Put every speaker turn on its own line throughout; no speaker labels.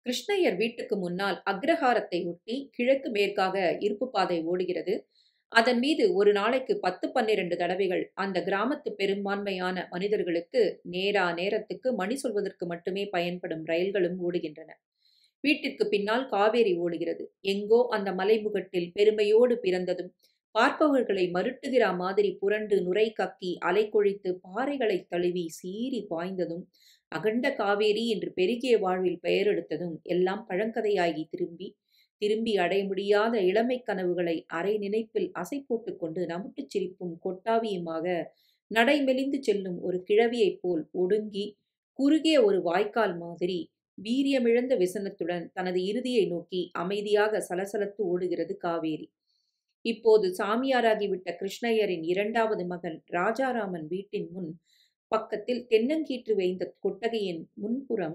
கிருஷ்ணய்யர் வீட்டுக்கு முன்னால் அக்ரஹாரத்தை ஒட்டி கிழக்கு மேற்காக இருப்பு பாதை ஓடுகிறது அதன் மீது ஒரு நாளைக்கு பத்து பன்னிரண்டு தடவைகள் அந்த கிராமத்து பெரும்பான்மையான மனிதர்களுக்கு நேரா நேரத்துக்கு மணி சொல்வதற்கு மட்டுமே பயன்படும் ரயில்களும் ஓடுகின்றன வீட்டிற்கு பின்னால் காவேரி ஓடுகிறது எங்கோ அந்த மலைமுகட்டில் பெருமையோடு பிறந்ததும் பார்ப்பவர்களை மருட்டுகிற மாதிரி புரண்டு நுரை கக்கி அலை கொழித்து பாறைகளை தழுவி சீறி பாய்ந்ததும் அகண்ட காவேரி என்று பெருகிய வாழ்வில் பெயரெடுத்ததும் எல்லாம் பழங்கதையாகி திரும்பி திரும்பி அடைய முடியாத இளமை கனவுகளை அரை நினைப்பில் அசை போட்டுக்கொண்டு நமுட்டுச் சிரிப்பும் கொட்டாவியுமாக நடைமெலிந்து செல்லும் ஒரு கிழவியைப் போல் ஒடுங்கி குறுகிய ஒரு வாய்க்கால் மாதிரி வீரியமிழந்த விசனத்துடன் தனது இறுதியை நோக்கி அமைதியாக சலசலத்து ஓடுகிறது காவேரி இப்போது சாமியாராகிவிட்ட கிருஷ்ணய்யரின் இரண்டாவது மகன் ராஜாராமன் வீட்டின் முன் பக்கத்தில் தென்னங்கீற்று வைந்த கொட்டகையின் முன்புறம்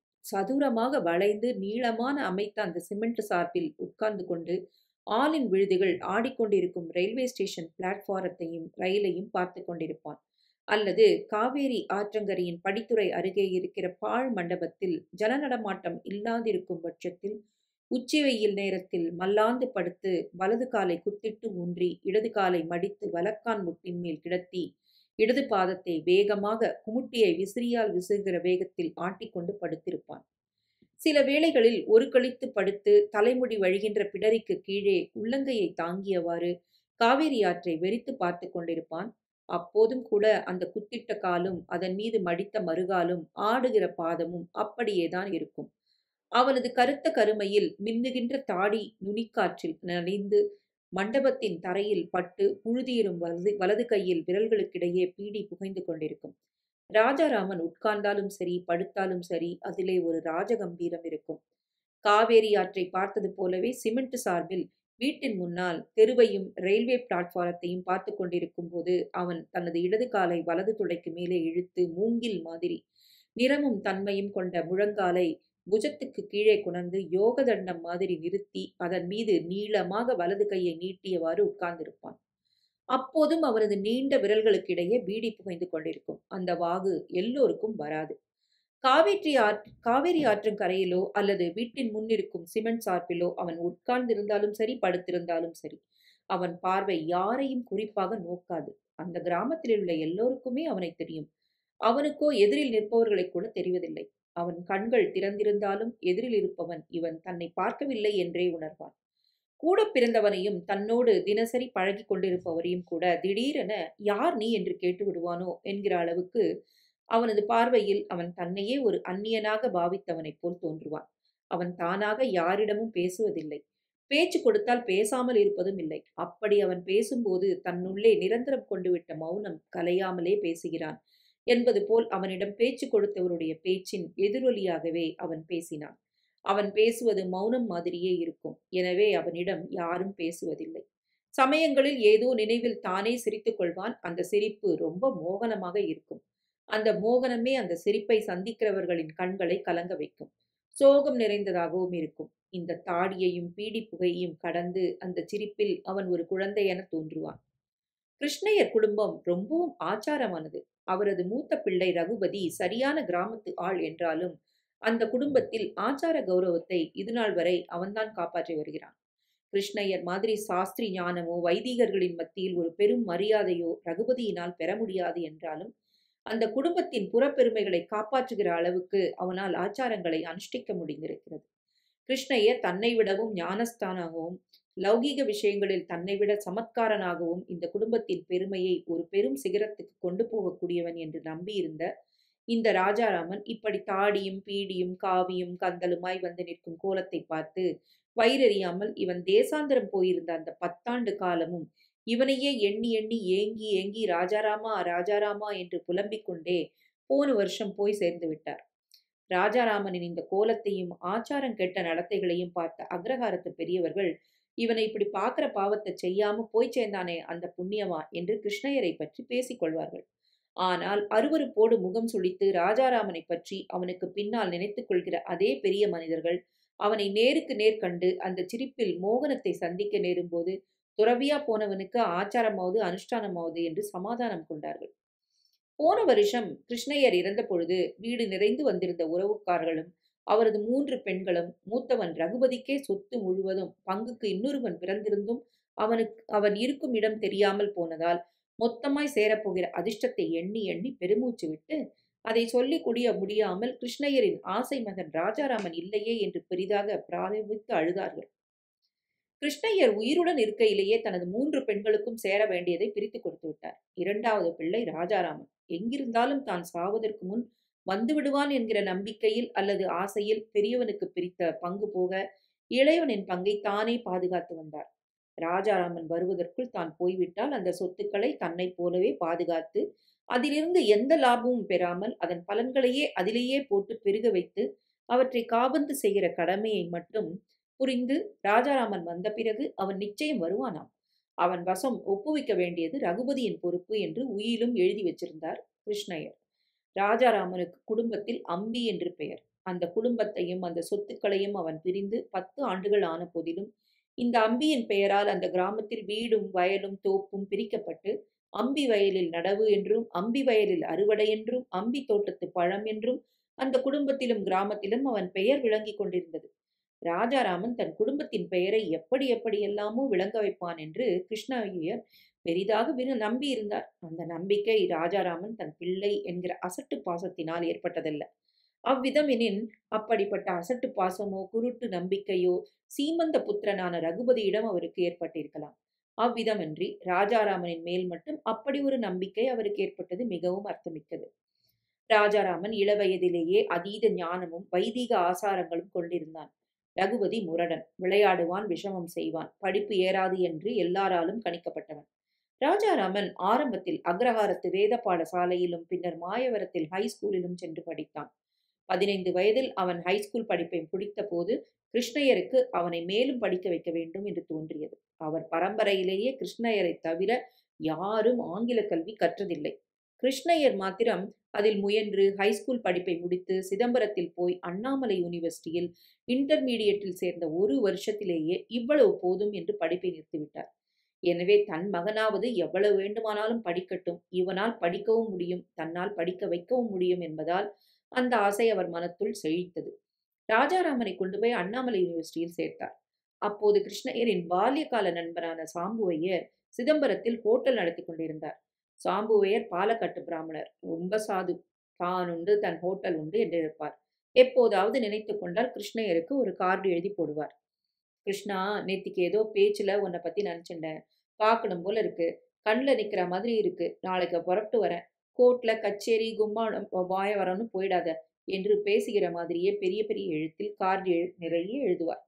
சதுரமாக வளைந்து நீளமான அமைத்த அந்த சிமெண்ட் சார்பில் உட்கார்ந்து கொண்டு ஆளின் விழுதுகள் ஆடிக்கொண்டிருக்கும் ரயில்வே ஸ்டேஷன் பிளாட்பாரத்தையும் ரயிலையும் பார்த்து கொண்டிருப்பான் அல்லது காவேரி ஆற்றங்கரையின் படித்துறை அருகே இருக்கிற பாழ் மண்டபத்தில் ஜனநடமாட்டம் இல்லாதிருக்கும் பட்சத்தில் உச்சி வெயில் நேரத்தில் மல்லாந்து படுத்து வலது காலை குத்திட்டு ஊன்றி இடது காலை மடித்து வலக்கான் முட்டின் மேல் கிடத்தி இடது பாதத்தை வேகமாக குமுட்டியை விசிறியால் விசுகிற வேகத்தில் ஆட்டிக்கொண்டு படுத்திருப்பான் சில வேளைகளில் ஒரு கழித்து படுத்து தலைமுடி வழிகின்ற பிடரிக்கு கீழே உள்ளங்கையை தாங்கியவாறு காவேரி ஆற்றை வெறித்து பார்த்து கொண்டிருப்பான் அப்போதும் கூட அந்த குத்திட்ட காலும் அதன் மீது மடித்த மறுகாலும் ஆடுகிற பாதமும் அப்படியேதான் இருக்கும் அவனது கருத்த கருமையில் மின்னுகின்ற தாடி நுனிக்காற்றில் நனைந்து மண்டபத்தின் தரையில் பட்டு புழுதியிரும் வலது வலது கையில் விரல்களுக்கிடையே பீடி புகைந்து கொண்டிருக்கும் ராஜாராமன் உட்கார்ந்தாலும் சரி படுத்தாலும் சரி அதிலே ஒரு ராஜகம்பீரம் இருக்கும் காவேரி ஆற்றை பார்த்தது போலவே சிமெண்ட் சார்பில் வீட்டின் முன்னால் தெருவையும் ரயில்வே பிளாட்பாரத்தையும் பார்த்து கொண்டிருக்கும் போது அவன் தனது இடது காலை வலது துடைக்கு மேலே இழுத்து மூங்கில் மாதிரி நிறமும் தன்மையும் கொண்ட முழங்காலை புஜத்துக்கு கீழே குணர்ந்து யோக தண்டம் மாதிரி நிறுத்தி அதன் மீது நீளமாக வலது கையை நீட்டியவாறு உட்கார்ந்திருப்பான் அப்போதும் அவரது நீண்ட விரல்களுக்கிடையே பீடி புகைந்து கொண்டிருக்கும் அந்த வாகு எல்லோருக்கும் வராது காவேரி ஆற் காவேரி ஆற்றின் கரையிலோ அல்லது வீட்டின் முன் இருக்கும் சிமெண்ட் சார்பிலோ அவன் உட்கார்ந்திருந்தாலும் சரி படுத்திருந்தாலும் சரி அவன் பார்வை யாரையும் குறிப்பாக நோக்காது அந்த கிராமத்தில் உள்ள எல்லோருக்குமே அவனை தெரியும் அவனுக்கோ எதிரில் நிற்பவர்களை கூட தெரிவதில்லை அவன் கண்கள் திறந்திருந்தாலும் எதிரில் இருப்பவன் இவன் தன்னை பார்க்கவில்லை என்றே உணர்வான் கூட பிறந்தவனையும் தன்னோடு தினசரி பழகி கொண்டிருப்பவரையும் கூட திடீரென யார் நீ என்று கேட்டு விடுவானோ என்கிற அளவுக்கு அவனது பார்வையில் அவன் தன்னையே ஒரு அந்நியனாக பாவித்தவனைப் போல் தோன்றுவான் அவன் தானாக யாரிடமும் பேசுவதில்லை பேச்சு கொடுத்தால் பேசாமல் இருப்பதும் இல்லை அப்படி அவன் பேசும்போது தன்னுள்ளே நிரந்தரம் கொண்டு விட்ட மௌனம் கலையாமலே பேசுகிறான் என்பது போல் அவனிடம் பேச்சு கொடுத்தவருடைய பேச்சின் எதிரொலியாகவே அவன் பேசினான் அவன் பேசுவது மௌனம் மாதிரியே இருக்கும் எனவே அவனிடம் யாரும் பேசுவதில்லை சமயங்களில் ஏதோ நினைவில் தானே சிரித்துக் கொள்வான் அந்த சிரிப்பு ரொம்ப மோகனமாக இருக்கும் அந்த மோகனமே அந்த சிரிப்பை சந்திக்கிறவர்களின் கண்களை கலங்க வைக்கும் சோகம் நிறைந்ததாகவும் இருக்கும் இந்த தாடியையும் பீடி புகையையும் கடந்து அந்த சிரிப்பில் அவன் ஒரு குழந்தை என தோன்றுவான் கிருஷ்ணய்யர் குடும்பம் ரொம்பவும் ஆச்சாரமானது அவரது மூத்த பிள்ளை ரகுபதி சரியான கிராமத்து ஆள் என்றாலும் அந்த குடும்பத்தில் ஆச்சார கௌரவத்தை இதுநாள் வரை அவன்தான் காப்பாற்றி வருகிறான் கிருஷ்ணய்யர் மாதிரி சாஸ்திரி ஞானமோ வைதிகர்களின் மத்தியில் ஒரு பெரும் மரியாதையோ ரகுபதியினால் பெற முடியாது என்றாலும் அந்த குடும்பத்தின் புறப்பெருமைகளை காப்பாற்றுகிற அளவுக்கு அவனால் ஆச்சாரங்களை அனுஷ்டிக்க முடிந்திருக்கிறது கிருஷ்ணய்யர் தன்னை விடவும் ஞானஸ்தானாகவும் லௌகீக விஷயங்களில் தன்னை விட சமத்காரனாகவும் இந்த குடும்பத்தின் பெருமையை ஒரு பெரும் சிகரத்துக்கு கொண்டு போகக்கூடியவன் என்று நம்பியிருந்த இந்த ராஜாராமன் இப்படி தாடியும் பீடியும் காவியும் கந்தலுமாய் வந்து நிற்கும் கோலத்தை பார்த்து வயிறறியாமல் இவன் தேசாந்திரம் போயிருந்த அந்த பத்தாண்டு காலமும் இவனையே எண்ணி எண்ணி ஏங்கி ஏங்கி ராஜாராமா ராஜாராமா என்று புலம்பிக் கொண்டே போன வருஷம் போய் சேர்ந்து விட்டார் ராஜாராமனின் இந்த கோலத்தையும் ஆச்சாரம் கெட்ட நடத்தைகளையும் பார்த்த அக்ரஹாரத்து பெரியவர்கள் இவனை இப்படி பார்க்கிற பாவத்தை செய்யாம போய் சேர்ந்தானே அந்த புண்ணியமா என்று கிருஷ்ணயரை பற்றி பேசிக் கொள்வார்கள் ஆனால் அருவருப்போடு முகம் சுழித்து ராஜாராமனை பற்றி அவனுக்கு பின்னால் நினைத்துக் கொள்கிற அதே பெரிய மனிதர்கள் அவனை நேருக்கு நேர் கண்டு அந்த சிரிப்பில் மோகனத்தை சந்திக்க நேரும்போது துறவியா போனவனுக்கு ஆச்சாரமாவது அனுஷ்டானமாவது என்று சமாதானம் கொண்டார்கள் போன வருஷம் கிருஷ்ணய்யர் இறந்த பொழுது வீடு நிறைந்து வந்திருந்த உறவுக்காரர்களும் அவரது மூன்று பெண்களும் மூத்தவன் ரகுபதிக்கே சொத்து முழுவதும் பங்குக்கு இன்னொருவன் பிறந்திருந்தும் அவனுக்கு அவன் இருக்கும் இடம் தெரியாமல் போனதால் மொத்தமாய் சேரப்போகிற அதிர்ஷ்டத்தை எண்ணி எண்ணி பெருமூச்சு விட்டு அதை சொல்லிக் குடிய முடியாமல் கிருஷ்ணய்யரின் ஆசை மகன் ராஜாராமன் இல்லையே என்று பெரிதாக பிராரம்பித்து அழுதார்கள் கிருஷ்ணய்யர் உயிருடன் இருக்கையிலேயே தனது மூன்று பெண்களுக்கும் சேர வேண்டியதை பிரித்து கொடுத்து விட்டார் இரண்டாவது பிள்ளை ராஜாராமன் எங்கிருந்தாலும் தான் சாவதற்கு முன் வந்து விடுவான் என்கிற நம்பிக்கையில் அல்லது ஆசையில் பெரியவனுக்கு பிரித்த பங்கு போக இளையவனின் பங்கை தானே பாதுகாத்து வந்தார் ராஜாராமன் வருவதற்குள் தான் போய்விட்டால் அந்த சொத்துக்களை தன்னைப் போலவே பாதுகாத்து அதிலிருந்து எந்த லாபமும் பெறாமல் அதன் பலன்களையே அதிலேயே போட்டு பெருக வைத்து அவற்றை காபந்து செய்கிற கடமையை மட்டும் புரிந்து ராஜாராமன் வந்த பிறகு அவன் நிச்சயம் வருவானாம் அவன் வசம் ஒப்புவிக்க வேண்டியது ரகுபதியின் பொறுப்பு என்று உயிலும் எழுதி வச்சிருந்தார் கிருஷ்ணய்யர் ராஜாராமனுக்கு குடும்பத்தில் அம்பி என்று பெயர் அந்த குடும்பத்தையும் அந்த சொத்துக்களையும் அவன் பிரிந்து பத்து ஆண்டுகள் ஆன போதிலும் இந்த அம்பியின் பெயரால் அந்த கிராமத்தில் வீடும் வயலும் தோப்பும் பிரிக்கப்பட்டு அம்பி வயலில் நடவு என்றும் அம்பி வயலில் அறுவடை என்றும் அம்பி தோட்டத்து பழம் என்றும் அந்த குடும்பத்திலும் கிராமத்திலும் அவன் பெயர் விளங்கிக் கொண்டிருந்தது ராஜாராமன் தன் குடும்பத்தின் பெயரை எப்படி எப்படியெல்லாமோ விளங்க வைப்பான் என்று கிருஷ்ணய்யர் பெரிதாக விரு நம்பி இருந்தார் அந்த நம்பிக்கை ராஜாராமன் தன் பிள்ளை என்கிற அசட்டு பாசத்தினால் ஏற்பட்டதல்ல அவ்விதம் எனின் அப்படிப்பட்ட அசட்டு பாசமோ குருட்டு நம்பிக்கையோ சீமந்த புத்திரனான ரகுபதியிடம் அவருக்கு ஏற்பட்டிருக்கலாம் அவ்விதமின்றி ராஜாராமனின் மேல் மட்டும் அப்படி ஒரு நம்பிக்கை அவருக்கு ஏற்பட்டது மிகவும் அர்த்தமிக்கது ராஜாராமன் இளவயதிலேயே அதீத ஞானமும் வைதீக ஆசாரங்களும் கொண்டிருந்தான் ரகுபதி முரடன் விளையாடுவான் விஷமம் செய்வான் படிப்பு ஏறாது என்று எல்லாராலும் கணிக்கப்பட்டவன் ராஜாராமன் ஆரம்பத்தில் அக்ரஹாரத்து வேத பாடசாலையிலும் பின்னர் மாயவரத்தில் ஹைஸ்கூலிலும் சென்று படித்தான் பதினைந்து வயதில் அவன் ஹைஸ்கூல் படிப்பை முடித்த போது கிருஷ்ணயருக்கு அவனை மேலும் படிக்க வைக்க வேண்டும் என்று தோன்றியது அவர் பரம்பரையிலேயே கிருஷ்ணயரை தவிர யாரும் ஆங்கில கல்வி கற்றதில்லை கிருஷ்ணய்யர் மாத்திரம் அதில் முயன்று ஹைஸ்கூல் படிப்பை முடித்து சிதம்பரத்தில் போய் அண்ணாமலை யூனிவர்சிட்டியில் இன்டர்மீடியட்டில் சேர்ந்த ஒரு வருஷத்திலேயே இவ்வளவு போதும் என்று படிப்பை நிறுத்திவிட்டார் எனவே தன் மகனாவது எவ்வளவு வேண்டுமானாலும் படிக்கட்டும் இவனால் படிக்கவும் முடியும் தன்னால் படிக்க வைக்கவும் முடியும் என்பதால் அந்த ஆசை அவர் மனத்துள் செழித்தது ராஜாராமனை கொண்டு போய் அண்ணாமலை யூனிவர்சிட்டியில் சேர்த்தார் அப்போது கிருஷ்ணய்யரின் பால்யகால நண்பரான சாம்புவையர் சிதம்பரத்தில் ஹோட்டல் நடத்தி கொண்டிருந்தார் சாம்புவையர் பாலக்கட்டு பிராமணர் ரொம்ப சாது தான் உண்டு தன் ஹோட்டல் உண்டு என்று இருப்பார் எப்போதாவது நினைத்து கொண்டால் கிருஷ்ணய்யருக்கு ஒரு கார்டு எழுதி போடுவார் கிருஷ்ணா நேத்திக்கு ஏதோ பேச்சில் உன்னை பற்றி நினச்சிண்டேன் பார்க்கணும் போல இருக்கு கண்ணில் நிற்கிற மாதிரி இருக்கு நாளைக்கு புறப்பட்டு வரேன் கோர்ட்டில் கச்சேரி கும்மானம் வாய வரம்னு போயிடாத என்று பேசுகிற மாதிரியே பெரிய பெரிய எழுத்தில் கார்டு எழு நிறைய எழுதுவார்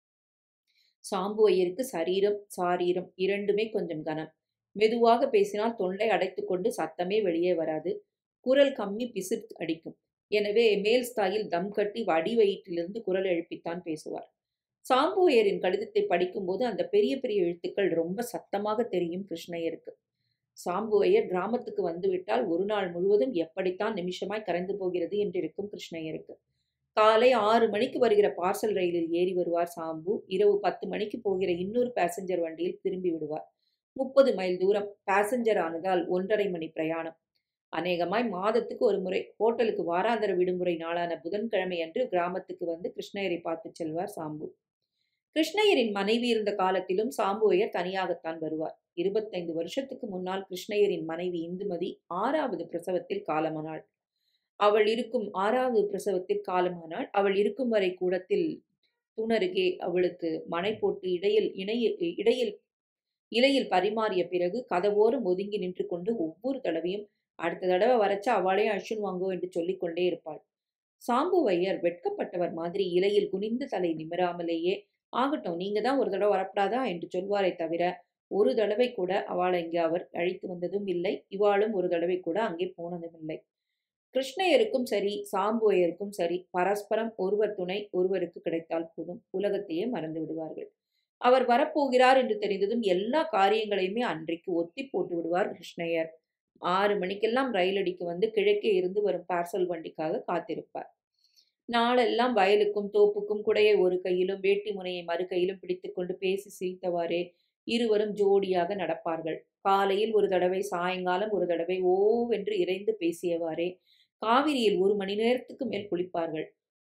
சாம்பு ஐயருக்கு சரீரம் சாரீரம் இரண்டுமே கொஞ்சம் கனம் மெதுவாக பேசினால் தொண்டை அடைத்துக்கொண்டு சத்தமே வெளியே வராது குரல் கம்மி பிசிறு அடிக்கும் எனவே மேல் ஸ்தாயில் தம் கட்டி வடி வயிற்றிலிருந்து குரல் எழுப்பித்தான் பேசுவார் சாம்புவையரின் கடிதத்தை படிக்கும்போது அந்த பெரிய பெரிய எழுத்துக்கள் ரொம்ப சத்தமாக தெரியும் கிருஷ்ணய்யருக்கு சாம்புவையர் கிராமத்துக்கு வந்துவிட்டால் ஒரு நாள் முழுவதும் எப்படித்தான் நிமிஷமாய் கரைந்து போகிறது என்றிருக்கும் கிருஷ்ணய்யருக்கு காலை ஆறு மணிக்கு வருகிற பார்சல் ரயிலில் ஏறி வருவார் சாம்பு இரவு பத்து மணிக்கு போகிற இன்னொரு பேசஞ்சர் வண்டியில் திரும்பி விடுவார் முப்பது மைல் தூரம் பேசஞ்சர் ஆனதால் ஒன்றரை மணி பிரயாணம் அநேகமாய் மாதத்துக்கு ஒரு முறை ஹோட்டலுக்கு வாராந்தர விடுமுறை நாளான புதன்கிழமை அன்று கிராமத்துக்கு வந்து கிருஷ்ணயரை பார்த்து செல்வார் சாம்பு கிருஷ்ணயரின் மனைவி இருந்த காலத்திலும் சாம்புவையர் தனியாகத்தான் வருவார் இருபத்தைந்து வருஷத்துக்கு முன்னால் கிருஷ்ணயரின் மனைவி இந்துமதி ஆறாவது பிரசவத்தில் காலமானாள் அவள் இருக்கும் ஆறாவது பிரசவத்தில் காலமானாள் அவள் இருக்கும் வரை கூடத்தில் தூணருகே அவளுக்கு மனை போட்டு இடையில் இணையில் இடையில் இலையில் பரிமாறிய பிறகு கதவோரம் ஒதுங்கி நின்று கொண்டு ஒவ்வொரு தடவையும் அடுத்த தடவை வரைச்சா அவளே அழிச்சுன் வாங்கோ என்று சொல்லிக்கொண்டே இருப்பாள் சாம்புவையர் வெட்கப்பட்டவர் மாதிரி இலையில் குனிந்து தலை நிமிராமலேயே ஆகட்டும் நீங்க தான் ஒரு தடவை வரப்படாதா என்று சொல்வாரே தவிர ஒரு தடவை கூட அவளை இங்கே அவர் அழைத்து வந்ததும் இல்லை இவாளும் ஒரு தடவை கூட அங்கே போனதும் இல்லை கிருஷ்ணயருக்கும் சரி சாம்புவையருக்கும் சரி பரஸ்பரம் ஒருவர் துணை ஒருவருக்கு கிடைத்தால் போதும் உலகத்தையே மறந்து விடுவார்கள் அவர் வரப்போகிறார் என்று தெரிந்ததும் எல்லா காரியங்களையுமே அன்றைக்கு ஒத்தி போட்டு விடுவார் கிருஷ்ணயர் ஆறு மணிக்கெல்லாம் ரயில் அடிக்கு வந்து கிழக்கே இருந்து வரும் பார்சல் வண்டிக்காக காத்திருப்பார் நாளெல்லாம் வயலுக்கும் தோப்புக்கும் குடையை ஒரு கையிலும் வேட்டி முனையை மறு கையிலும் பிடித்துக்கொண்டு பேசி சிரித்தவாறே இருவரும் ஜோடியாக நடப்பார்கள் காலையில் ஒரு தடவை சாயங்காலம் ஒரு தடவை ஓவென்று இறைந்து பேசியவாறே காவிரியில் ஒரு மணி நேரத்துக்கு மேல் குளிப்பார்கள்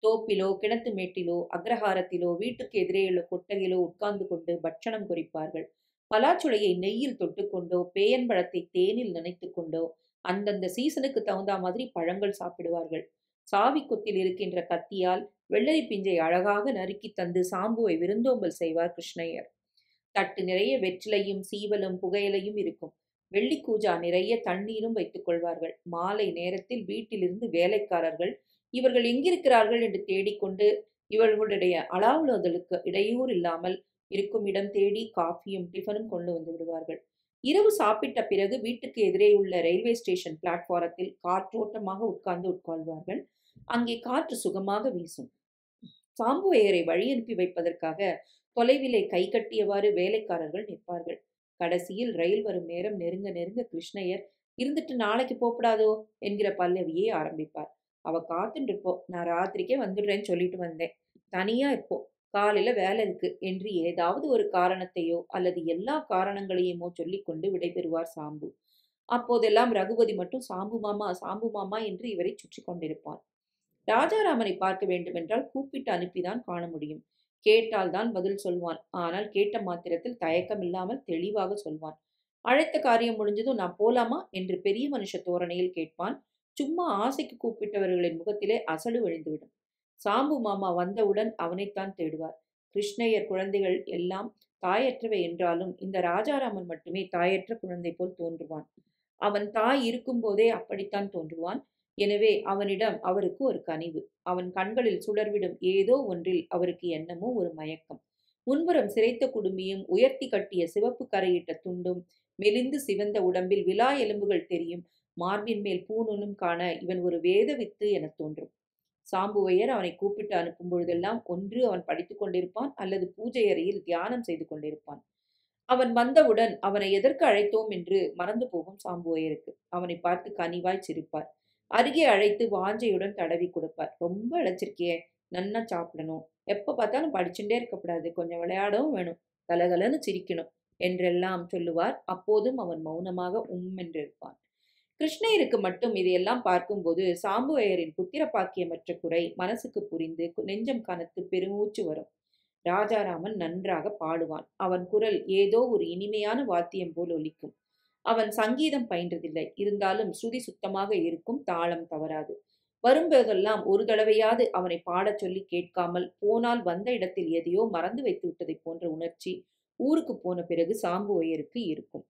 தோப்பிலோ கிணத்து மேட்டிலோ அக்ரஹாரத்திலோ வீட்டுக்கு எதிரேயுள்ள கொட்டகையிலோ உட்கார்ந்து கொண்டு பட்சணம் குறிப்பார்கள் பலாச்சுளையை நெய்யில் தொட்டுக்கொண்டோ பேயன்பழத்தை தேனில் நினைத்து கொண்டோ அந்தந்த சீசனுக்கு தகுந்த மாதிரி பழங்கள் சாப்பிடுவார்கள் சாவி கொத்தில் இருக்கின்ற கத்தியால் வெள்ளரி பிஞ்சை அழகாக நறுக்கி தந்து சாம்புவை விருந்தோம்பல் செய்வார் கிருஷ்ணய்யர் தட்டு நிறைய வெற்றிலையும் சீவலும் புகையிலையும் இருக்கும் வெள்ளி கூஜா நிறைய தண்ணீரும் வைத்துக் கொள்வார்கள் மாலை நேரத்தில் வீட்டிலிருந்து வேலைக்காரர்கள் இவர்கள் எங்கிருக்கிறார்கள் என்று தேடிக்கொண்டு இவர்களுடைய அலாவுலதலுக்கு இடையூறு இல்லாமல் இருக்கும் இடம் தேடி காஃபியும் டிஃபனும் கொண்டு வந்து விடுவார்கள் இரவு சாப்பிட்ட பிறகு வீட்டுக்கு எதிரே உள்ள ரயில்வே ஸ்டேஷன் பிளாட்பாரத்தில் காற்றோட்டமாக உட்கார்ந்து உட்கார்வார்கள் அங்கே காற்று சுகமாக வீசும் சாம்புவையரை வழி அனுப்பி வைப்பதற்காக தொலைவிலே கை கட்டியவாறு வேலைக்காரர்கள் நிற்பார்கள் கடைசியில் ரயில் வரும் நேரம் நெருங்க நெருங்க கிருஷ்ணயர் இருந்துட்டு நாளைக்கு போப்படாதோ என்கிற பல்லவியே ஆரம்பிப்பார் அவ காத்துட்டு இருப்போ நான் ராத்திரிக்கே வந்துடுறேன்னு சொல்லிட்டு வந்தேன் தனியா இப்போ காலையில வேலை இருக்கு என்று ஏதாவது ஒரு காரணத்தையோ அல்லது எல்லா காரணங்களையுமோ சொல்லிக்கொண்டு விடைபெறுவார் சாம்பு அப்போதெல்லாம் ரகுபதி மட்டும் சாம்பு மாமா சாம்பு மாமா என்று இவரை சுற்றி கொண்டிருப்பான் ராஜாராமனை பார்க்க வேண்டுமென்றால் கூப்பிட்டு அனுப்பிதான் காண முடியும் கேட்டால் தான் பதில் சொல்வான் ஆனால் கேட்ட மாத்திரத்தில் தயக்கம் இல்லாமல் தெளிவாக சொல்வான் அழைத்த காரியம் முடிஞ்சதும் நான் போலாமா என்று பெரிய மனுஷ தோரணையில் கேட்பான் சும்மா ஆசைக்கு கூப்பிட்டவர்களின் முகத்திலே அசடு விழுந்துவிடும் சாம்பு மாமா வந்தவுடன் அவனைத்தான் தேடுவார் கிருஷ்ணய்யர் குழந்தைகள் எல்லாம் தாயற்றவை என்றாலும் இந்த ராஜாராமன் மட்டுமே தாயற்ற குழந்தை போல் தோன்றுவான் அவன் தாய் இருக்கும்போதே அப்படித்தான் தோன்றுவான் எனவே அவனிடம் அவருக்கு ஒரு கனிவு அவன் கண்களில் சுடர்விடும் ஏதோ ஒன்றில் அவருக்கு என்னமோ ஒரு மயக்கம் முன்புறம் சிரைத்த குடுமியும் உயர்த்தி கட்டிய சிவப்பு கரையிட்ட துண்டும் மெலிந்து சிவந்த உடம்பில் விலா எலும்புகள் தெரியும் மார்பின் மேல் பூணுனும் காண இவன் ஒரு வேத வித்து எனத் தோன்றும் சாம்புவையர் அவனை கூப்பிட்டு அனுப்பும் பொழுதெல்லாம் ஒன்று அவன் படித்துக் கொண்டிருப்பான் அல்லது பூஜை அறையில் தியானம் செய்து கொண்டிருப்பான் அவன் வந்தவுடன் அவனை எதற்கு அழைத்தோம் என்று மறந்து போகும் சாம்புவையருக்கு அவனை பார்த்து கனிவாய் சிரிப்பார் அருகே அழைத்து வாஞ்சையுடன் தடவி கொடுப்பார் ரொம்ப அழைச்சிருக்கியே நன்னா சாப்பிடணும் எப்போ பார்த்தாலும் படிச்சுட்டே இருக்கக்கூடாது கொஞ்சம் விளையாடவும் வேணும் கலகலன்னு சிரிக்கணும் என்றெல்லாம் சொல்லுவார் அப்போதும் அவன் மௌனமாக உம் என்றிருப்பான் கிருஷ்ணயருக்கு மட்டும் இதையெல்லாம் பார்க்கும்போது சாம்புவையரின் புத்திர பாக்கியமற்ற குறை மனசுக்கு புரிந்து நெஞ்சம் கனத்து பெருமூச்சு வரும் ராஜாராமன் நன்றாக பாடுவான் அவன் குரல் ஏதோ ஒரு இனிமையான வாத்தியம் போல் ஒலிக்கும் அவன் சங்கீதம் பயின்றதில்லை இருந்தாலும் ஸ்ருதி சுத்தமாக இருக்கும் தாளம் தவறாது வரும்போதெல்லாம் ஒரு தடவையாவது அவனை பாடச் சொல்லி கேட்காமல் போனால் வந்த இடத்தில் எதையோ மறந்து வைத்து விட்டதை போன்ற உணர்ச்சி ஊருக்கு போன பிறகு சாம்புவையருக்கு இருக்கும்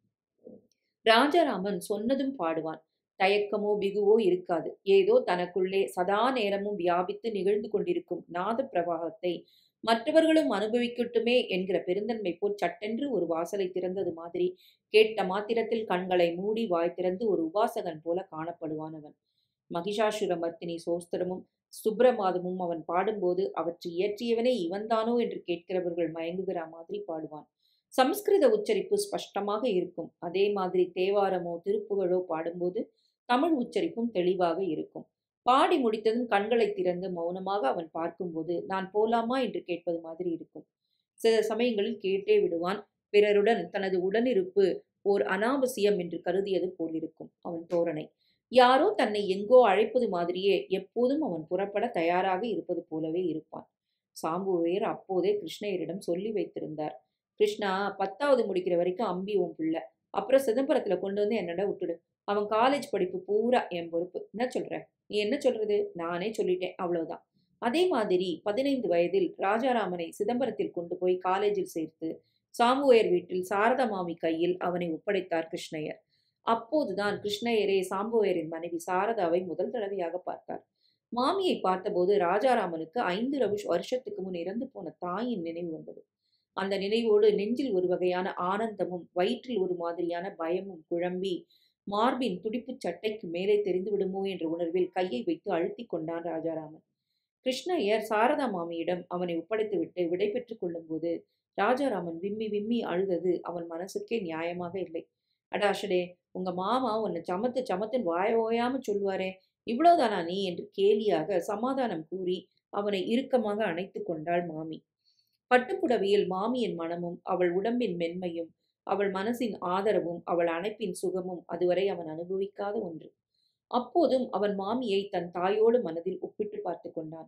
ராஜாராமன் சொன்னதும் பாடுவான் தயக்கமோ பிகுவோ இருக்காது ஏதோ தனக்குள்ளே சதா நேரமும் வியாபித்து நிகழ்ந்து கொண்டிருக்கும் நாத பிரவாகத்தை மற்றவர்களும் அனுபவிக்கட்டுமே என்கிற பெருந்தன்மை போல் சட்டென்று ஒரு வாசலை திறந்தது மாதிரி கேட்ட மாத்திரத்தில் கண்களை மூடி வாய் திறந்து ஒரு உபாசகன் போல காணப்படுவான் அவன் மகிஷாசுரமர்த்தினி சோஸ்திரமும் சுப்பிரமாதமும் அவன் பாடும்போது அவற்றை இயற்றியவனே இவன்தானோ என்று கேட்கிறவர்கள் மயங்குகிற மாதிரி பாடுவான் சம்ஸ்கிருத உச்சரிப்பு ஸ்பஷ்டமாக இருக்கும் அதே மாதிரி தேவாரமோ திருப்புகழோ பாடும்போது தமிழ் உச்சரிப்பும் தெளிவாக இருக்கும் பாடி முடித்ததும் கண்களை திறந்து மௌனமாக அவன் பார்க்கும்போது நான் போலாமா என்று கேட்பது மாதிரி இருக்கும் சில சமயங்களில் கேட்டே விடுவான் பிறருடன் தனது உடனிருப்பு ஓர் அனாவசியம் என்று கருதியது போலிருக்கும் அவன் தோரணை யாரோ தன்னை எங்கோ அழைப்பது மாதிரியே எப்போதும் அவன் புறப்பட தயாராக இருப்பது போலவே இருப்பான் சாம்புவையர் அப்போதே கிருஷ்ணயரிடம் சொல்லி வைத்திருந்தார் கிருஷ்ணா பத்தாவது முடிக்கிற வரைக்கும் அம்பி உன் பிள்ளை அப்புறம் சிதம்பரத்துல கொண்டு வந்து என்னடா விட்டுடு அவன் காலேஜ் படிப்பு பூரா என் பொறுப்பு என்ன சொல்ற நீ என்ன சொல்றது நானே சொல்லிட்டேன் அவ்வளவுதான் அதே மாதிரி பதினைந்து வயதில் ராஜாராமனை சிதம்பரத்தில் கொண்டு போய் காலேஜில் சேர்த்து சாம்புவையர் வீட்டில் சாரதா மாமி கையில் அவனை ஒப்படைத்தார் கிருஷ்ணயர் அப்போதுதான் கிருஷ்ணயரே சாம்புவையரின் மனைவி சாரதாவை முதல் தடவையாக பார்த்தார் மாமியை பார்த்தபோது ராஜாராமனுக்கு ஐந்து ரவுஷ் வருஷத்துக்கு முன் இறந்து போன தாயின் நினைவு வந்தது அந்த நினைவோடு நெஞ்சில் ஒரு வகையான ஆனந்தமும் வயிற்றில் ஒரு மாதிரியான பயமும் குழம்பி மார்பின் துடிப்புச் சட்டைக்கு மேலே தெரிந்து விடுமோ என்ற உணர்வில் கையை வைத்து அழுத்தி கொண்டான் ராஜாராமன் கிருஷ்ணய்யர் சாரதா மாமியிடம் அவனை ஒப்படைத்துவிட்டு விடை பெற்றுக் கொள்ளும்போது ராஜாராமன் விம்மி விம்மி அழுதது அவன் மனசுக்கே நியாயமாக இல்லை அடாஷடே உங்க மாமா உன்னை சமத்து சமத்துன்னு வாய ஓயாம சொல்லுவாரே இவ்வளவுதானா நீ என்று கேலியாக சமாதானம் கூறி அவனை இறுக்கமாக அணைத்து கொண்டாள் மாமி பட்டுப்புடவையில் மாமியின் மனமும் அவள் உடம்பின் மென்மையும் அவள் மனசின் ஆதரவும் அவள் அணைப்பின் சுகமும் அதுவரை அவன் அனுபவிக்காத ஒன்று அப்போதும் அவன் மாமியை தன் தாயோடு மனதில் ஒப்பிட்டு பார்த்து கொண்டான்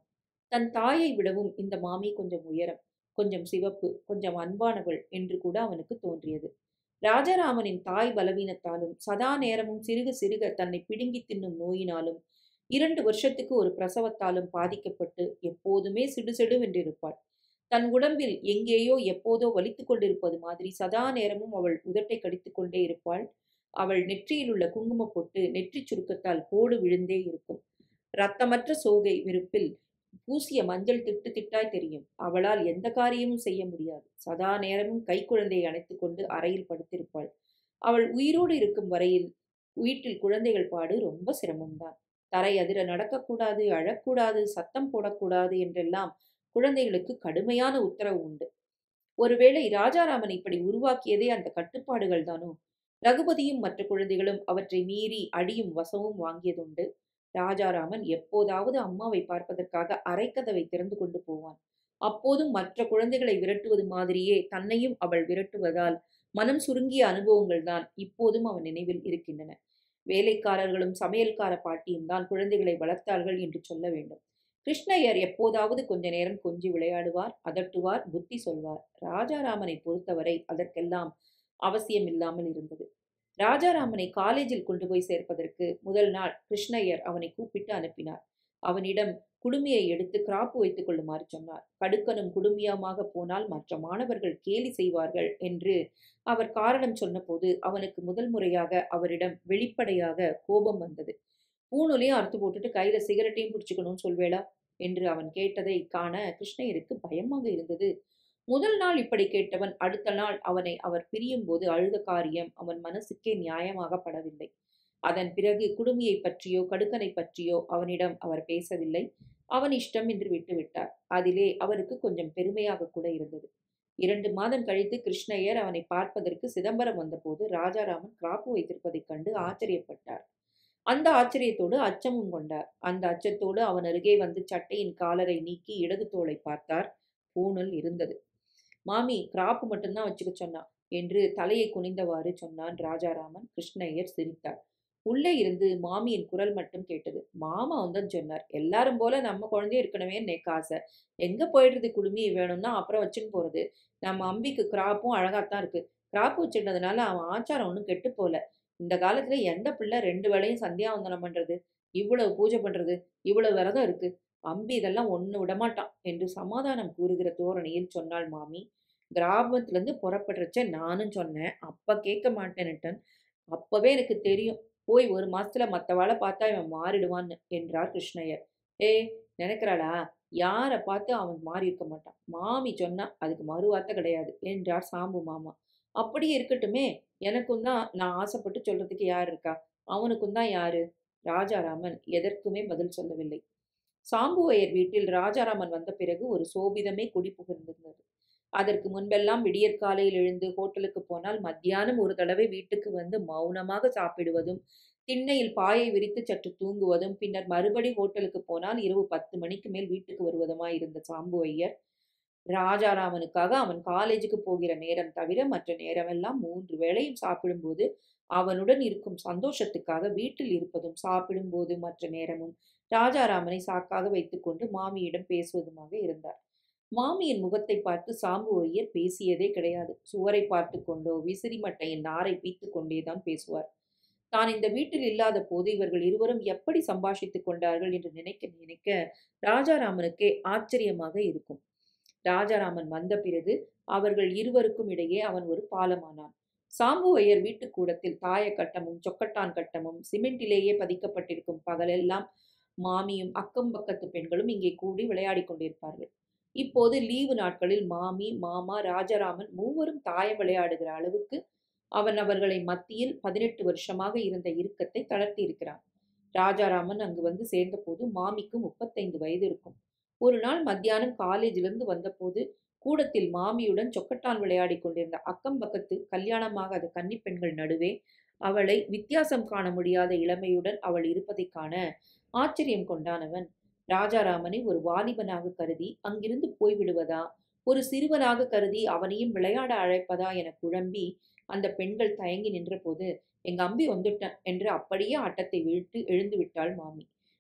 தன் தாயை விடவும் இந்த மாமி கொஞ்சம் உயரம் கொஞ்சம் சிவப்பு கொஞ்சம் அன்பானவள் என்று கூட அவனுக்கு தோன்றியது ராஜாராமனின் தாய் பலவீனத்தாலும் சதா நேரமும் சிறுக சிறுக தன்னை பிடுங்கி தின்னும் நோயினாலும் இரண்டு வருஷத்துக்கு ஒரு பிரசவத்தாலும் பாதிக்கப்பட்டு எப்போதுமே சிடுசிடுவென்றிருப்பாள் தன் உடம்பில் எங்கேயோ எப்போதோ வலித்துக் கொண்டிருப்பது மாதிரி சதா நேரமும் அவள் உதட்டை கடித்துக் கொண்டே இருப்பாள் அவள் நெற்றியில் உள்ள குங்குமப் பொட்டு நெற்றிச் சுருக்கத்தால் கோடு விழுந்தே இருக்கும் ரத்தமற்ற சோகை விருப்பில் பூசிய மஞ்சள் திட்டு திட்டாய் தெரியும் அவளால் எந்த காரியமும் செய்ய முடியாது சதா நேரமும் கைக்குழந்தையை அணைத்துக் கொண்டு அறையில் படுத்திருப்பாள் அவள் உயிரோடு இருக்கும் வரையில் வீட்டில் குழந்தைகள் பாடு ரொம்ப சிரமம்தான் தரை அதிர நடக்கக்கூடாது அழக்கூடாது சத்தம் போடக்கூடாது என்றெல்லாம் குழந்தைகளுக்கு கடுமையான உத்தரவு உண்டு ஒருவேளை ராஜாராமன் இப்படி உருவாக்கியதே அந்த கட்டுப்பாடுகள் தானோ ரகுபதியும் மற்ற குழந்தைகளும் அவற்றை மீறி அடியும் வசவும் வாங்கியதுண்டு ராஜாராமன் எப்போதாவது அம்மாவை பார்ப்பதற்காக அரைக்கதவை திறந்து கொண்டு போவான் அப்போதும் மற்ற குழந்தைகளை விரட்டுவது மாதிரியே தன்னையும் அவள் விரட்டுவதால் மனம் சுருங்கிய அனுபவங்கள் தான் இப்போதும் அவன் நினைவில் இருக்கின்றன வேலைக்காரர்களும் சமையல்கார பாட்டியும் தான் குழந்தைகளை வளர்த்தார்கள் என்று சொல்ல வேண்டும் கிருஷ்ணய்யர் எப்போதாவது கொஞ்ச நேரம் கொஞ்சி விளையாடுவார் அதட்டுவார் புத்தி சொல்வார் ராஜாராமனை பொறுத்தவரை அதற்கெல்லாம் அவசியம் இல்லாமல் இருந்தது ராஜாராமனை காலேஜில் கொண்டு போய் சேர்ப்பதற்கு முதல் நாள் கிருஷ்ணய்யர் அவனை கூப்பிட்டு அனுப்பினார் அவனிடம் குடுமியை எடுத்து கிராப்பு வைத்துக் கொள்ளுமாறு சொன்னார் கடுக்கனும் குடுமியமாக போனால் மற்ற மாணவர்கள் கேலி செய்வார்கள் என்று அவர் காரணம் சொன்னபோது அவனுக்கு முதல் முறையாக அவரிடம் வெளிப்படையாக கோபம் வந்தது பூணுலையும் அறுத்து போட்டுட்டு கையில சிகரெட்டையும் பிடிச்சுக்கணும்னு சொல்வேளா என்று அவன் கேட்டதை காண கிருஷ்ணயருக்கு பயமாக இருந்தது முதல் நாள் இப்படி கேட்டவன் அடுத்த நாள் அவனை அவர் பிரியும் போது அழுத காரியம் அவன் மனசுக்கே நியாயமாக படவில்லை அதன் பிறகு குடுமியை பற்றியோ கடுக்கனை பற்றியோ அவனிடம் அவர் பேசவில்லை அவன் இஷ்டம் என்று விட்டுவிட்டார் அதிலே அவருக்கு கொஞ்சம் பெருமையாக கூட இருந்தது இரண்டு மாதம் கழித்து கிருஷ்ணய்யர் அவனை பார்ப்பதற்கு சிதம்பரம் வந்தபோது ராஜாராமன் கிராப்பு வைத்திருப்பதைக் கண்டு ஆச்சரியப்பட்டார் அந்த ஆச்சரியத்தோடு அச்சமும் கொண்டார் அந்த அச்சத்தோடு அவன் அருகே வந்து சட்டையின் காலரை நீக்கி இடது தோளை பார்த்தார் பூணல் இருந்தது மாமி கிராப்பு மட்டும்தான் வச்சுக்க சொன்னான் என்று தலையை குனிந்தவாறு சொன்னான் ராஜாராமன் கிருஷ்ணய்யர் சிரித்தார் உள்ளே இருந்து மாமியின் குரல் மட்டும் கேட்டது மாமா வந்தன்னு சொன்னார் எல்லாரும் போல நம்ம குழந்தையும் இருக்கணுமே எனக்கு ஆசை எங்க போயிடுறது குடுமி வேணும்னா அப்புறம் வச்சுன்னு போறது நம்ம அம்பிக்கு கிராப்பும் அழகாத்தான் இருக்கு கிராப்பு வச்சிருந்ததுனால அவன் ஆச்சாரம் ஒன்றும் கெட்டு போல இந்த காலத்துல எந்த பிள்ளை ரெண்டு வேளையும் சந்தியாவந்தனம் பண்றது இவ்வளவு பூஜை பண்றது இவ்வளவு விரதம் இருக்கு அம்பி இதெல்லாம் ஒண்ணு விடமாட்டான் என்று சமாதானம் கூறுகிற தோரணையில் சொன்னாள் மாமி கிராமத்துலேருந்து புறப்படுறச்ச நானும் சொன்னேன் அப்போ கேட்க மாட்டேன்னுட்டன் அப்போவே எனக்கு தெரியும் போய் ஒரு மாசத்துல மற்றவாளை பார்த்தா இவன் மாறிடுவான்னு என்றார் கிருஷ்ணய்யர் ஏய் நினைக்கிறாளா யாரை பார்த்து அவன் மாறி இருக்க மாட்டான் மாமி சொன்னா அதுக்கு மறு வார்த்தை கிடையாது என்றார் சாம்பு மாமா அப்படியே இருக்கட்டுமே எனக்கும் தான் நான் ஆசைப்பட்டு சொல்றதுக்கு யார் இருக்கா அவனுக்கும் தான் யாரு ராஜாராமன் எதற்குமே பதில் சொல்லவில்லை சாம்புவையர் வீட்டில் ராஜாராமன் வந்த பிறகு ஒரு சோபிதமே குடி புகுந்திருந்தது அதற்கு முன்பெல்லாம் விடியற்காலையில் எழுந்து ஹோட்டலுக்கு போனால் மத்தியானம் ஒரு தடவை வீட்டுக்கு வந்து மௌனமாக சாப்பிடுவதும் திண்ணையில் பாயை விரித்து சற்று தூங்குவதும் பின்னர் மறுபடி ஹோட்டலுக்கு போனால் இரவு பத்து மணிக்கு மேல் வீட்டுக்கு வருவதுமாய் இருந்த சாம்பு ஐயர் ராஜாராமனுக்காக அவன் காலேஜுக்கு போகிற நேரம் தவிர மற்ற நேரமெல்லாம் மூன்று வேளையும் சாப்பிடும்போது அவனுடன் இருக்கும் சந்தோஷத்துக்காக வீட்டில் இருப்பதும் சாப்பிடும்போது மற்ற நேரமும் ராஜாராமனை சாக்காக வைத்துக்கொண்டு மாமியிடம் பேசுவதுமாக இருந்தார் மாமியின் முகத்தை பார்த்து சாம்பு ஐயர் பேசியதே கிடையாது சுவரை பார்த்து கொண்டோ விசிறி மட்டையின் நாரை பீத்து கொண்டேதான் பேசுவார் தான் இந்த வீட்டில் இல்லாத போது இவர்கள் இருவரும் எப்படி சம்பாஷித்துக் கொண்டார்கள் என்று நினைக்க நினைக்க ராஜாராமனுக்கே ஆச்சரியமாக இருக்கும் ராஜாராமன் வந்த பிறகு அவர்கள் இருவருக்கும் இடையே அவன் ஒரு பாலமானான் சாம்பு ஐயர் வீட்டு கூடத்தில் தாய கட்டமும் சொக்கட்டான் கட்டமும் சிமெண்டிலேயே பதிக்கப்பட்டிருக்கும் பகலெல்லாம் மாமியும் அக்கம் பக்கத்து பெண்களும் இங்கே கூடி விளையாடி கொண்டிருப்பார்கள் இப்போது லீவு நாட்களில் மாமி மாமா ராஜாராமன் மூவரும் தாயம் விளையாடுகிற அளவுக்கு அவன் அவர்களை மத்தியில் பதினெட்டு வருஷமாக இருந்த இறுக்கத்தை தளர்த்தி இருக்கிறான் ராஜாராமன் அங்கு வந்து சேர்ந்தபோது மாமிக்கு முப்பத்தைந்து வயது இருக்கும் ஒரு நாள் மத்தியானம் காலேஜிலிருந்து வந்தபோது கூடத்தில் மாமியுடன் சொக்கட்டான் விளையாடி கொண்டிருந்த அக்கம் பக்கத்து கல்யாணமாகாத கன்னி பெண்கள் நடுவே அவளை வித்தியாசம் காண முடியாத இளமையுடன் அவள் இருப்பதைக் காண ஆச்சரியம் கொண்டானவன் ராஜாராமனை ஒரு வாலிபனாக கருதி அங்கிருந்து போய்விடுவதா ஒரு சிறுவனாக கருதி அவனையும் விளையாட அழைப்பதா என குழம்பி அந்த பெண்கள் தயங்கி நின்றபோது எங்க அம்பி வந்துட்டேன் என்று அப்படியே ஆட்டத்தை வீழ்த்து எழுந்து விட்டாள் மாமி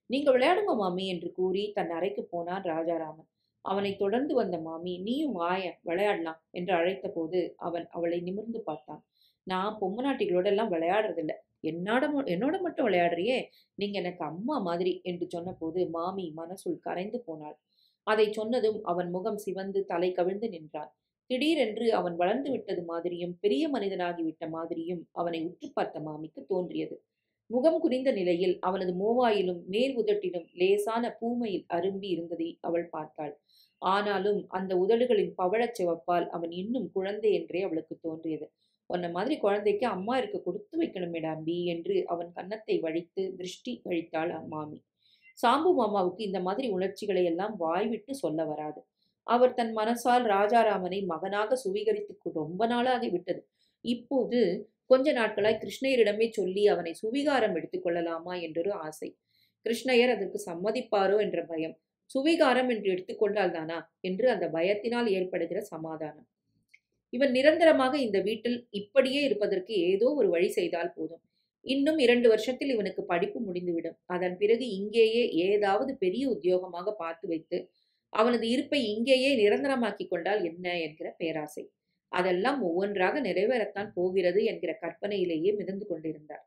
நீங்க விளையாடுங்க மாமி என்று கூறி தன் அறைக்கு போனான் ராஜாராமன் அவனை தொடர்ந்து வந்த மாமி நீயும் வாயேன் விளையாடலாம் என்று அழைத்த போது அவன் அவளை நிமிர்ந்து பார்த்தான் நான் பொம்மநாட்டிகளோட எல்லாம் விளையாடுறதில்ல என்னோட ம- என்னோட மட்டும் விளையாடுறியே நீங்க எனக்கு அம்மா மாதிரி என்று சொன்னபோது மாமி மனசுள் கரைந்து போனாள் அதை சொன்னதும் அவன் முகம் சிவந்து தலை கவிழ்ந்து நின்றான் திடீரென்று அவன் வளர்ந்து விட்டது மாதிரியும் பெரிய மனிதனாகி விட்ட மாதிரியும் அவனை உற்று பார்த்த மாமிக்கு தோன்றியது முகம் குறிந்த நிலையில் அவனது மோவாயிலும் மேல் உதட்டிலும் லேசான பூமையில் அரும்பி இருந்ததை அவள் பார்த்தாள் ஆனாலும் அந்த உதடுகளின் பவழச் சிவப்பால் அவன் இன்னும் குழந்தை என்றே அவளுக்கு தோன்றியது உன்ன மாதிரி குழந்தைக்கு அம்மா இருக்க கொடுத்து வைக்கணுமேடா அம்பி என்று அவன் கன்னத்தை வழித்து திருஷ்டி கழித்தாள் மாமி சாம்பு மாமாவுக்கு இந்த மாதிரி உணர்ச்சிகளை எல்லாம் வாய்விட்டு சொல்ல வராது அவர் தன் மனசால் ராஜாராமனை மகனாக சுவீகரித்து ரொம்ப நாளாகி விட்டது இப்போது கொஞ்ச நாட்களாய் கிருஷ்ணயரிடமே சொல்லி அவனை சுவீகாரம் எடுத்துக்கொள்ளலாமா என்றொரு ஆசை கிருஷ்ணயர் அதற்கு சம்மதிப்பாரோ என்ற பயம் சுவீகாரம் என்று எடுத்துக்கொண்டால் தானா என்று அந்த பயத்தினால் ஏற்படுகிற சமாதானம் இவன் நிரந்தரமாக இந்த வீட்டில் இப்படியே இருப்பதற்கு ஏதோ ஒரு வழி செய்தால் போதும் இன்னும் இரண்டு வருஷத்தில் இவனுக்கு படிப்பு முடிந்துவிடும் அதன் பிறகு இங்கேயே ஏதாவது பெரிய உத்தியோகமாக பார்த்து வைத்து அவனது இருப்பை இங்கேயே நிரந்தரமாக்கி கொண்டால் என்ன என்கிற பேராசை அதெல்லாம் ஒவ்வொன்றாக நிறைவேறத்தான் போகிறது என்கிற கற்பனையிலேயே மிதந்து கொண்டிருந்தார்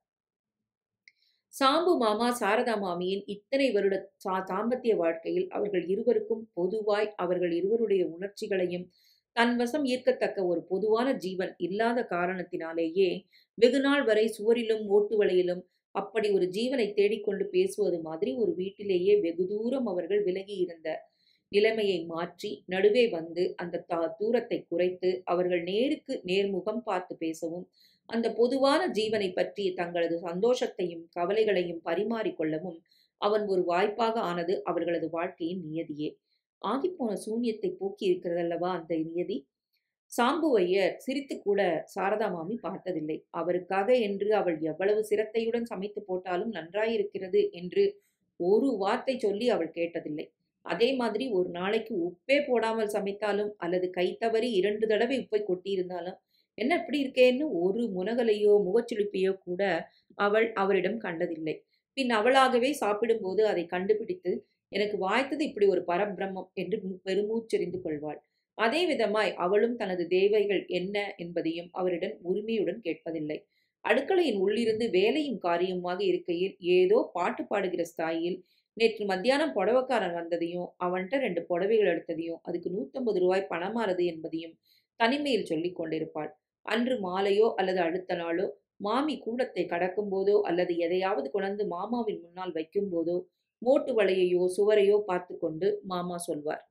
சாம்பு மாமா சாரதா மாமியின் இத்தனை வருட சா தாம்பத்திய வாழ்க்கையில் அவர்கள் இருவருக்கும் பொதுவாய் அவர்கள் இருவருடைய உணர்ச்சிகளையும் தன்வசம் ஈர்க்கத்தக்க ஒரு பொதுவான ஜீவன் இல்லாத காரணத்தினாலேயே வெகுநாள் வரை சுவரிலும் ஓட்டு வலையிலும் அப்படி ஒரு ஜீவனை தேடிக்கொண்டு பேசுவது மாதிரி ஒரு வீட்டிலேயே வெகு தூரம் அவர்கள் விலகி இருந்த நிலைமையை மாற்றி நடுவே வந்து அந்த தா தூரத்தை குறைத்து அவர்கள் நேருக்கு நேர்முகம் பார்த்து பேசவும் அந்த பொதுவான ஜீவனை பற்றி தங்களது சந்தோஷத்தையும் கவலைகளையும் பரிமாறிக்கொள்ளவும் அவன் ஒரு வாய்ப்பாக ஆனது அவர்களது வாழ்க்கையின் நியதியே ஆகிப்போன சூன்யத்தை போக்கி இருக்கிறதல்லவா அந்த நியதி சாம்புவையர் சிரித்து கூட சாரதா மாமி பார்த்ததில்லை அவருக்காக என்று அவள் எவ்வளவு சிரத்தையுடன் சமைத்து போட்டாலும் நன்றாயிருக்கிறது என்று ஒரு வார்த்தை சொல்லி அவள் கேட்டதில்லை அதே மாதிரி ஒரு நாளைக்கு உப்பே போடாமல் சமைத்தாலும் அல்லது கை தவறி இரண்டு தடவை உப்பை கொட்டியிருந்தாலும் என்ன இப்படி இருக்கேன்னு ஒரு முனகலையோ முகச்சுளிப்பையோ கூட அவள் அவரிடம் கண்டதில்லை பின் அவளாகவே சாப்பிடும்போது அதை கண்டுபிடித்து எனக்கு வாய்த்தது இப்படி ஒரு பரபிரம்மம் என்று மு- பெருமூச்செறிந்து கொள்வாள் அதே விதமாய் அவளும் தனது தேவைகள் என்ன என்பதையும் அவரிடம் உரிமையுடன் கேட்பதில்லை அடுக்களையின் உள்ளிருந்து வேலையும் காரியமாக இருக்கையில் ஏதோ பாட்டு பாடுகிற ஸ்தாயில் நேற்று மத்தியானம் புடவைக்காரன் வந்ததையும் அவன்கிட்ட ரெண்டு புடவைகள் எடுத்ததையும் அதுக்கு நூற்றம்பது ரூபாய் பணமானது என்பதையும் தனிமையில் சொல்லிக் கொண்டிருப்பாள் அன்று மாலையோ அல்லது அடுத்த நாளோ மாமி கூடத்தை கடக்கும் போதோ அல்லது எதையாவது கொண்டு மாமாவின் முன்னால் வைக்கும் போதோ மோட்டு வலையையோ சுவரையோ பார்த்து கொண்டு மாமா சொல்வார்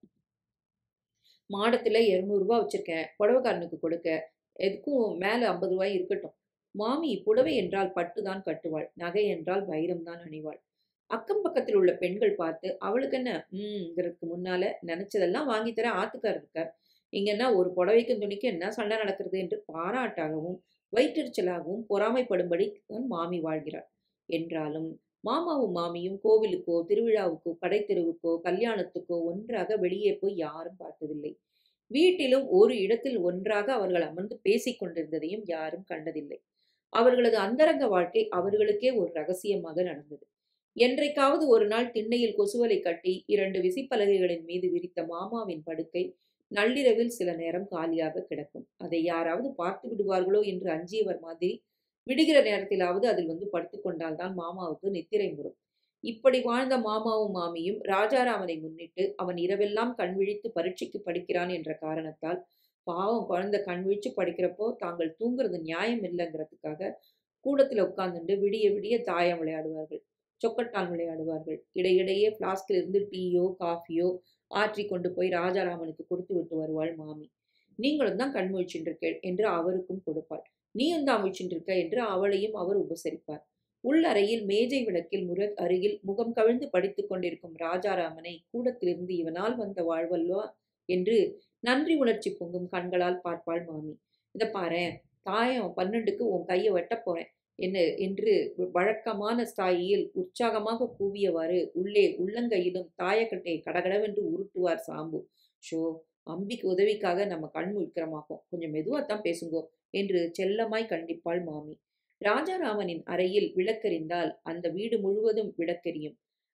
மாடத்துல இருநூறுபா வச்சிருக்கேன் புடவைக்காரனுக்கு கொடுக்க எதுக்கும் மேல ஐம்பது ரூபாய் இருக்கட்டும் மாமி புடவை என்றால் பட்டு தான் கட்டுவாள் நகை என்றால் வைரம் தான் அணிவாள் அக்கம் பக்கத்தில் உள்ள பெண்கள் பார்த்து அவளுக்கு என்ன ம்ங்கிறதுக்கு முன்னால நினைச்சதெல்லாம் வாங்கி தர ஆத்துக்கார் இருக்கார் இங்கன்னா ஒரு புடவைக்கும் துணிக்கு என்ன சண்டை நடக்கிறது என்று பாராட்டாகவும் வயிற்றெரிச்சலாகவும் பொறாமைப்படும்படி தான் மாமி வாழ்கிறாள் என்றாலும் மாமாவும் மாமியும் கோவிலுக்கோ திருவிழாவுக்கோ கடைத்தெருவுக்கோ கல்யாணத்துக்கோ ஒன்றாக வெளியே போய் யாரும் பார்த்ததில்லை வீட்டிலும் ஒரு இடத்தில் ஒன்றாக அவர்கள் அமர்ந்து பேசிக் கொண்டிருந்ததையும் யாரும் கண்டதில்லை அவர்களது அந்தரங்க வாழ்க்கை அவர்களுக்கே ஒரு ரகசியமாக நடந்தது என்றைக்காவது ஒரு நாள் திண்ணையில் கொசுவலை கட்டி இரண்டு விசிப்பலகைகளின் மீது விரித்த மாமாவின் படுக்கை நள்ளிரவில் சில நேரம் காலியாக கிடக்கும் அதை யாராவது பார்த்து விடுவார்களோ என்று அஞ்சியவர் மாதிரி விடுகிற நேரத்திலாவது அதில் வந்து படுத்துக்கொண்டால் தான் மாமாவுக்கு நித்திரை வரும் இப்படி வாழ்ந்த மாமாவும் மாமியும் ராஜாராமனை முன்னிட்டு அவன் இரவெல்லாம் கண் விழித்து பரீட்சைக்கு படிக்கிறான் என்ற காரணத்தால் பாவம் குழந்தை கண் விழிச்சு படிக்கிறப்போ தாங்கள் தூங்குறது நியாயம் இல்லைங்கிறதுக்காக கூடத்தில் உட்கார்ந்துட்டு விடிய விடிய தாயம் விளையாடுவார்கள் சொக்கட்டான் விளையாடுவார்கள் இடையிடையே பிளாஸ்கில் இருந்து டீயோ காஃபியோ ஆற்றி கொண்டு போய் ராஜாராமனுக்கு கொடுத்து விட்டு வருவாள் மாமி நீங்களும் தான் கண் முழிச்சுட்டு என்று அவருக்கும் கொடுப்பாள் நீயும் தான் முழிச்சுட்டு இருக்க என்று அவளையும் அவர் உபசரிப்பார் உள்ளறையில் மேஜை விளக்கில் முர அருகில் முகம் கவிழ்ந்து படித்துக் கொண்டிருக்கும் ராஜாராமனை கூடத்திலிருந்து இவனால் வந்த வாழ்வல்லோ என்று நன்றி உணர்ச்சி பொங்கும் கண்களால் பார்ப்பாள் மாமி இதை பாரேன் தாயம் பன்னெண்டுக்கு உன் கையை வெட்டப் போறேன் என்ன என்று வழக்கமான ஸ்தாயியில் உற்சாகமாக கூவியவாறு உள்ளே உள்ளங்கையிலும் தாயக்கட்டையை கடகடவென்று உருட்டுவார் சாம்பு ஷோ அம்பிக்கு உதவிக்காக நம்ம கண் முழிக்கிறமாக்கும் கொஞ்சம் மெதுவாத்தான் பேசுங்கோ என்று செல்லமாய் கண்டிப்பாள் மாமி ராஜாராமனின் அறையில் விளக்கெறிந்தால் அந்த வீடு முழுவதும் விளக்கெரியும்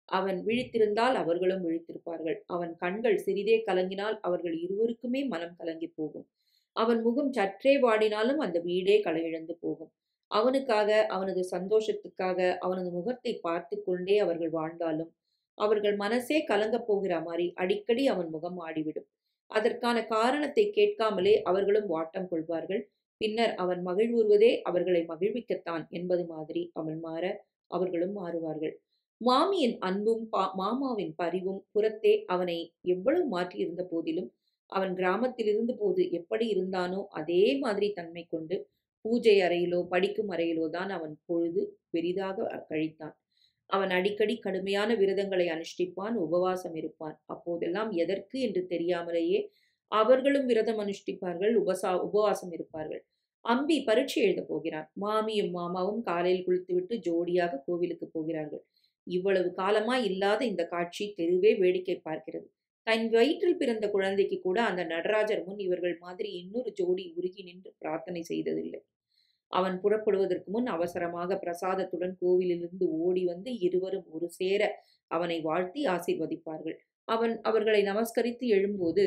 அவன் விழித்திருந்தால் அவர்களும் விழித்திருப்பார்கள் அவன் கண்கள் சிறிதே கலங்கினால் அவர்கள் இருவருக்குமே மனம் கலங்கி போகும் அவன் முகம் சற்றே வாடினாலும் அந்த வீடே களையிழந்து போகும் அவனுக்காக அவனது சந்தோஷத்துக்காக அவனது முகத்தை பார்த்து கொண்டே அவர்கள் வாழ்ந்தாலும் அவர்கள் மனசே கலங்கப் போகிற மாதிரி அடிக்கடி அவன் முகம் ஆடிவிடும் அதற்கான காரணத்தை கேட்காமலே அவர்களும் வாட்டம் கொள்வார்கள் பின்னர் அவன் மகிழ்வுறுவதே அவர்களை மகிழ்விக்கத்தான் என்பது மாதிரி அவன் மாற அவர்களும் மாறுவார்கள் மாமியின் அன்பும் பா மாமாவின் பரிவும் புறத்தே அவனை எவ்வளவு மாற்றியிருந்த போதிலும் அவன் கிராமத்தில் இருந்த போது எப்படி இருந்தானோ அதே மாதிரி தன்மை கொண்டு பூஜை அறையிலோ படிக்கும் அறையிலோ தான் அவன் பொழுது பெரிதாக கழித்தான் அவன் அடிக்கடி கடுமையான விரதங்களை அனுஷ்டிப்பான் உபவாசம் இருப்பான் அப்போதெல்லாம் எதற்கு என்று தெரியாமலேயே அவர்களும் விரதம் அனுஷ்டிப்பார்கள் உபசா உபவாசம் இருப்பார்கள் அம்பி பரீட்சை எழுத போகிறான் மாமியும் மாமாவும் காலையில் குளித்துவிட்டு ஜோடியாக கோவிலுக்கு போகிறார்கள் இவ்வளவு காலமா இல்லாத இந்த காட்சி தெருவே வேடிக்கை பார்க்கிறது தன் வயிற்றில் பிறந்த குழந்தைக்கு கூட அந்த நடராஜர் முன் இவர்கள் மாதிரி இன்னொரு ஜோடி உருகி நின்று பிரார்த்தனை செய்ததில்லை அவன் புறப்படுவதற்கு முன் அவசரமாக பிரசாதத்துடன் கோவிலிலிருந்து ஓடி வந்து இருவரும் ஒரு சேர அவனை வாழ்த்தி ஆசீர்வதிப்பார்கள் அவன் அவர்களை நமஸ்கரித்து எழும்போது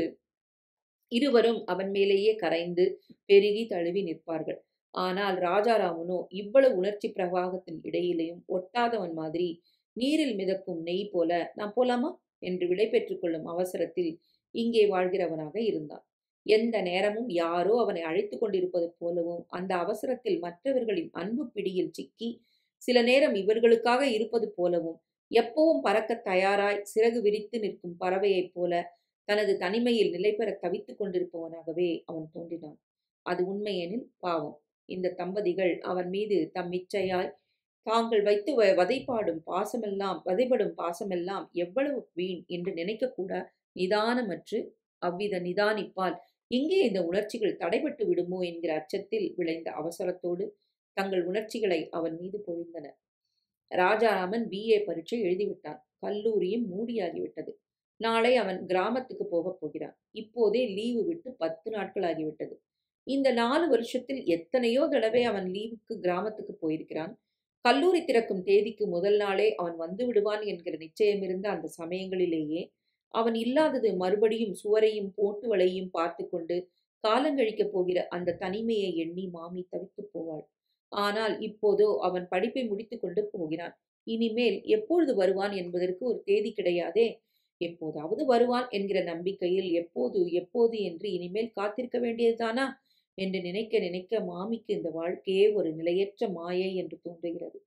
இருவரும் அவன் மேலேயே கரைந்து பெருகி தழுவி நிற்பார்கள் ஆனால் ராஜாராமனோ இவ்வளவு உணர்ச்சி பிரவாகத்தின் இடையிலேயும் ஒட்டாதவன் மாதிரி நீரில் மிதக்கும் நெய் போல நான் போலாமா என்று விடை பெற்றுக் கொள்ளும் அவசரத்தில் இங்கே வாழ்கிறவனாக இருந்தான் எந்த நேரமும் யாரோ அவனை அழைத்து கொண்டிருப்பது போலவும் அந்த அவசரத்தில் மற்றவர்களின் அன்பு பிடியில் சிக்கி சில நேரம் இவர்களுக்காக இருப்பது போலவும் எப்பவும் பறக்க தயாராய் சிறகு விரித்து நிற்கும் பறவையைப் போல தனது தனிமையில் நிலை பெற தவித்துக் கொண்டிருப்பவனாகவே அவன் தோன்றினான் அது உண்மையெனில் பாவம் இந்த தம்பதிகள் அவன் மீது தம் இச்சையாய் தாங்கள் வைத்து வதைப்பாடும் பாசமெல்லாம் வதைப்படும் பாசமெல்லாம் எவ்வளவு வீண் என்று நினைக்கக்கூட நிதானமற்று அவ்வித நிதானிப்பால் எங்கே இந்த உணர்ச்சிகள் தடைபட்டு விடுமோ என்கிற அச்சத்தில் விளைந்த அவசரத்தோடு தங்கள் உணர்ச்சிகளை அவன் மீது பொழிந்தனர் ராஜாராமன் பிஏ பரீட்சை எழுதிவிட்டான் கல்லூரியும் மூடியாகிவிட்டது நாளை அவன் கிராமத்துக்கு போகப் போகிறான் இப்போதே லீவு விட்டு பத்து நாட்கள் ஆகிவிட்டது இந்த நாலு வருஷத்தில் எத்தனையோ தடவை அவன் லீவுக்கு கிராமத்துக்கு போயிருக்கிறான் கல்லூரி திறக்கும் தேதிக்கு முதல் நாளே அவன் வந்து விடுவான் என்கிற நிச்சயம் இருந்த அந்த சமயங்களிலேயே அவன் இல்லாதது மறுபடியும் சுவரையும் போட்டு வளையும் பார்த்து கொண்டு காலங்கழிக்கப் போகிற அந்த தனிமையை எண்ணி மாமி தவித்து போவாள் ஆனால் இப்போதோ அவன் படிப்பை முடித்து கொண்டு போகிறான் இனிமேல் எப்பொழுது வருவான் என்பதற்கு ஒரு தேதி கிடையாதே எப்போதாவது வருவான் என்கிற நம்பிக்கையில் எப்போது எப்போது என்று இனிமேல் காத்திருக்க வேண்டியதுதானா என்று நினைக்க நினைக்க மாமிக்கு இந்த வாழ்க்கையே ஒரு நிலையற்ற மாயை என்று தோன்றுகிறது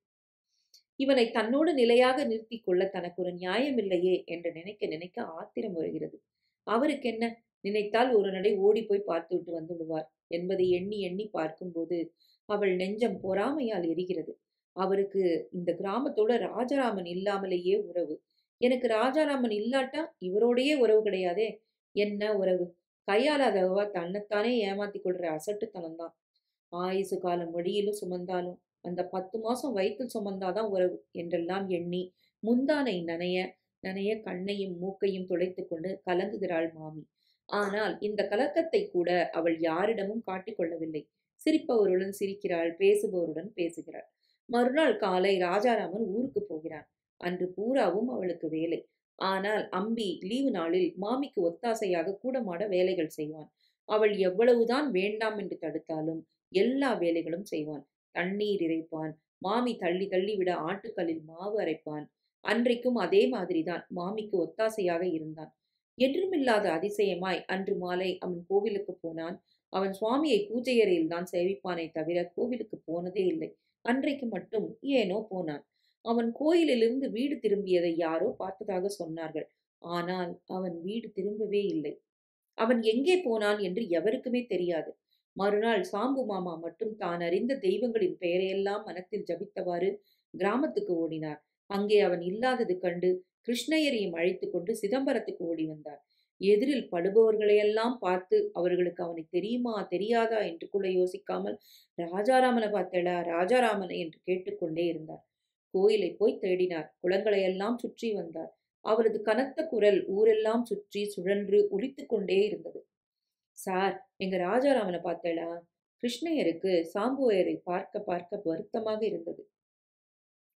இவனை தன்னோடு நிலையாக நிறுத்தி கொள்ள தனக்கு ஒரு நியாயமில்லையே என்று நினைக்க நினைக்க ஆத்திரம் வருகிறது அவருக்கு என்ன நினைத்தால் ஒரு நடை ஓடி போய் பார்த்து விட்டு வந்து விடுவார் என்பதை எண்ணி எண்ணி பார்க்கும்போது அவள் நெஞ்சம் பொறாமையால் எரிகிறது அவருக்கு இந்த கிராமத்தோட ராஜாராமன் இல்லாமலேயே உறவு எனக்கு ராஜாராமன் இல்லாட்டா இவரோடையே உறவு கிடையாதே என்ன உறவு கையாளாதவா தன்னைத்தானே ஏமாத்தி கொள்ற அசட்டுத்தனம் தான் ஆயுசு காலம் வழியிலும் சுமந்தாலும் அந்த பத்து மாசம் வயிற்றில் சுமந்தாதான் உறவு என்றெல்லாம் எண்ணி முந்தானை நனைய நனைய கண்ணையும் மூக்கையும் துடைத்து கொண்டு கலங்குகிறாள் மாமி ஆனால் இந்த கலக்கத்தை கூட அவள் யாரிடமும் காட்டிக்கொள்ளவில்லை சிரிப்பவருடன் சிரிக்கிறாள் பேசுபவருடன் பேசுகிறாள் மறுநாள் காலை ராஜாராமன் ஊருக்கு போகிறான் அன்று பூராவும் அவளுக்கு வேலை ஆனால் அம்பி லீவு நாளில் மாமிக்கு ஒத்தாசையாக கூடமாட வேலைகள் செய்வான் அவள் எவ்வளவுதான் வேண்டாம் என்று தடுத்தாலும் எல்லா வேலைகளும் செய்வான் தண்ணீர் இறைப்பான் மாமி தள்ளி தள்ளி விட ஆட்டுக்கல்லில் மாவு அரைப்பான் அன்றைக்கும் அதே மாதிரிதான் மாமிக்கு ஒத்தாசையாக இருந்தான் என்றுமில்லாத அதிசயமாய் அன்று மாலை அவன் கோவிலுக்கு போனான் அவன் சுவாமியை பூஜை அறையில் தான் சேவிப்பானே தவிர கோவிலுக்கு போனதே இல்லை அன்றைக்கு மட்டும் ஏனோ போனான் அவன் கோயிலிலிருந்து வீடு திரும்பியதை யாரோ பார்த்ததாக சொன்னார்கள் ஆனால் அவன் வீடு திரும்பவே இல்லை அவன் எங்கே போனான் என்று எவருக்குமே தெரியாது மறுநாள் சாம்பு மாமா மட்டும் தான் அறிந்த தெய்வங்களின் பெயரையெல்லாம் மனத்தில் ஜபித்தவாறு கிராமத்துக்கு ஓடினார் அங்கே அவன் இல்லாதது கண்டு கிருஷ்ணயரையும் அழைத்து கொண்டு சிதம்பரத்துக்கு ஓடி வந்தார் எதிரில் படுபவர்களையெல்லாம் பார்த்து அவர்களுக்கு அவனை தெரியுமா தெரியாதா என்று கூட யோசிக்காமல் ராஜாராமனை பார்த்தடா ராஜாராமனை என்று கேட்டுக்கொண்டே இருந்தார் கோயிலை போய் தேடினார் குளங்களையெல்லாம் சுற்றி வந்தார் அவரது கனத்த குரல் ஊரெல்லாம் சுற்றி சுழன்று உரித்து கொண்டே இருந்தது சார் எங்க ராஜாராமனை பார்த்தடா கிருஷ்ணயருக்கு சாம்புவயரை பார்க்க பார்க்க வருத்தமாக இருந்தது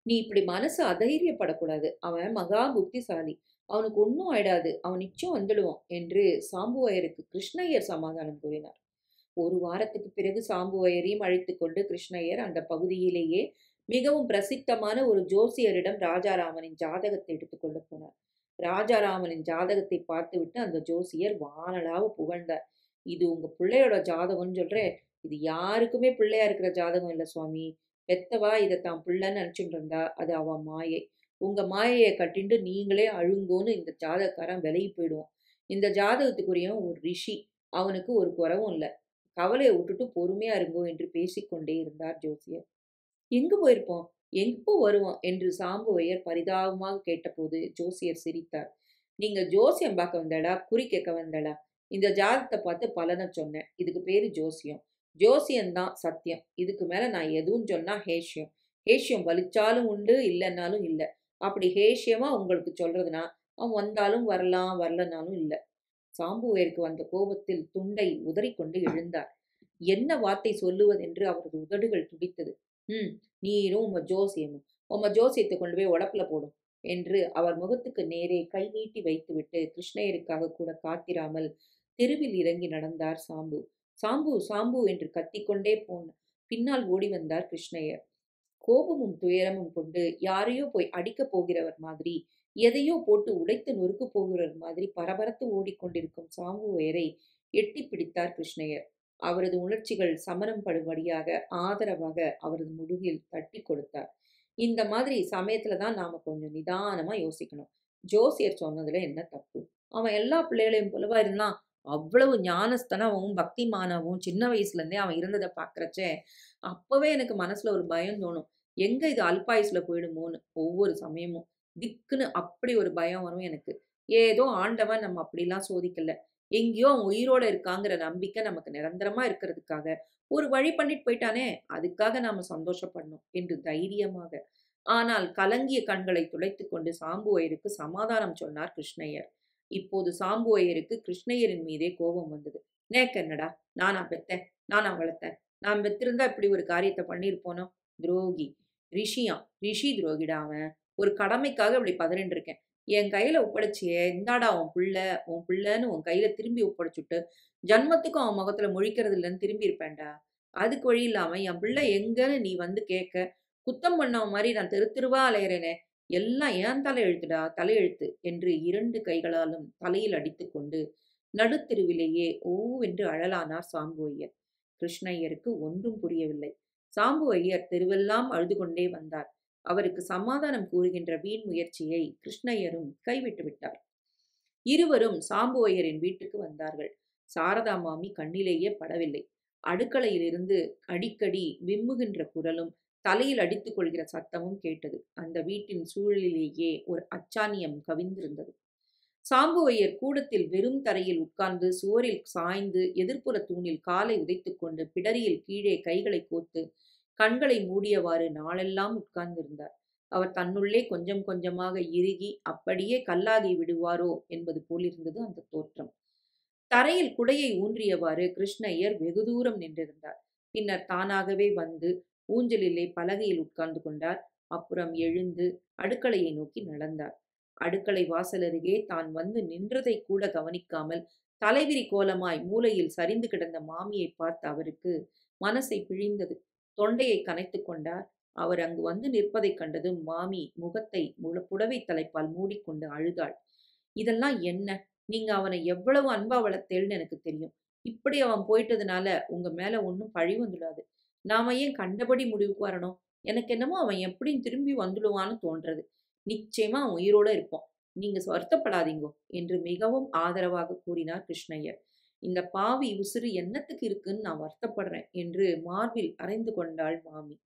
நீ இப்படி மனசு அதைரியப்படக்கூடாது அவன் மகா புத்திசாலி அவனுக்கு ஒன்றும் ஆயிடாது அவன் நிச்சயம் வந்துடுவான் என்று சாம்புவயருக்கு கிருஷ்ணய்யர் சமாதானம் கூறினார் ஒரு வாரத்துக்கு பிறகு சாம்புவயரையும் அழைத்து கொண்டு கிருஷ்ணய்யர் அந்த பகுதியிலேயே மிகவும் பிரசித்தமான ஒரு ஜோசியரிடம் ராஜாராமனின் ஜாதகத்தை எடுத்துக்கொண்டு போனார் ராஜாராமனின் ஜாதகத்தை பார்த்துவிட்டு அந்த ஜோசியர் வானலாவ புகழ்ந்தார் இது உங்க பிள்ளையோட ஜாதகம்னு சொல்றேன் இது யாருக்குமே பிள்ளையா இருக்கிற ஜாதகம் இல்லை சுவாமி பெத்தவா இதை தான் பிள்ளைன்னு நினச்சிட்டு இருந்தா அது அவ மாயை உங்க மாயையை கட்டிண்டு நீங்களே அழுங்கோன்னு இந்த ஜாதகக்காரன் விலகி போயிடுவான் இந்த ஜாதகத்துக்குரியவன் ஒரு ரிஷி அவனுக்கு ஒரு குறவும் இல்லை கவலையை விட்டுட்டு பொறுமையா இருங்கோ என்று பேசிக்கொண்டே இருந்தார் ஜோசியர் எங்கு போயிருப்போம் எங்கோ வருவோம் என்று சாம்புவையர் பரிதாபமாக கேட்டபோது ஜோசியர் சிரித்தார் நீங்க ஜோசியம் பார்க்க வந்தடா குறி கேட்க வந்தடா இந்த ஜாதகத்தை பார்த்து பலனை சொன்னேன் இதுக்கு பேரு ஜோசியம் ஜோசியம்தான் சத்தியம் இதுக்கு மேல நான் எதுவும் சொன்னா ஹேஷ்யம் ஹேஷ்யம் வலிச்சாலும் உண்டு இல்லைன்னாலும் இல்லை அப்படி ஹேஷ்யமா உங்களுக்கு சொல்றதுனா அவன் வந்தாலும் வரலாம் வரலனாலும் இல்லை சாம்புவேருக்கு வந்த கோபத்தில் துண்டை உதறிக்கொண்டு எழுந்தார் என்ன வார்த்தை சொல்லுவதென்று அவரது உதடுகள் துடித்தது ம் நீரும் உம்ம ஜோசியமும் உம்ம ஜோசியத்தை கொண்டு போய் உடப்புல போடும் என்று அவர் முகத்துக்கு நேரே கை நீட்டி வைத்துவிட்டு கிருஷ்ணயருக்காக கூட காத்திராமல் தெருவில் இறங்கி நடந்தார் சாம்பு சாம்பு சாம்பு என்று கத்திக்கொண்டே போன பின்னால் ஓடி வந்தார் கிருஷ்ணயர் கோபமும் துயரமும் கொண்டு யாரையோ போய் அடிக்கப் போகிறவர் மாதிரி எதையோ போட்டு உடைத்து நொறுக்கு போகிறவர் மாதிரி பரபரத்து ஓடிக்கொண்டிருக்கும் சாம்புவயரை எட்டி பிடித்தார் கிருஷ்ணயர் அவரது உணர்ச்சிகள் சமரம் படும்படியாக ஆதரவாக அவரது முதுகில் தட்டி கொடுத்தார் இந்த மாதிரி சமயத்துல தான் நாம கொஞ்சம் நிதானமா யோசிக்கணும் ஜோசியர் சொன்னதுல என்ன தப்பு அவன் எல்லா பிள்ளைகளையும் போலவா இருந்தான் அவ்வளவு ஞானஸ்தனவும் பக்திமானவும் சின்ன வயசுல இருந்தே அவன் இருந்ததை பாக்குறச்சே அப்பவே எனக்கு மனசுல ஒரு பயம் தோணும் எங்க இது அல்பாயுஸ்ல போயிடுமோன்னு ஒவ்வொரு சமயமும் திக்குன்னு அப்படி ஒரு பயம் வரும் எனக்கு ஏதோ ஆண்டவன் நம்ம அப்படிலாம் சோதிக்கல எங்கேயோ அவன் உயிரோட இருக்காங்கிற நம்பிக்கை நமக்கு நிரந்தரமா இருக்கிறதுக்காக ஒரு வழி பண்ணிட்டு போயிட்டானே அதுக்காக நாம சந்தோஷப்படணும் என்று தைரியமாக ஆனால் கலங்கிய கண்களை துடைத்து கொண்டு சாம்புவயருக்கு சமாதானம் சொன்னார் கிருஷ்ணய்யர் இப்போது சாம்புவயருக்கு கிருஷ்ணய்யரின் மீதே கோபம் வந்தது நேக்கு என்னடா நானா பெத்தேன் நானா வளர்த்தேன் நான் பெத்திருந்தா இப்படி ஒரு காரியத்தை பண்ணியிருப்போனோ துரோகி ரிஷியான் ரிஷி துரோகிடா அவன் ஒரு கடமைக்காக இப்படி பதறின்னு இருக்கேன் என் கையில ஒப்படைச்சியே இந்தாடா உன் புள்ள உன் புள்ளன்னு உன் கையில திரும்பி ஒப்படைச்சுட்டு ஜன்மத்துக்கும் அவன் முகத்துல முழிக்கிறது இல்லைன்னு திரும்பி இருப்பேன்டா அதுக்கு வழி இல்லாம என் பிள்ளை எங்கன்னு நீ வந்து கேட்க குத்தம் பண்ணவன் மாதிரி நான் தெரு தெருவா அலையிறேனே எல்லாம் ஏன் தலையெழுத்துடா தலையெழுத்து என்று இரண்டு கைகளாலும் தலையில் அடித்துக்கொண்டு நடுத்தெருவிலேயே ஓவென்று அழலானார் சாம்புவையர் கிருஷ்ணய்யருக்கு ஒன்றும் புரியவில்லை சாம்புவையர் தெருவெல்லாம் அழுது கொண்டே வந்தார் அவருக்கு சமாதானம் கூறுகின்ற வீண் முயற்சியை கிருஷ்ணய்யரும் கைவிட்டு விட்டார் இருவரும் சாம்புவையரின் வீட்டுக்கு வந்தார்கள் சாரதா மாமி கண்ணிலேயே படவில்லை அடுக்களையிலிருந்து அடிக்கடி விம்முகின்ற குரலும் தலையில் அடித்துக் கொள்கிற சத்தமும் கேட்டது அந்த வீட்டின் சூழலிலேயே ஒரு அச்சானியம் கவிந்திருந்தது சாம்புவையர் கூடத்தில் வெறும் தரையில் உட்கார்ந்து சுவரில் சாய்ந்து எதிர்ப்புற தூணில் காலை உதைத்துக்கொண்டு பிடரியில் கீழே கைகளை கோத்து கண்களை மூடியவாறு நாளெல்லாம் உட்கார்ந்திருந்தார் அவர் தன்னுள்ளே கொஞ்சம் கொஞ்சமாக இறுகி அப்படியே கல்லாகி விடுவாரோ என்பது போலிருந்தது அந்த தோற்றம் தரையில் குடையை ஊன்றியவாறு கிருஷ்ணய்யர் வெகு தூரம் நின்றிருந்தார் பின்னர் தானாகவே வந்து ஊஞ்சலிலே பலகையில் உட்கார்ந்து கொண்டார் அப்புறம் எழுந்து அடுக்களையை நோக்கி நடந்தார் அடுக்களை வாசலருகே தான் வந்து நின்றதை கூட கவனிக்காமல் தலைவிரி கோலமாய் மூலையில் சரிந்து கிடந்த மாமியை பார்த்த அவருக்கு மனசை பிழிந்தது தொண்டையை கனைத்து கொண்டார் அவர் அங்கு வந்து நிற்பதைக் கண்டதும் மாமி முகத்தை முழு புடவை தலைப்பால் மூடிக்கொண்டு அழுதாள் இதெல்லாம் என்ன நீங்க அவனை எவ்வளவு அன்பா வளர்த்தேள்னு எனக்கு தெரியும் இப்படி அவன் போயிட்டதுனால உங்க மேல ஒன்றும் பழி வந்துடாது நாம ஏன் கண்டபடி முடிவுக்கு வரணும் எனக்கு என்னமோ அவன் எப்படியும் திரும்பி வந்துடுவான்னு தோன்றது நிச்சயமா அவன் உயிரோட இருப்பான் நீங்க வருத்தப்படாதீங்கோ என்று மிகவும் ஆதரவாக கூறினார் கிருஷ்ணய்யர் இந்த பாவி உசுறு என்னத்துக்கு இருக்குன்னு நான் வருத்தப்படுறேன் என்று மார்பில் அரைந்து கொண்டாள் மாமி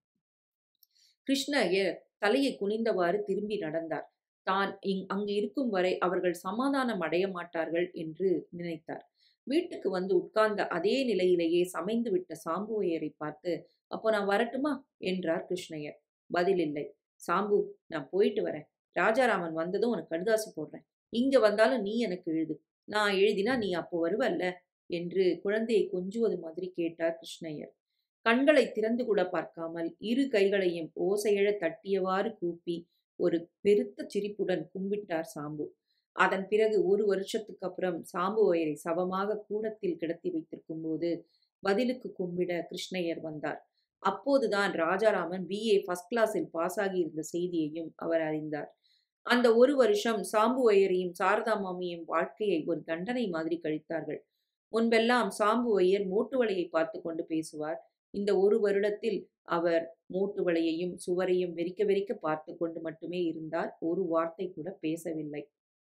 கிருஷ்ணய்யர் தலையை குனிந்தவாறு திரும்பி நடந்தார் தான் இங் அங்கு இருக்கும் வரை அவர்கள் சமாதானம் அடைய மாட்டார்கள் என்று நினைத்தார் வீட்டுக்கு வந்து உட்கார்ந்த அதே நிலையிலேயே சமைந்து விட்ட சாம்புவையரை பார்த்து அப்போ நான் வரட்டுமா என்றார் கிருஷ்ணய்யர் பதில் இல்லை சாம்பு நான் போயிட்டு வரேன் ராஜாராமன் வந்ததும் உனக்கு கடுதாசு போடுறேன் இங்க வந்தாலும் நீ எனக்கு எழுது நான் எழுதினா நீ அப்போ வருவல்ல என்று குழந்தையை கொஞ்சுவது மாதிரி கேட்டார் கிருஷ்ணய்யர் கண்களை திறந்து கூட பார்க்காமல் இரு கைகளையும் ஓசையழ தட்டியவாறு கூப்பி ஒரு பெருத்த சிரிப்புடன் கும்பிட்டார் சாம்பு அதன் பிறகு ஒரு வருஷத்துக்கு அப்புறம் சாம்பு வயரை சவமாக கூடத்தில் கிடத்தி வைத்திருக்கும் போது பதிலுக்கு கும்பிட கிருஷ்ணய்யர் வந்தார் அப்போதுதான் ராஜாராமன் பிஏ ஃபர்ஸ்ட் கிளாஸில் பாஸ் ஆகியிருந்த செய்தியையும் அவர் அறிந்தார் அந்த ஒரு வருஷம் சாம்புவையரையும் சாரதா மாமியும் வாழ்க்கையை ஒரு தண்டனை மாதிரி கழித்தார்கள் முன்பெல்லாம் சாம்புவையர் மூட்டு வலையை பார்த்து கொண்டு பேசுவார் இந்த ஒரு வருடத்தில் அவர் மூட்டு வலையையும் சுவரையும் வெறிக்க வெறிக்க பார்த்து கொண்டு மட்டுமே இருந்தார் ஒரு வார்த்தை கூட பேசவில்லை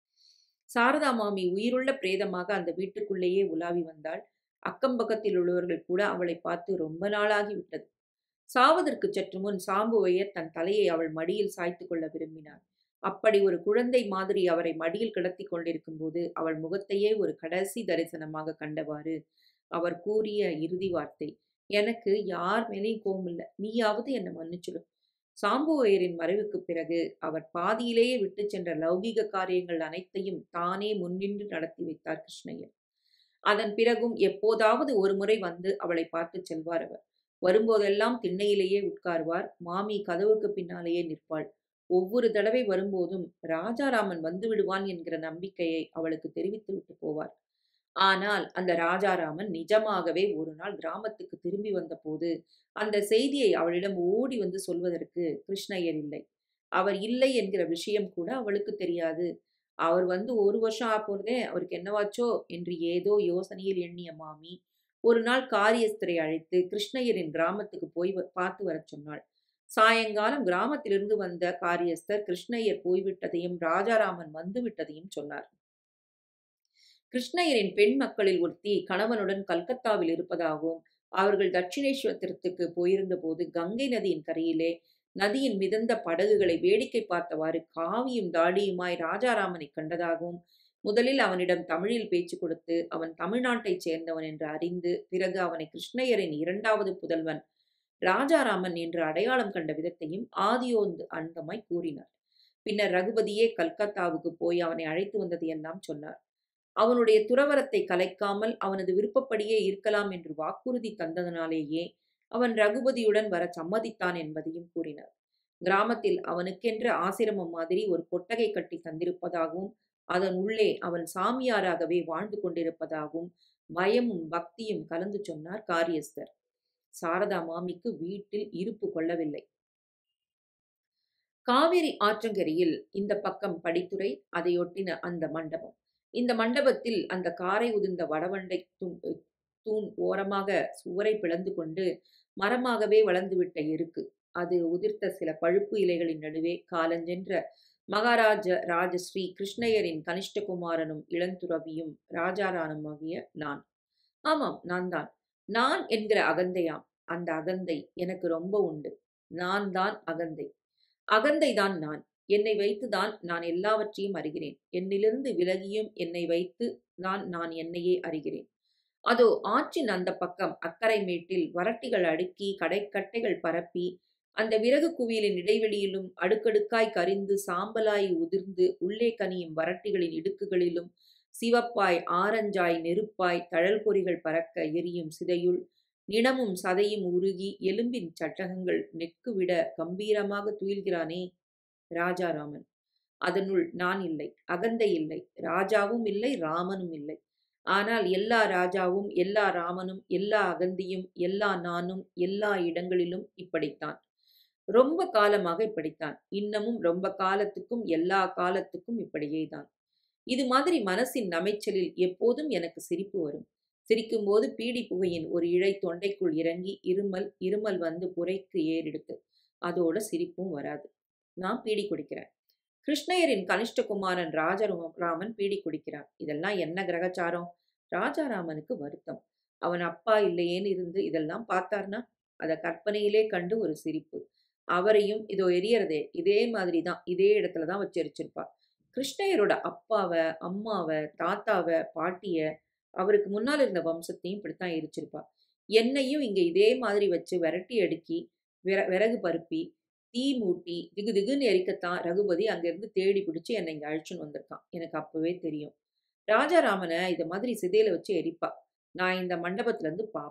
சாரதா மாமி உயிருள்ள பிரேதமாக அந்த வீட்டுக்குள்ளேயே உலாவி வந்தாள் அக்கம் பக்கத்தில் உள்ளவர்கள் கூட அவளை பார்த்து ரொம்ப நாளாகி விட்டது சாவதற்கு சற்று முன் சாம்புவையர் தன் தலையை அவள் மடியில் சாய்த்து கொள்ள விரும்பினார் அப்படி ஒரு குழந்தை மாதிரி அவரை மடியில் கிடத்தி கொண்டிருக்கும் போது அவள் முகத்தையே ஒரு கடைசி தரிசனமாக கண்டவாறு அவர் கூறிய இறுதி வார்த்தை எனக்கு யார் மேலேயும் கோமில்ல நீயாவது என்னை மன்னிச்சுடும் சாம்புவையரின் மறைவுக்கு பிறகு அவர் பாதியிலேயே விட்டு சென்ற லௌகிக காரியங்கள் அனைத்தையும் தானே முன்னின்று நடத்தி வைத்தார் கிருஷ்ணய்யர் அதன் பிறகும் எப்போதாவது ஒரு முறை வந்து அவளை பார்த்து செல்வார் அவர் வரும்போதெல்லாம் திண்ணையிலேயே உட்கார்வார் மாமி கதவுக்கு பின்னாலேயே நிற்பாள் ஒவ்வொரு தடவை வரும்போதும் ராஜாராமன் வந்து விடுவான் என்கிற நம்பிக்கையை அவளுக்கு தெரிவித்து விட்டு போவார் ஆனால் அந்த ராஜாராமன் நிஜமாகவே ஒரு நாள் கிராமத்துக்கு திரும்பி வந்தபோது அந்த செய்தியை அவளிடம் ஓடி வந்து சொல்வதற்கு கிருஷ்ணய்யர் இல்லை அவர் இல்லை என்கிற விஷயம் கூட அவளுக்கு தெரியாது அவர் வந்து ஒரு வருஷம் ஆ போறதே அவருக்கு என்னவாச்சோ என்று ஏதோ யோசனையில் எண்ணிய மாமி ஒரு நாள் காரியஸ்தரை அழைத்து கிருஷ்ணய்யரின் கிராமத்துக்கு போய் பார்த்து வரச் சொன்னாள் சாயங்காலம் கிராமத்திலிருந்து வந்த காரியஸ்தர் கிருஷ்ணய்யர் போய்விட்டதையும் ராஜாராமன் வந்து விட்டதையும் சொன்னார் கிருஷ்ணய்யரின் பெண் மக்களில் ஒருத்தி கணவனுடன் கல்கத்தாவில் இருப்பதாகவும் அவர்கள் தட்சிணேஸ்வரத்திற்கு போயிருந்த போது கங்கை நதியின் கரையிலே நதியின் மிதந்த படகுகளை வேடிக்கை பார்த்தவாறு காவியும் தாடியுமாய் ராஜாராமனை கண்டதாகவும் முதலில் அவனிடம் தமிழில் பேச்சு கொடுத்து அவன் தமிழ்நாட்டைச் சேர்ந்தவன் என்று அறிந்து பிறகு அவனை கிருஷ்ணய்யரின் இரண்டாவது புதல்வன் ராஜாராமன் என்று அடையாளம் கண்ட விதத்தையும் ஆதியோந்து அந்தமாய் கூறினார் பின்னர் ரகுபதியே கல்கத்தாவுக்கு போய் அவனை அழைத்து வந்ததையெல்லாம் சொன்னார் அவனுடைய துறவரத்தை கலைக்காமல் அவனது விருப்பப்படியே இருக்கலாம் என்று வாக்குறுதி தந்ததனாலேயே அவன் ரகுபதியுடன் வர சம்மதித்தான் என்பதையும் கூறினார் கிராமத்தில் அவனுக்கென்ற ஆசிரமம் மாதிரி ஒரு கொட்டகை கட்டி தந்திருப்பதாகவும் அதன் உள்ளே அவன் சாமியாராகவே வாழ்ந்து கொண்டிருப்பதாகவும் பயமும் பக்தியும் கலந்து சொன்னார் காரியஸ்தர் சாரதா மாமிக்கு வீட்டில் இருப்பு கொள்ளவில்லை காவிரி ஆற்றங்கரையில் இந்த பக்கம் படித்துறை அதையொட்டின அந்த மண்டபம் இந்த மண்டபத்தில் அந்த காரை உதிர்ந்த வடவண்டை தூண் தூண் ஓரமாக சுவரை பிளந்து கொண்டு மரமாகவே வளர்ந்துவிட்ட எருக்கு அது உதிர்த்த சில பழுப்பு இலைகளின் நடுவே காலஞ்சென்ற மகாராஜ ராஜஸ்ரீ கிருஷ்ணய்யரின் கனிஷ்டகுமாரனும் இளந்துறவியும் ராஜாரானுமாகிய நான் ஆமாம் நான் தான் நான் என்கிற அகந்தையாம் அந்த அகந்தை எனக்கு ரொம்ப உண்டு நான் தான் அகந்தை அகந்தை தான் நான் என்னை வைத்துதான் நான் எல்லாவற்றையும் அறிகிறேன் என்னிலிருந்து விலகியும் என்னை வைத்து தான் நான் என்னையே அறிகிறேன் அதோ ஆற்றின் அந்த பக்கம் அக்கரை மேட்டில் வரட்டிகள் அடுக்கி கடைக்கட்டைகள் பரப்பி அந்த விறகு குவியலின் இடைவெளியிலும் அடுக்கடுக்காய் கரிந்து சாம்பலாய் உதிர்ந்து உள்ளே கனியும் வரட்டிகளின் இடுக்குகளிலும் சிவப்பாய் ஆரஞ்சாய் நெருப்பாய் தழல் பொறிகள் பறக்க எரியும் சிதையுள் நிணமும் சதையும் உருகி எலும்பின் சட்டகங்கள் நெக்குவிட கம்பீரமாக துயில்கிறானே ராஜாராமன் அதனுள் நான் இல்லை அகந்தை இல்லை ராஜாவும் இல்லை ராமனும் இல்லை ஆனால் எல்லா ராஜாவும் எல்லா ராமனும் எல்லா அகந்தியும் எல்லா நானும் எல்லா இடங்களிலும் இப்படித்தான் ரொம்ப காலமாக இப்படித்தான் இன்னமும் ரொம்ப காலத்துக்கும் எல்லா காலத்துக்கும் இப்படியே தான் இது மாதிரி மனசின் நமைச்சலில் எப்போதும் எனக்கு சிரிப்பு வரும் சிரிக்கும்போது பீடி புகையின் ஒரு இழை தொண்டைக்குள் இறங்கி இருமல் இருமல் வந்து புரைக்கு ஏறெடுத்து அதோட சிரிப்பும் வராது நான் பீடி குடிக்கிறேன் கிருஷ்ணயரின் கனிஷ்டகுமாரன் ராஜராமன் பீடி குடிக்கிறான் இதெல்லாம் என்ன கிரகச்சாரம் ராஜாராமனுக்கு வருத்தம் அவன் அப்பா இல்லையேன்னு இருந்து இதெல்லாம் பார்த்தார்னா அதை கற்பனையிலே கண்டு ஒரு சிரிப்பு அவரையும் இதோ எரியறதே இதே மாதிரி தான் இதே இடத்துல தான் வச்சு எரிச்சிருப்பா கிருஷ்ணயரோட அப்பாவை அம்மாவை தாத்தாவை பாட்டிய அவருக்கு முன்னால் இருந்த வம்சத்தையும் இப்படித்தான் எரிச்சிருப்பா என்னையும் இங்க இதே மாதிரி வச்சு விரட்டி அடுக்கி விற விறகு பருப்பி தீ மூட்டி திகு திகுன்னு எரிக்கத்தான் ரகுபதி அங்கிருந்து தேடி பிடிச்சி என்னை இங்க அழிச்சுன்னு வந்திருக்கான் எனக்கு அப்பவே தெரியும் ராஜாராமனை இதை மாதிரி சிதையில வச்சு எரிப்பா நான் இந்த மண்டபத்துல இருந்து பார்ப்பேன்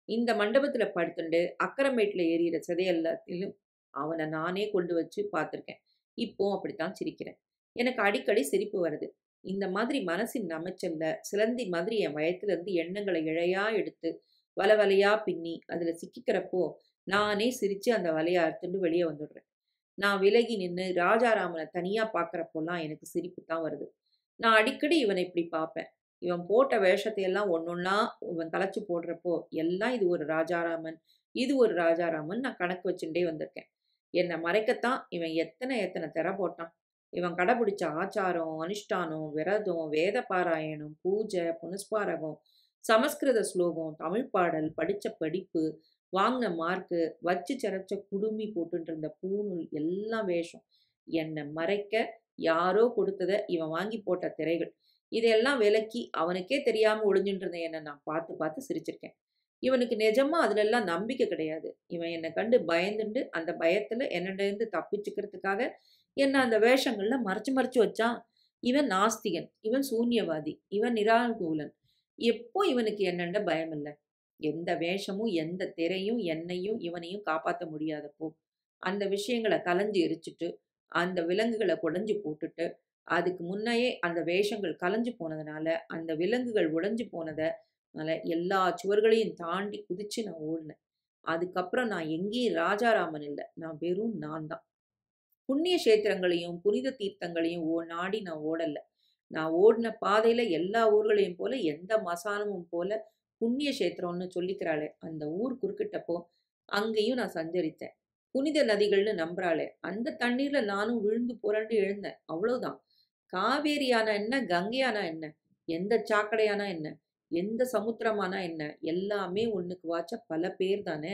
இந்த மண்டபத்துல படுத்துண்டு அக்கரமேட்டுல எரியிற சிதை எல்லாத்திலும் அவனை நானே கொண்டு வச்சு பார்த்துருக்கேன் இப்போ அப்படித்தான் சிரிக்கிறேன் எனக்கு அடிக்கடி சிரிப்பு வருது இந்த மாதிரி மனசின் அமைச்சல்ல சிலந்தி மாதிரி என் வயத்துல இருந்து எண்ணங்களை இழையா எடுத்து வலை வலையா பின்னி அதுல சிக்கிக்கிறப்போ நானே சிரிச்சு அந்த வலையை அறுத்துண்டு வெளியே வந்துடுறேன் நான் விலகி நின்று ராஜாராமனை தனியா பார்க்கறப்போலாம் எனக்கு சிரிப்பு தான் வருது நான் அடிக்கடி இவனை இப்படி பார்ப்பேன் இவன் போட்ட வேஷத்தை எல்லாம் ஒன்னொன்னா இவன் கலைச்சு போடுறப்போ எல்லாம் இது ஒரு ராஜாராமன் இது ஒரு ராஜாராமன் நான் கணக்கு வச்சுட்டே வந்திருக்கேன் என்னை மறைக்கத்தான் இவன் எத்தனை எத்தனை திற போட்டான் இவன் கடைபிடிச்ச ஆச்சாரம் அனுஷ்டானம் விரதம் வேத பாராயணம் பூஜை புனஸ்பாரகம் சமஸ்கிருத ஸ்லோகம் தமிழ் பாடல் படிச்ச படிப்பு வாங்கின மார்க்கு வச்சு சிரைச்ச குடுமி போட்டுட்டு இருந்த பூணூல் எல்லாம் வேஷம் என்னை மறைக்க யாரோ கொடுத்ததை இவன் வாங்கி போட்ட திரைகள் இதையெல்லாம் விலக்கி அவனுக்கே தெரியாம ஒளிஞ்சுட்டு இருந்த என்னை நான் பார்த்து பார்த்து சிரிச்சிருக்கேன் இவனுக்கு நிஜமா அதுல எல்லாம் நம்பிக்கை கிடையாது இவன் என்னை கண்டு பயந்துண்டு அந்த பயத்துல என்னிடந்து தப்பிச்சுக்கிறதுக்காக என்ன அந்த வேஷங்கள்ல மறைச்சு மறைச்சு வச்சான் இவன் நாஸ்திகன் இவன் சூன்யவாதி இவன் நிராகூலன் எப்போ இவனுக்கு என்னண்ட பயம் இல்லை எந்த வேஷமும் எந்த திரையும் என்னையும் இவனையும் காப்பாற்ற முடியாதப்போ அந்த விஷயங்களை கலைஞ்சு எரிச்சிட்டு அந்த விலங்குகளை குடஞ்சு போட்டுட்டு அதுக்கு முன்னையே அந்த வேஷங்கள் கலைஞ்சு போனதுனால அந்த விலங்குகள் உடைஞ்சு போனதுனால எல்லா சுவர்களையும் தாண்டி குதிச்சு நான் ஓடினேன் அதுக்கப்புறம் நான் எங்கேயும் ராஜாராமன் இல்லை நான் வெறும் நான் தான் புண்ணிய கஷேத்திரங்களையும் புனித தீர்த்தங்களையும் ஓ நாடி நான் ஓடல நான் ஓடின பாதையில எல்லா ஊர்களையும் போல எந்த மசானமும் போல புண்ணிய கஷேத்திரம்னு சொல்லிக்கிறாளே அந்த ஊர் குறுக்கிட்டப்போ அங்கேயும் நான் சஞ்சரித்தேன் புனித நதிகள்னு நம்புறாளே அந்த தண்ணீர்ல நானும் விழுந்து புரண்டு எழுந்தேன் அவ்வளவுதான் காவேரியானா என்ன கங்கையானா என்ன எந்த சாக்கடையானா என்ன எந்த சமுத்திரமானா என்ன எல்லாமே ஒண்ணுக்கு வாச்ச பல பேர் தானே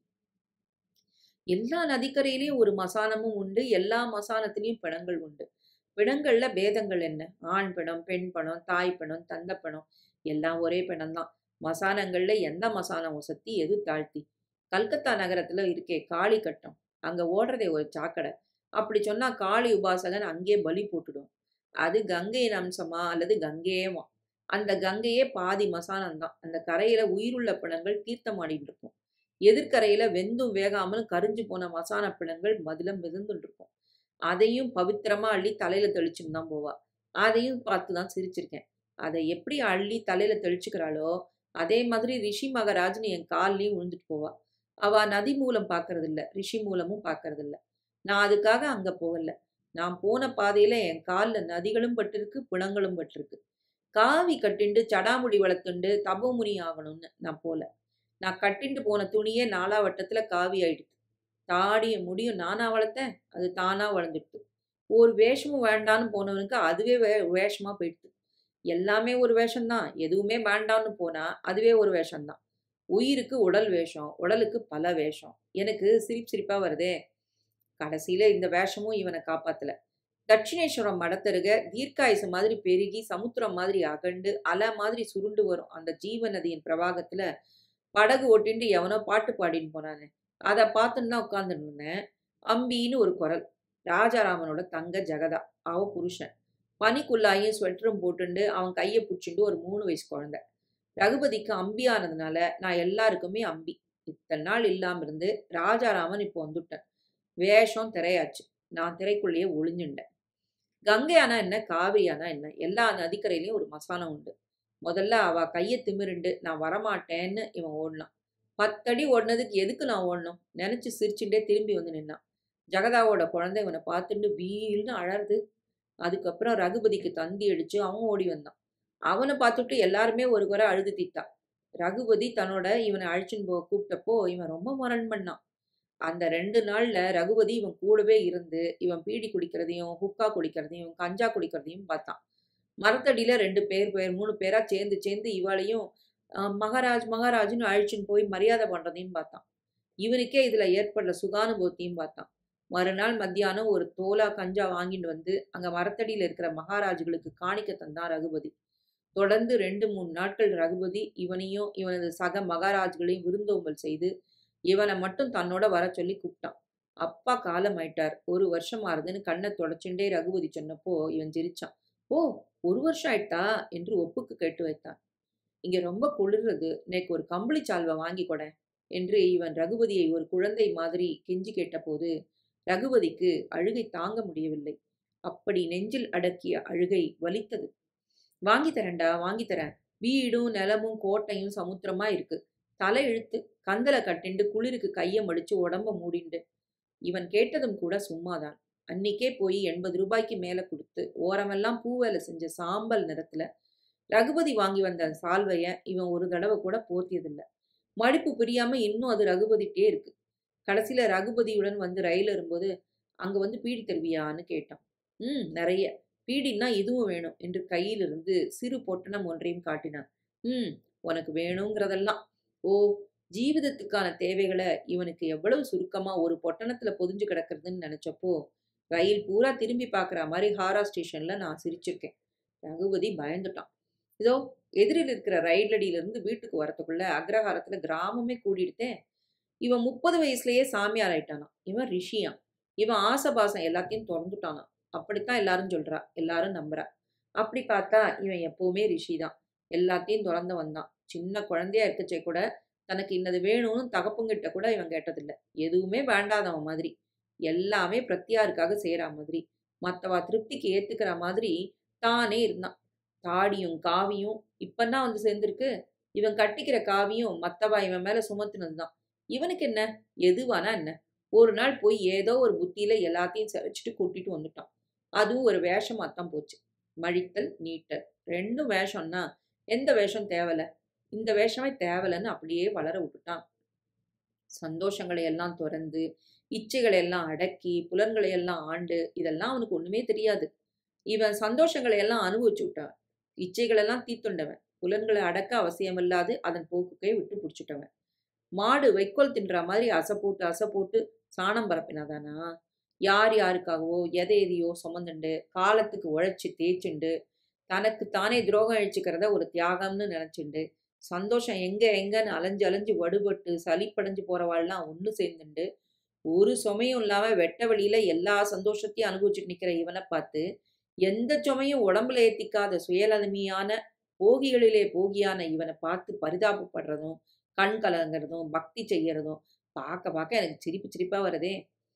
எல்லா நதிக்கரையிலயும் ஒரு மசானமும் உண்டு எல்லா மசானத்திலையும் பிணங்கள் உண்டு பிணங்கள்ல பேதங்கள் என்ன ஆண் பிணம் பெண் பிணம் தாய் பிணம் தந்த பிணம் எல்லாம் ஒரே பிணம் தான் மசானங்கள்ல எந்த மசானம் உசத்தி எது தாழ்த்தி கல்கத்தா நகரத்துல இருக்கே காளி கட்டம் அங்க ஓடுறதே ஒரு சாக்கடை அப்படி சொன்னா காளி உபாசகன் அங்கேயே பலி போட்டுடும் அது கங்கையின் அம்சமா அல்லது கங்கையேமா அந்த கங்கையே பாதி மசானம் தான் அந்த கரையில உயிருள்ள பிணங்கள் தீர்த்தமாடிட்டு இருக்கும் எதிர்கரையில வெந்தும் வேகாமலும் கரிஞ்சு போன மசான பிணங்கள் மதுல மிதந்துட்டு இருக்கும் அதையும் பவித்திரமா அள்ளி தலையில தெளிச்சுன்னு தான் போவா அதையும் பார்த்து தான் சிரிச்சிருக்கேன் அதை எப்படி அள்ளி தலையில தெளிச்சுக்கிறாளோ அதே மாதிரி ரிஷி மகராஜ்னு என் கால்லயும் விழுந்துட்டு போவா அவ நதி மூலம் பார்க்கறது இல்ல ரிஷி மூலமும் பார்க்கறது இல்ல நான் அதுக்காக அங்க போகல நான் போன பாதையில என் கால்ல நதிகளும் பட்டிருக்கு பிணங்களும் பட்டிருக்கு காவி கட்டிண்டு சடாமுடி வளர்த்துண்டு தபோமுனி ஆகணும்னு நான் போல நான் கட்டிண்டு போன துணியே நாலா வட்டத்துல காவி ஆயிடுச்சு தாடிய முடியும் நானா வளர்த்தேன் அது தானா வளர்ந்துடுது ஒரு வேஷமும் வேண்டான்னு போனவனுக்கு அதுவே வே வேஷமா போயிடுது எல்லாமே ஒரு வேஷம்தான் எதுவுமே வேண்டான்னு போனா அதுவே ஒரு வேஷம்தான் உயிருக்கு உடல் வேஷம் உடலுக்கு பல வேஷம் எனக்கு சிரிப்பு சிரிப்பா வருதே கடைசியில இந்த வேஷமும் இவனை காப்பாத்தல தட்சிணேஸ்வரம் மடத்தருக தீர்க்காயுசு மாதிரி பெருகி சமுத்திரம் மாதிரி அகண்டு அலை மாதிரி சுருண்டு வரும் அந்த ஜீவ நதியின் பிரவாகத்துல படகு ஓட்டிண்டு எவனோ பாட்டு பாடின்னு போனானே அதை பார்த்துன்னு தான் உட்காந்துட்டு இருந்தேன் அம்பின்னு ஒரு குரல் ராஜாராமனோட தங்க ஜெகதா அவ புருஷன் பனிக்குள்ளாயும் ஸ்வெட்டரும் போட்டுண்டு அவன் கையை பிடிச்சிண்டு ஒரு மூணு வயசு குழந்தை ரகுபதிக்கு அம்பி ஆனதுனால நான் எல்லாருக்குமே அம்பி இத்தனை நாள் இல்லாம இருந்து ராஜாராமன் இப்போ வந்துட்டேன் வேஷம் திரையாச்சு நான் திரைக்குள்ளேயே ஒளிஞ்சுட்டேன் கங்கையானா என்ன காவிரியானா என்ன எல்லா நதிக்கரையிலயும் ஒரு மசானம் உண்டு முதல்ல அவ கையை திமிருண்டு நான் வரமாட்டேன்னு இவன் ஓடினான் பத்தடி ஓடினதுக்கு எதுக்கு நான் ஓடணும் நினைச்சு சிரிச்சுட்டே திரும்பி வந்து நின்னான் ஜெகதாவோட குழந்தை இவனை பார்த்துட்டு வீல்னு அழறது அதுக்கப்புறம் ரகுபதிக்கு தந்தி அடிச்சு அவன் ஓடி வந்தான் அவனை பார்த்துட்டு எல்லாருமே ஒரு குறை அழுது தீத்தான் ரகுபதி தன்னோட இவனை அழைச்சின்னு போக கூப்பிட்டப்போ இவன் ரொம்ப முரண் பண்ணான் அந்த ரெண்டு நாள்ல ரகுபதி இவன் கூடவே இருந்து இவன் பீடி குடிக்கிறதையும் ஹுக்கா குடிக்கிறதையும் கஞ்சா குடிக்கிறதையும் பார்த்தான் மரத்தடியில ரெண்டு பேர் பேர் மூணு பேரா சேர்ந்து சேர்ந்து இவளையும் அஹ், மகாராஜ் மகாராஜ்னு அழிச்சுன்னு போய் மரியாதை பண்றதையும் பார்த்தான் இவனுக்கே இதுல ஏற்படுற சுகானுபவத்தையும் பார்த்தான் மறுநாள் மத்தியானம் ஒரு தோலா கஞ்சா வாங்கிட்டு வந்து அங்க மரத்தடியில இருக்கிற மகாராஜுகளுக்கு காணிக்க தந்தான் ரகுபதி தொடர்ந்து ரெண்டு மூணு நாட்கள் ரகுபதி இவனையும் இவனது சக மகாராஜ்களையும் விருந்தோம்பல் செய்து இவனை மட்டும் தன்னோட வர சொல்லி கூப்பிட்டான் அப்பா காலமாயிட்டார் ஒரு வருஷம் ஆறுதுன்னு கண்ணை தொடச்சுண்டே ரகுபதி சொன்னப்போ இவன் சிரிச்சான் ஓ ஒரு வருஷம் ஆயிட்டா என்று ஒப்புக்கு கேட்டு வைத்தான் இங்க ரொம்ப குளிர்றது நேக்கு ஒரு கம்பளி சால்வை வாங்கி கொடேன் என்று இவன் ரகுபதியை ஒரு குழந்தை மாதிரி கெஞ்சி கேட்டபோது ரகுபதிக்கு அழுகை தாங்க முடியவில்லை அப்படி நெஞ்சில் அடக்கிய அழுகை வலித்தது வாங்கி தரேன்டா வாங்கி தரேன் வீடும் நிலமும் கோட்டையும் சமுத்திரமா இருக்கு தலை இழுத்து கந்தல கட்டிண்டு குளிருக்கு கையை மடிச்சு உடம்ப மூடிண்டு இவன் கேட்டதும் கூட சும்மாதான் அன்னிக்கே போய் எண்பது ரூபாய்க்கு மேல கொடுத்து ஓரமெல்லாம் பூவேலை செஞ்ச சாம்பல் நிறத்துல ரகுபதி வாங்கி வந்த சால்வைய இவன் ஒரு தடவை கூட போர்த்தியதில்லை மடிப்பு பிரியாம இன்னும் அது ரகுபதிட்டே இருக்கு கடைசியில ரகுபதியுடன் வந்து ரயில் வரும்போது அங்க வந்து பீடி தருவியான்னு கேட்டான் ம் நிறைய பீடின்னா இதுவும் வேணும் என்று கையிலிருந்து சிறு பொட்டணம் ஒன்றையும் காட்டினான் ம் உனக்கு வேணுங்கிறதெல்லாம் ஓ ஜீவிதத்துக்கான தேவைகளை இவனுக்கு எவ்வளவு சுருக்கமா ஒரு பொட்டணத்துல பொதிஞ்சு கிடக்குறதுன்னு நினைச்சப்போ ரயில் பூரா திரும்பி பார்க்குற மாதிரி ஹாரா ஸ்டேஷன்ல நான் சிரிச்சிருக்கேன் ரகுபதி பயந்துட்டான் இதோ எதிரில் இருக்கிற ரயில் அடியிலிருந்து வீட்டுக்கு வரத்துக்குள்ள அக்ரஹாரத்துல கிராமமே கூடிடுத்தேன் இவன் முப்பது வயசுலயே சாமியார் ஆயிட்டானான் இவன் ரிஷியான் இவன் ஆசபாசம் எல்லாத்தையும் திறந்துட்டானான் அப்படித்தான் எல்லாரும் சொல்றா எல்லாரும் நம்புறா அப்படி பார்த்தா இவன் எப்பவுமே ரிஷி தான் எல்லாத்தையும் திறந்து வந்தான் சின்ன குழந்தையா இருக்கச்சே கூட தனக்கு இன்னது வேணும்னு தகப்புங்கிட்ட கூட இவன் கேட்டதில்லை எதுவுமே வேண்டாதவன் மாதிரி எல்லாமே பிரத்தியாருக்காக செய்யற மாதிரி மற்றவா திருப்திக்கு ஏத்துக்கிற மாதிரி தானே இருந்தான் தாடியும் காவியும் இப்பதான் வந்து சேர்ந்திருக்கு இவன் கட்டிக்கிற காவியும் மத்தவா இவன் மேல சுமத்துனதுதான் இவனுக்கு என்ன எதுவானா என்ன ஒரு நாள் போய் ஏதோ ஒரு புத்தியில எல்லாத்தையும் சிறைச்சிட்டு கூட்டிட்டு வந்துட்டான் அதுவும் ஒரு வேஷமாத்தான் போச்சு மழித்தல் நீட்டல் ரெண்டும் வேஷம்னா எந்த வேஷம் தேவல இந்த வேஷமே தேவலன்னு அப்படியே வளர விட்டுட்டான் சந்தோஷங்களை எல்லாம் துறந்து இச்சைகளை எல்லாம் அடக்கி புலன்களை எல்லாம் ஆண்டு இதெல்லாம் அவனுக்கு ஒண்ணுமே தெரியாது இவன் சந்தோஷங்களை எல்லாம் அனுபவிச்சு விட்டான் இச்சைகளெல்லாம் தீத்துண்டவன் புலன்களை அடக்க அவசியமில்லாது அதன் போக்குக்கே விட்டு பிடிச்சிட்டவன் மாடு வைக்கோல் தின்ற மாதிரி அசை போட்டு அசை போட்டு சாணம் பரப்பினாதானா யார் யாருக்காகவோ எதை எதையோ சுமந்துண்டு காலத்துக்கு உழைச்சி தேய்ச்சுண்டு தனக்கு தானே துரோகம் அழிச்சுக்கிறத ஒரு தியாகம்னு நினைச்சுண்டு சந்தோஷம் எங்க எங்கன்னு அலைஞ்சு அலைஞ்சு வடுபட்டு சளிப்படைஞ்சு போறவாள்லாம் ஒன்று சேர்ந்துண்டு ஒரு சுமையும் இல்லாம வெட்ட வழியில எல்லா சந்தோஷத்தையும் அனுபவிச்சுட்டு நிக்கிற இவனை பார்த்து எந்த சுமையும் உடம்புல ஏத்திக்காத சுயலதமியான போகிகளிலே போகியான இவனை பார்த்து பரிதாபப்படுறதும் கண் கலங்கிறதும் பக்தி செய்யறதும் பார்க்க பார்க்க எனக்கு சிரிப்பு சிரிப்பா வருதே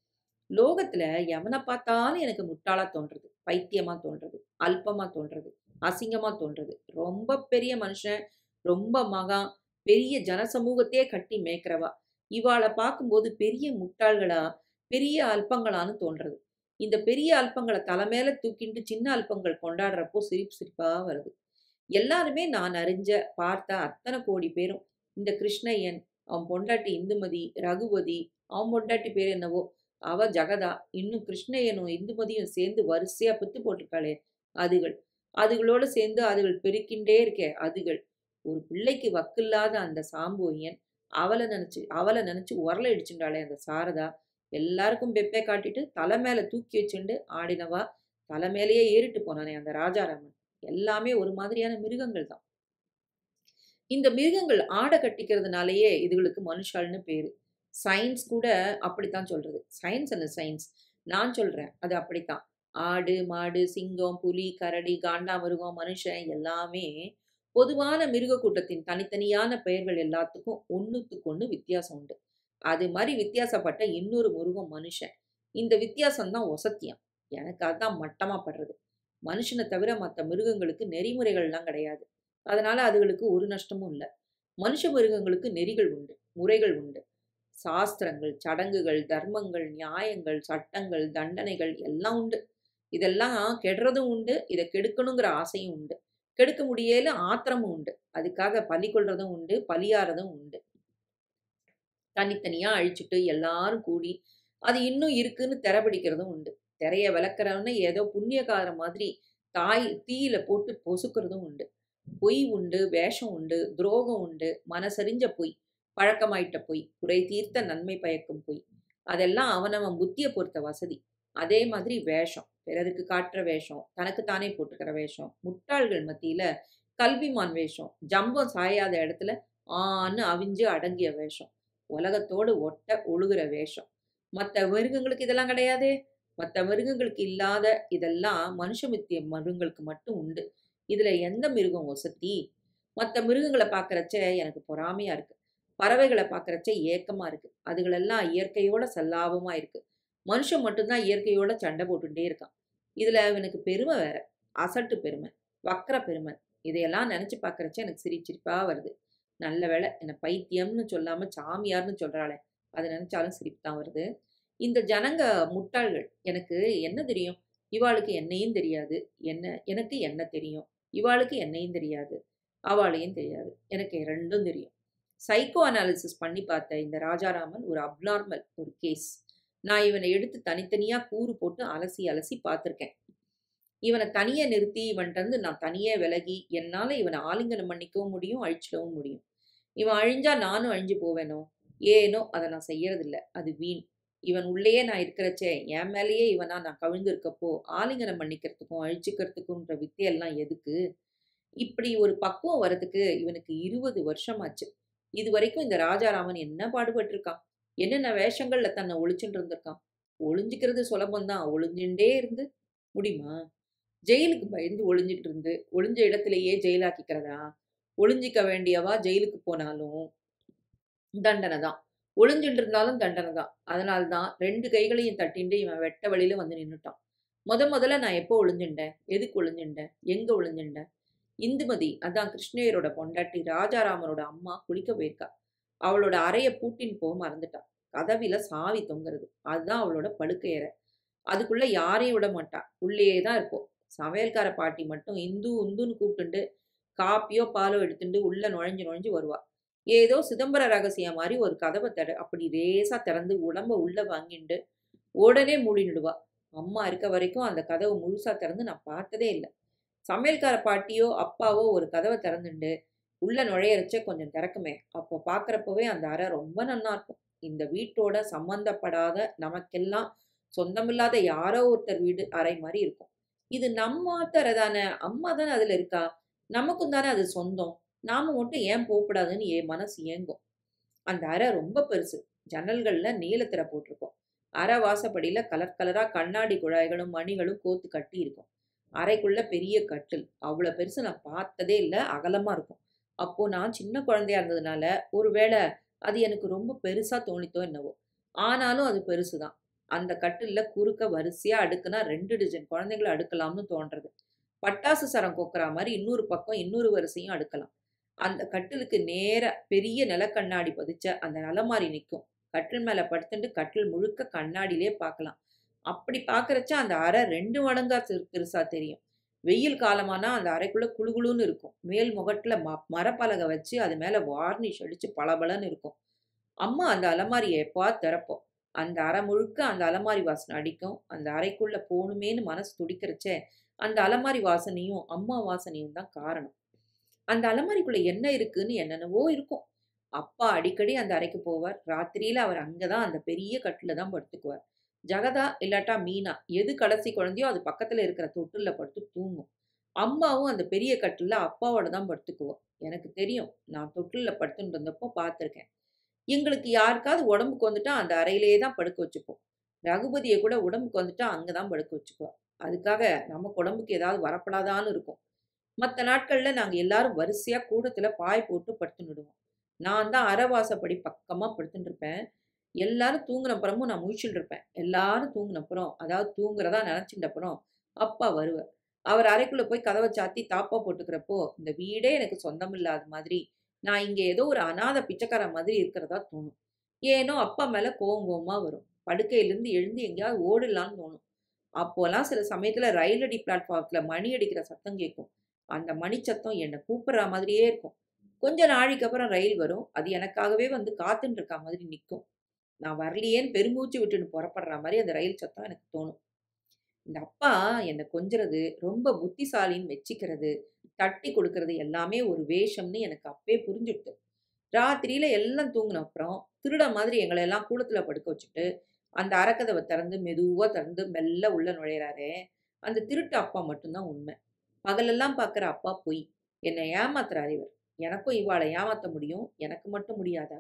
லோகத்துல எவனை பார்த்தாலும் எனக்கு முட்டாளா தோன்றது பைத்தியமா தோன்றது அல்பமா தோன்றது அசிங்கமா தோன்றது ரொம்ப பெரிய மனுஷன் ரொம்ப மகா பெரிய ஜனசமூகத்தையே கட்டி மேய்க்கிறவா இவாளை பார்க்கும்போது பெரிய முட்டாள்களா பெரிய அல்பங்களான்னு தோன்றது இந்த பெரிய அல்பங்களை தலைமையில தூக்கிட்டு சின்ன அல்பங்கள் கொண்டாடுறப்போ சிரிப்பு சிரிப்பா வருது எல்லாருமே நான் அறிஞ்ச பார்த்த அத்தனை கோடி பேரும் இந்த கிருஷ்ணய்யன் அவன் பொண்டாட்டி இந்துமதி ரகுபதி அவன் பொண்டாட்டி பேர் என்னவோ அவ ஜகதா இன்னும் கிருஷ்ணய்யனும் இந்துமதியும் சேர்ந்து வரிசையா பித்து போட்டிருக்காளே அதுகள் அதுகளோட சேர்ந்து அதுகள் பெருக்கின்றே இருக்கே அதுகள் ஒரு பிள்ளைக்கு வக்கில்லாத அந்த சாம்போயன் அவளை நினைச்சு அவளை நினைச்சு உரலை இடிச்சுட்டாளே அந்த சாரதா எல்லாருக்கும் பெப்பே காட்டிட்டு தலை மேல தூக்கி வச்சுண்டு ஆடினவா தலை மேலேயே ஏறிட்டு போனானே அந்த ராஜாராமன் எல்லாமே ஒரு மாதிரியான மிருகங்கள் தான் இந்த மிருகங்கள் ஆடை கட்டிக்கிறதுனாலயே இதுகளுக்கு மனுஷாள்னு பேரு சயின்ஸ் கூட அப்படித்தான் சொல்றது சயின்ஸ் என்ன சயின்ஸ் நான் சொல்றேன் அது அப்படித்தான் ஆடு மாடு சிங்கம் புலி கரடி காண்டாமிருகம் மனுஷன் எல்லாமே பொதுவான மிருக கூட்டத்தின் தனித்தனியான பெயர்கள் எல்லாத்துக்கும் ஒன்றுத்துக்கு ஒன்று வித்தியாசம் உண்டு அது மாதிரி வித்தியாசப்பட்ட இன்னொரு மிருகம் மனுஷன் இந்த வித்தியாசம்தான் ஒசத்தியம் எனக்கு அதான் மட்டமா படுறது மனுஷனை தவிர மற்ற மிருகங்களுக்கு நெறிமுறைகள்லாம் கிடையாது அதனால அதுகளுக்கு ஒரு நஷ்டமும் இல்லை மனுஷ மிருகங்களுக்கு நெறிகள் உண்டு முறைகள் உண்டு சாஸ்திரங்கள் சடங்குகள் தர்மங்கள் நியாயங்கள் சட்டங்கள் தண்டனைகள் எல்லாம் உண்டு இதெல்லாம் கெடுறதும் உண்டு இதை கெடுக்கணுங்கிற ஆசையும் உண்டு கெடுக்க முடியல ஆத்திரமும் உண்டு அதுக்காக பலி கொள்றதும் உண்டு பலியாறதும் உண்டு தனித்தனியா அழிச்சுட்டு எல்லாரும் கூடி அது இன்னும் இருக்குன்னு திறபிடிக்கிறதும் உண்டு திரைய விளக்குறவன ஏதோ புண்ணியக்கார மாதிரி தாய் தீயில போட்டு பொசுக்கிறதும் உண்டு பொய் உண்டு வேஷம் உண்டு துரோகம் உண்டு மனசறிஞ்ச பொய் பழக்கமாயிட்ட பொய் குறை தீர்த்த நன்மை பயக்கும் பொய் அதெல்லாம் அவனவன் புத்தியை பொறுத்த வசதி அதே மாதிரி வேஷம் பிறருக்கு காட்டுற வேஷம் தனக்கு தானே போட்டுக்கிற வேஷம் முட்டாள்கள் மத்தியில கல்விமான் வேஷம் ஜம்பம் சாயாத இடத்துல ஆன்னு அவிஞ்சு அடங்கிய வேஷம் உலகத்தோடு ஒட்ட ஒழுகுற வேஷம் மற்ற மிருகங்களுக்கு இதெல்லாம் கிடையாதே மற்ற மிருகங்களுக்கு இல்லாத இதெல்லாம் மனுஷ மித்திய மிருகங்களுக்கு மட்டும் உண்டு இதுல எந்த மிருகம் ஒசத்தி மத்த மிருகங்கள பார்க்கறச்ச எனக்கு பொறாமையா இருக்கு. பறவைகள பார்க்கறச்ச ஏக்கமா இருக்கு. அதுகளெல்லாம் இயற்கையோட சல்லாபமா இருக்கு. மனுஷன் மட்டும் தான் இயற்கையோட சண்டை போட்டுட்டே இருக்கான். இதுல இவனுக்கு பெருமை வேற. அசட்டு பெருமை, வக்ர பெருமை. இதையெல்லாம் நெனச்சு பார்க்கறச்ச எனக்கு சிரிப்பு சிரிப்பா வருது. நல்ல வேளை என்ன பைத்தியம்னு சொல்லாம சாமியார்ன்னு சொல்றாளே! அத நெனச்சாலும் சிரிப்பு தான் வருது. இந்த ஜனங்க முட்டாள்கள். எனக்கு என்ன தெரியும்? இவாளுக்கு என்னையும் தெரியாது. என்ன எனக்கு என்ன தெரியும்? இவாளுக்கு என்னையும் தெரியாது. அவாளையும் தெரியாது. எனக்கு 2ம் தெரியும். சைக்கோ அனாலிசிஸ் பண்ணி பார்த்த இந்த ராஜாராமன் ஒரு அப்நார்மல் ஒரு கேஸ். நான் இவன எடுத்து தனித்தனியா கூறு போட்டு அலசி அலசி பார்த்துருக்கேன். இவன தனியா நிறுத்தி இவன்ட்டருந்து நான் தனியா விலகி, என்னால இவன ஆலிங்கனம் பண்ணிக்கவும் முடியும், அழிச்சிடவும் முடியும். இவன் அழிஞ்சா நானும் அழிஞ்சு போவேனோ? ஏனோ அத நான் செய்யறதில்ல. அது வீண். இவன் உள்ளேயே நான் இருக்கிறச்சே, என் மேலேயே இவனா நான் கவிழ்ந்திருக்கப்போ, ஆலிங்கனம் பண்ணிக்கிறதுக்கும், அழிச்சுக்கிறதுக்கும்ன்ற வித்தையெல்லாம் எதுக்கு? இப்படி ஒரு பக்குவம் வரதுக்கு இவனுக்கு 20 வருஷமாச்சு. இதுவரைக்கும் இந்த ராஜாராமன் என்ன பாடுபட்டுருக்கான்? என்னென்ன வேஷங்கள்ல தன்னை ஒளிச்சுண்டு இருந்திருக்கான்? ஒளிஞ்சுக்கிறது சுலபம் தான். ஒளிஞ்சுண்டே இருந்து முடியுமா? ஜெயிலுக்கு பயந்து ஒளிஞ்சுட்டு இருந்து, ஒளிஞ்ச இடத்திலேயே ஜெயிலாக்கிக்கிறதா? ஒளிஞ்சிக்க வேண்டியவா ஜெயிலுக்கு போனாலும் தண்டனை தான். ஒளிஞ்சுண்டு இருந்தாலும் தண்டனை தான். அதனால தான் 2 கைகளையும் தட்டிண்டு இவன் வெட்ட வழியில வந்து நின்னுட்டான். மொத மொதல்ல நான் எப்போ ஒளிஞ்சுண்டேன்? எதுக்கு ஒளிஞ்சுண்டேன்? எங்க ஒளிஞ்சுண்டேன்? இந்துமதி அதான் கிருஷ்ணய்யரோட பொண்டாட்டி ராஜாராமனோட அம்மா குளிக்க போயிருக்கா. அவளோட அறைய பூட்டின்னு போ மறந்துட்டா. கதவில சாவி தொங்குறது. அதுதான் அவளோட படுக்கை அறை. அதுக்குள்ள யாரையும் விட மாட்டா. உள்ளேயே தான் இருப்போம். சமையல்கார பாட்டி மட்டும் இந்து இந்துன்னு கூப்பிட்டுண்டு, காப்பியோ, பாலோ எடுத்துண்டு உள்ள நுழைஞ்சு நுழைஞ்சு வருவா. ஏதோ சிதம்பர ரகசியம் மாரி ஒரு கதவ தெற அப்படி லேசா திறந்து உடம்ப உள்ள வாங்கிண்டு, உடனே மூடிடுவா. அம்மா இருக்க வரைக்கும் அந்த கதவு முழுசா திறந்து நான் பார்த்ததே இல்ல. சமையல்கார பாட்டியோ, அப்பாவோ ஒரு கதவ திறந்துண்டு, உள்ள நுழையறச்ச கொஞ்சம் திறக்குமே, அப்போ பார்க்கறப்பவே அந்த அறை ரொம்ப நன்னா இருக்கும். இந்த வீட்டோட சம்மந்தப்படாத, நமக்கெல்லாம் சொந்தமில்லாத யாரோ ஒருத்தர் வீடு அறை மாரி இருக்கும். இது நம்ம ஆத்து அறை தானே! அம்மா தானே அதுல இருக்கா. நமக்கும் தானே அது சொந்தம். நாம மட்டும் ஏன் போக்கூடாதுன்னு என் மனசு ஏங்கும். அந்த அறை ரொம்ப பெருசு. ஜன்னல்கள்ல நீல திரை போட்டிருக்கும். அறை வாசப்படியில கலர் கலரா கண்ணாடி குழாய்களும், மணிகளும் கோத்து கட்டி இருக்கும். அறைக்குள்ள பெரிய கட்டில். அவ்ளோ பெருசு நான் பார்த்ததே இல்ல. அகலமா இருக்கும். அப்போ நான் சின்ன குழந்தையா இருந்ததுனால, ஒருவேள அது எனக்கு ரொம்ப பெருசா தோணித்தோ என்னவோ! ஆனாலும் அது பெருசு தான். அந்த கட்டில்ல குறுக்க வரிசையா அடுக்குனா 2 டஜன் குழந்தைங்கள அடுக்கலாம்னு தோன்றது. பட்டாசு சரம் கொக்குறா மாரி இன்னொரு பக்கம் இன்னொரு வரிசையும் அடுக்கலாம். அந்த கட்டிலுக்கு நேரா பெரிய நிலக்கண்ணாடி பதிச்ச அந்த அலமாரி நிக்கும். கட்டில் மேல படுத்துண்டு கட்டில் முழுக்க கண்ணாடியிலே பார்க்கலாம். அப்படி பார்க்கறச்ச அந்த அறை 2 மடங்கா சிறு பெருசா தெரியும். வெயில் காலமானா அந்த அறைக்குள்ள குளுகுளுன்னு இருக்கும். மேல் முகட்டுல ம மரப்பலகை வச்சு அது மேல வார்னிஷ் அடிச்சு பளபளன்னு இருக்கும். அம்மா அந்த அலமாரிய எப்பவாது திறப்போம். அந்த அறை முழுக்க அந்த அலமாரி வாசனை அடிக்கும். அந்த அறைக்குள்ள போணுமேன்னு மனசு துடிக்கிறச்ச, அந்த அலமாரி வாசனையும், அம்மா வாசனையும் தான் காரணம். அந்த அலமாரிக்குள்ள என்ன இருக்குன்னு என்னென்னவோ இருக்கும். அப்பா அடிக்கடி அந்த அறைக்கு போவார். ராத்திரியில அவர் அங்க தான் அந்த பெரிய கட்டில்ல தான் படுத்துக்குவார். ஜகதா இல்லாட்டா மீனா எது கடைசி குழந்தையோ அது பக்கத்துல இருக்கிற தொட்டில்ல படுத்து தூங்கும். அம்மாவும் அந்த பெரிய கட்டில்ல அப்பாவோட தான் படுத்துக்குவா. எனக்கு தெரியும். நான் தொட்டில்ல படுத்துண்டு இருந்தப்போ பார்த்துருக்கேன். எங்களுக்கு யாருக்காவது உடம்புக்கு வந்துட்டா அந்த அறையிலேயே தான் படுக்க வச்சுப்போம். ரகுபதிய கூட உடம்புக்கு வந்துட்டா அங்க தான் படுக்க வச்சுக்குவா. அதுக்காக நமக்கு உடம்புக்கு ஏதாவது வரப்படாதான்னு இருக்கும். மத்த நாட்கள்ல நாங்க எல்லாரும் வரிசையா கூடத்துல பாய் போட்டு படுத்துன்னுடுவோம். நான் தான் அறை வாசப்படி பக்கமா படுத்துன்ருப்பேன். எல்லாரும் தூங்குனப்புறமும் நான் முழிச்சுண்டு இருப்பேன். எல்லாரும் தூங்குனப்புறம், அதாவது தூங்குறதா நெனச்சுண்டப்புறம், அப்பா வருவார். அவர் அறைக்குள்ள போய் கதவ சாத்தி தாப்பா போட்டுக்கிறப்போ, இந்த வீடே எனக்கு சொந்தமில்லாத மாதிரி, நான் இங்க ஏதோ ஒரு அநாத பிச்சைக்காரன் மாதிரி இருக்கிறதா தோணும். ஏனோ அப்பா மேல கோவம் கோவமா வரும். படுக்கையிலிருந்து எழுந்து எங்கேயாவது ஓடிடலான்னு தோணும். அப்போலாம் சில சமயத்துல ரயிலடி பிளாட்ஃபாரத்துல மணி அடிக்கிற சத்தம் கேட்கும். அந்த மணி சத்தம் என்ன கூப்பிடுறா மாதிரியே இருக்கும். கொஞ்ச நாழிக்கு அப்புறம் ரயில் வரும். அது எனக்காகவே வந்து காத்துண்டு இருக்கா மாதிரி நிக்கும். நான் வரலையேன்னு பெருமூச்சு விட்டுன்னு புறப்படுறா மாரி அந்த ரயில் சத்தம் எனக்கு தோணும். இந்த அப்பா என்ன கொஞ்சுறது, ரொம்ப புத்திசாலின்னு மெச்சிக்கிறது, தட்டி கொடுக்கறது எல்லாமே ஒரு வேஷம்னு எனக்கு அப்பயே புரிஞ்சுடுத்து. ராத்திரியில எல்லாம் தூங்குன அப்புறம், திருடன் மாதிரி எங்கள எல்லாம் கூடத்துல படுக்க வச்சுட்டு, அந்த அறைக்கதவ திறந்து மெதுவா திறந்து மெல்ல உள்ள நுழையிறாரே, அந்த திருட்டு அப்பா மட்டும் தான் உண்மை. பகலெல்லாம் பார்க்குற அப்பா பொய். என்ன ஏமாத்துறாரு இவர். எனக்கும் இவாள ஏமாத்த முடியும். எனக்கு மட்டும் முடியாதா?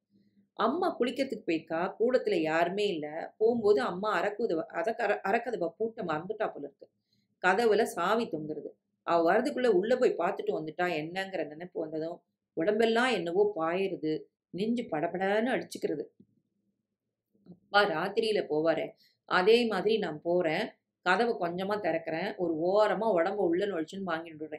அம்மா குளிக்கிறதுக்கு போயிருக்கா. கூடத்துல யாருமே இல்ல. போம்போது அம்மா அறக்குதவ அதக் அற அறக்கதவ பூட்ட மறந்துட்டா போல இருக்கு. கதவுல சாவி தொங்குறது. அவ வரதுக்குள்ள உள்ள போய் பார்த்துட்டு வந்துட்டா என்னங்கிற நினைப்பு வந்ததும் உடம்பெல்லாம் என்னவோ பாயிருது நெஞ்சு படபடன்னு அடிச்சுக்கிறது அப்பா ராத்திரியில போவாரே அதே மாதிரி நான் போறேன் கதவை கொஞ்சமா திறக்கிறேன் ஒரு ஓரமா உடம்ப உள்ள நுழைச்சுன்னு வாங்கிட்டு விடுறேன்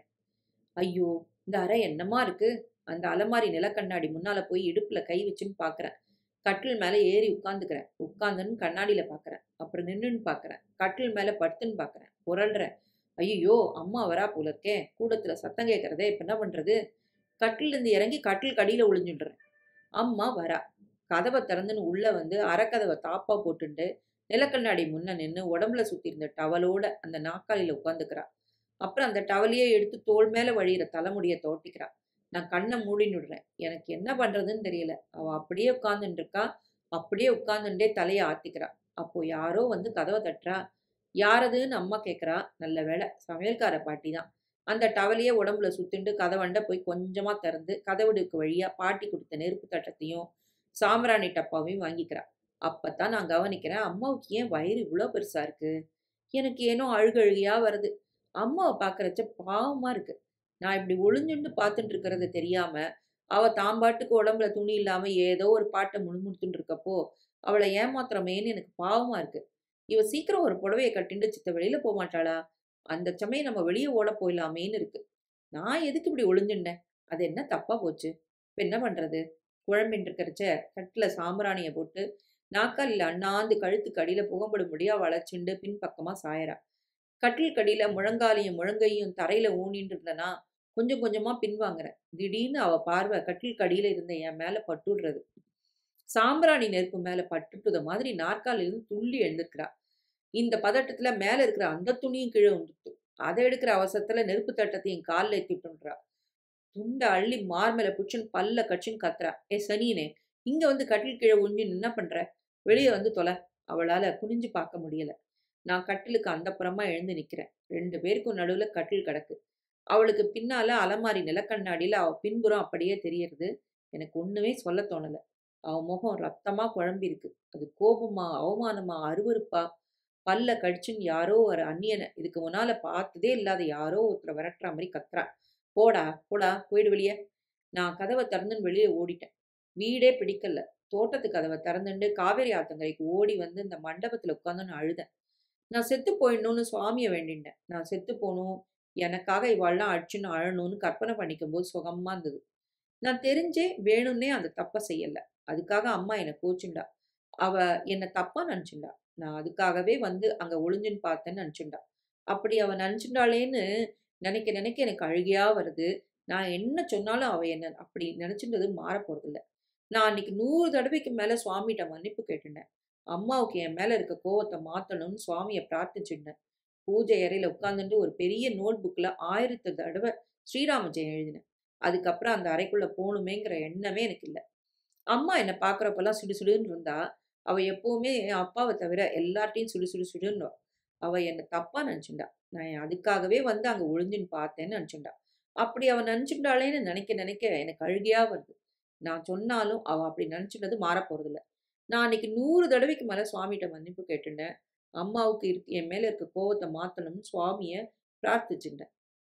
ஐயோ இந்த அறை என்னமா இருக்கு அந்த அலமாரி நிலக்கண்ணாடி முன்னால போய் இடுப்புல கை வச்சுன்னு பார்க்கறேன் கட்டில் மேல ஏறி உட்காந்துக்கிறேன் உட்காந்துன்னு கண்ணாடியில பார்க்கறேன் அப்புறம் நின்னுன்னு பார்க்கறேன் கட்டில் மேல படுத்துன்னு பார்க்கறேன் புரள்றேன் ஐயோ அம்மா வரா போல இருக்கே கூடத்துல சத்தம் கேட்கறதே இப்ப என்ன பண்றது கட்டில இருந்து இறங்கி கட்டில் கடியில ஒளிஞ்சுடுறேன் அம்மா வரா கதவை திறந்துன்னு உள்ள வந்து அரைக்கதவை தாப்பா போட்டுண்டு நிலக்கண்ணாடி முன்ன நின்று உடம்புல சுத்தி இருந்த டவலோட அந்த நாக்காளியில உட்காந்துக்கிறா அப்புறம் அந்த டவலையே எடுத்து தோள் மேல வழியிற தலைமுடிய தோட்டிக்கிறா நான் கண்ணை மூடினுடுறேன் எனக்கு என்ன பண்றதுன்னு தெரியல அவ அப்படியே உட்கார்ந்துட்டு இருக்கா அப்படியே உட்கார்ந்துட்டே தலையை ஆத்திக்கிறா அப்போ யாரோ வந்து கதவை தட்டுறா யாரதுன்னு அம்மா கேட்குறா நல்ல வேளை சமையல்கார பாட்டி தான் அந்த டவலையே உடம்புல சுத்திண்டு கதவண்ட போய் கொஞ்சமா திறந்து கதவுடுக்கு வழியா பாட்டி கொடுத்த நெருப்பு தட்டத்தையும் சாம்பிராணி டப்பாவையும் வாங்கிக்கிறா அப்பதான் நான் கவனிக்கிறேன் அம்மாவுக்கு ஏன் வயிறு இவ்வளோ பெருசா இருக்கு எனக்கு ஏனோ அழுகழுகியா வருது அம்மாவை பார்க்கறச்ச பாவமா இருக்கு நான் இப்படி ஒளிஞ்சுண்டு பார்த்துட்டு இருக்கிறது தெரியாம அவ தாம்பாட்டுக்கு உடம்புல துணி இல்லாம ஏதோ ஒரு பாட்டை முணுமுணுத்துட்டு இருக்கப்போ அவளை ஏமாத்துறமேன்னு எனக்கு பாவமா இருக்கு இவ சீக்கிரம் ஒரு புடவையை கட்டிண்டு சித்த வெளியில போக மாட்டாளா அந்த சமயம் நம்ம வெளியே ஓட போயிடலாமேன்னு இருக்கு நான் எதுக்கு இப்படி ஒளிஞ்சுட்டேன் அது என்ன தப்பா போச்சு இப்ப என்ன பண்றது குழம்பின் இருக்கிறச்ச கட்டில சாம்பிராணியை போட்டு நாக்காலில் அண்ணாந்து கழுத்துக்கு அடியில புகம்படும்படியா வளைச்சுண்டு பின்பக்கமா சாயறா கட்டில் கடியில முழங்காலையும் முழங்கையும் தரையில ஊனின்னு இருந்தனா கொஞ்சம் கொஞ்சமா பின்வாங்குறேன் திடீர்னு அவ பார்வை கட்டில் கடியில இருந்த என் மேல பட்டுடுறது சாம்பிராணி நெருப்பு மேல பட்டுட்டது மாதிரி நாற்காலிலிருந்து துள்ளி எழுந்திருக்கிறா இந்த பதட்டத்துல மேல இருக்கிற அந்த துணியும் கீழே வந்துட்டு அதை எடுக்கிற அவசரத்துல நெருப்பு தட்டத்தையும் காலில் ஏத்திட்டுன்றா துண்டை அள்ளி மார் மேல புச்சுன்னு பல்ல கட்சின்னு கத்துறா ஏ சனியனே இங்க வந்து கட்டில் கீழே உஞ்சி என்ன பண்ற வெளியே வந்து தொலை அவளால குனிஞ்சு பார்க்க முடியல நான் கட்டிலுக்கு அந்த புறமா எழுந்து நிக்கிறேன் ரெண்டு பேருக்கும் நடுவுல கட்டில் கிடக்கு அவளுக்கு பின்னால அலமாரி நிலக்கண்ணாடியில அவ பின்புறம் அப்படியே தெரியறது எனக்கு ஒண்ணுமே சொல்ல தோணல அவ முகம் ரத்தமா குழம்பி இருக்கு அது கோபமா அவமானமா அருவருப்பா பல்ல கடிச்சுன்னு யாரோ ஒரு அந்நியனை இதுக்கு முன்னால பார்த்ததே இல்லாத யாரோ ஒருத்தரை விரட்டுற மாதிரி கத்துறா போடா போடா போயிடு வெளியே நான் கதவை திறந்துன்னு வெளியே ஓடிட்டேன் வீடே பிடிக்கல தோட்டத்து கதவை திறந்துண்டு காவேரி ஆத்தங்கரைக்கு ஓடி வந்து இந்த மண்டபத்துல உட்காந்து நான் அழுதேன் நான் செத்து போயிடணும்னு சுவாமியை வேண்டிட்டேன் நான் செத்து போகணும் எனக்காக இவாள்லாம் அடிச்சுன்னு அழணும்னு கற்பனை பண்ணிக்கும் போது சுகமா இருந்தது நான் தெரிஞ்சே வேணும்னே அந்த தப்பை செய்யல அதுக்காக அம்மா என்னை கோச்சுண்டா அவ என்னை தப்பா நினைச்சுண்டா நான் அதுக்காகவே வந்து அங்க ஒளிஞ்சுன்னு பார்த்தேன்னு நினைச்சுண்டா அப்படி அவ நினைச்சுண்டாளேன்னு நினைக்க நினைக்க எனக்கு அழுகையா வருது நான் என்ன சொன்னாலும் அவ என்ன அப்படி நினைச்சுன்றது மாற போறதில்ல நான் அன்னைக்கு நூறு தடவைக்கு மேல சுவாமிகிட்ட மன்னிப்பு கேட்டுட்டேன் அம்மாவுக்கு என் மேல இருக்க கோவத்தை மாத்தணும்னு சுவாமியை பிரார்த்திச்சுட்டேன் பூஜை அறையில உட்காந்துட்டு ஒரு பெரிய நோட் புக்ல ஆயிரத்து தடவை ஸ்ரீராம ஜெயம் எழுதினேன் அதுக்கப்புறம் அந்த அறைக்குள்ள போகணுமேங்கிற எண்ணமே எனக்கு இல்லை அம்மா என்னை பார்க்குறப்பெல்லாம் சுடு சுடுன்னு இருந்தா அவ எப்பவுமே என் அப்பாவை தவிர எல்லார்ட்டையும் சுடு சுடு சுடுன்னு அவ என்னை தப்பா நினைச்சுண்டா நான் அதுக்காகவே வந்து அங்க ஒளிஞ்சுன்னு பார்த்தேன்னு நினைச்சுண்டா அப்படி அவ நினைச்சுட்டாளேன்னு நினைக்க நினைக்க எனக்கு அழுகையா வருது நான் சொன்னாலும் அவ அப்படி நினைச்சுட்டது மாற போறதில்ல நான் அன்னைக்கு நூறு தடவைக்கு மேல சுவாமிகிட்ட மன்னிப்பு கேட்டுட்டேன் அம்மாவுக்கு இருக்கு என் மேல இருக்க கோவத்தை மாத்தணும்னு சுவாமிய பிரார்த்திச்சுட்டேன்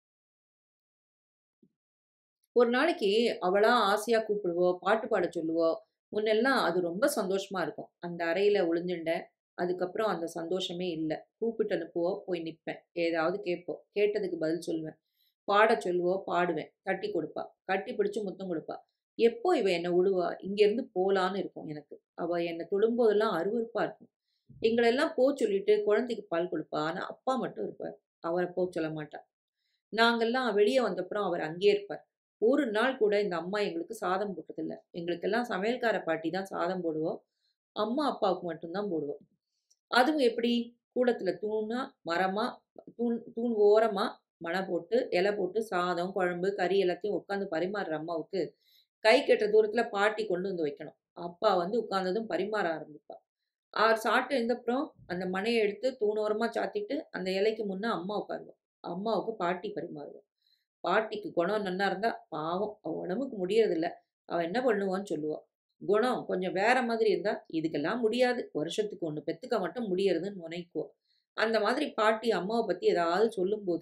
ஒரு நாளைக்கு அவளா ஆசையா கூப்பிடுவோ பாட்டு பாட சொல்லுவோ முன்னெல்லாம் அது ரொம்ப சந்தோஷமா இருக்கும் அந்த அறையில ஒளிஞ்சுண்டேன் அதுக்கப்புறம் அந்த சந்தோஷமே இல்லை கூப்பிட்டு அனுப்புவோ போய் நிற்பேன் ஏதாவது கேட்போம் கேட்டதுக்கு பதில் சொல்லுவேன் பாட சொல்லுவோ பாடுவேன் தட்டி கொடுப்பா கட்டி பிடிச்சு முத்தம் கொடுப்பா எப்போ இவ என்னை விடுவா இங்கேருந்து போலான்னு இருக்கும் எனக்கு அவ என்னை தொடும்போதெல்லாம் அருவருப்பா இருக்கும் எங்களெல்லாம் போ சொல்லிட்டு குழந்தைக்கு பால் கொடுப்பா ஆனா அப்பா மட்டும் இருப்பார் அவரை போ சொல்ல மாட்டா நாங்கெல்லாம் வெளியே வந்தப்புறம் அவர் அங்கேயே இருப்பார் ஒரு நாள் கூட இந்த அம்மா எங்களுக்கு சாதம் போட்டதில்லை எங்களுக்கெல்லாம் சமையல்கார பாட்டி தான் சாதம் போடுவோம் அம்மா அப்பாவுக்கு மட்டும்தான் போடுவோம் அதுவும் எப்படி கூடத்துல தூணா மரமா தூண் தூண் ஓரமா மணை போட்டு இலை போட்டு சாதம் குழம்பு கறி எல்லாத்தையும் உட்காந்து பரிமாறுற அம்மாவுக்கு கை கெட்ட தூரத்துல பாட்டி கொண்டு வந்து வைக்கணும் அப்பா வந்து உட்கார்ந்ததும் பரிமாற ஆரம்பிப்பா அவர் சாப்பிட்டு இருந்தப்புறம் அந்த மனையை எடுத்து தூணோரமா சாத்திட்டு அந்த இலைக்கு முன்ன அம்மா உட்காருவோம் அம்மாவுக்கு பாட்டி பரிமாறுவோம் பாட்டிக்கு குணம் நன்னா இருந்தா பாவம் அவ உடம்புக்கு முடியறதில்ல அவ என்ன பண்ணுவான்னு சொல்லுவா குணம் கொஞ்சம் வேற மாதிரி இருந்தா இதுக்கெல்லாம் முடியாது வருஷத்துக்கு ஒன்று பெத்துக்க மட்டும் முடியறதுன்னு முனைக்குவோம் அந்த மாதிரி பாட்டி அம்மாவை பத்தி ஏதாவது சொல்லும்போது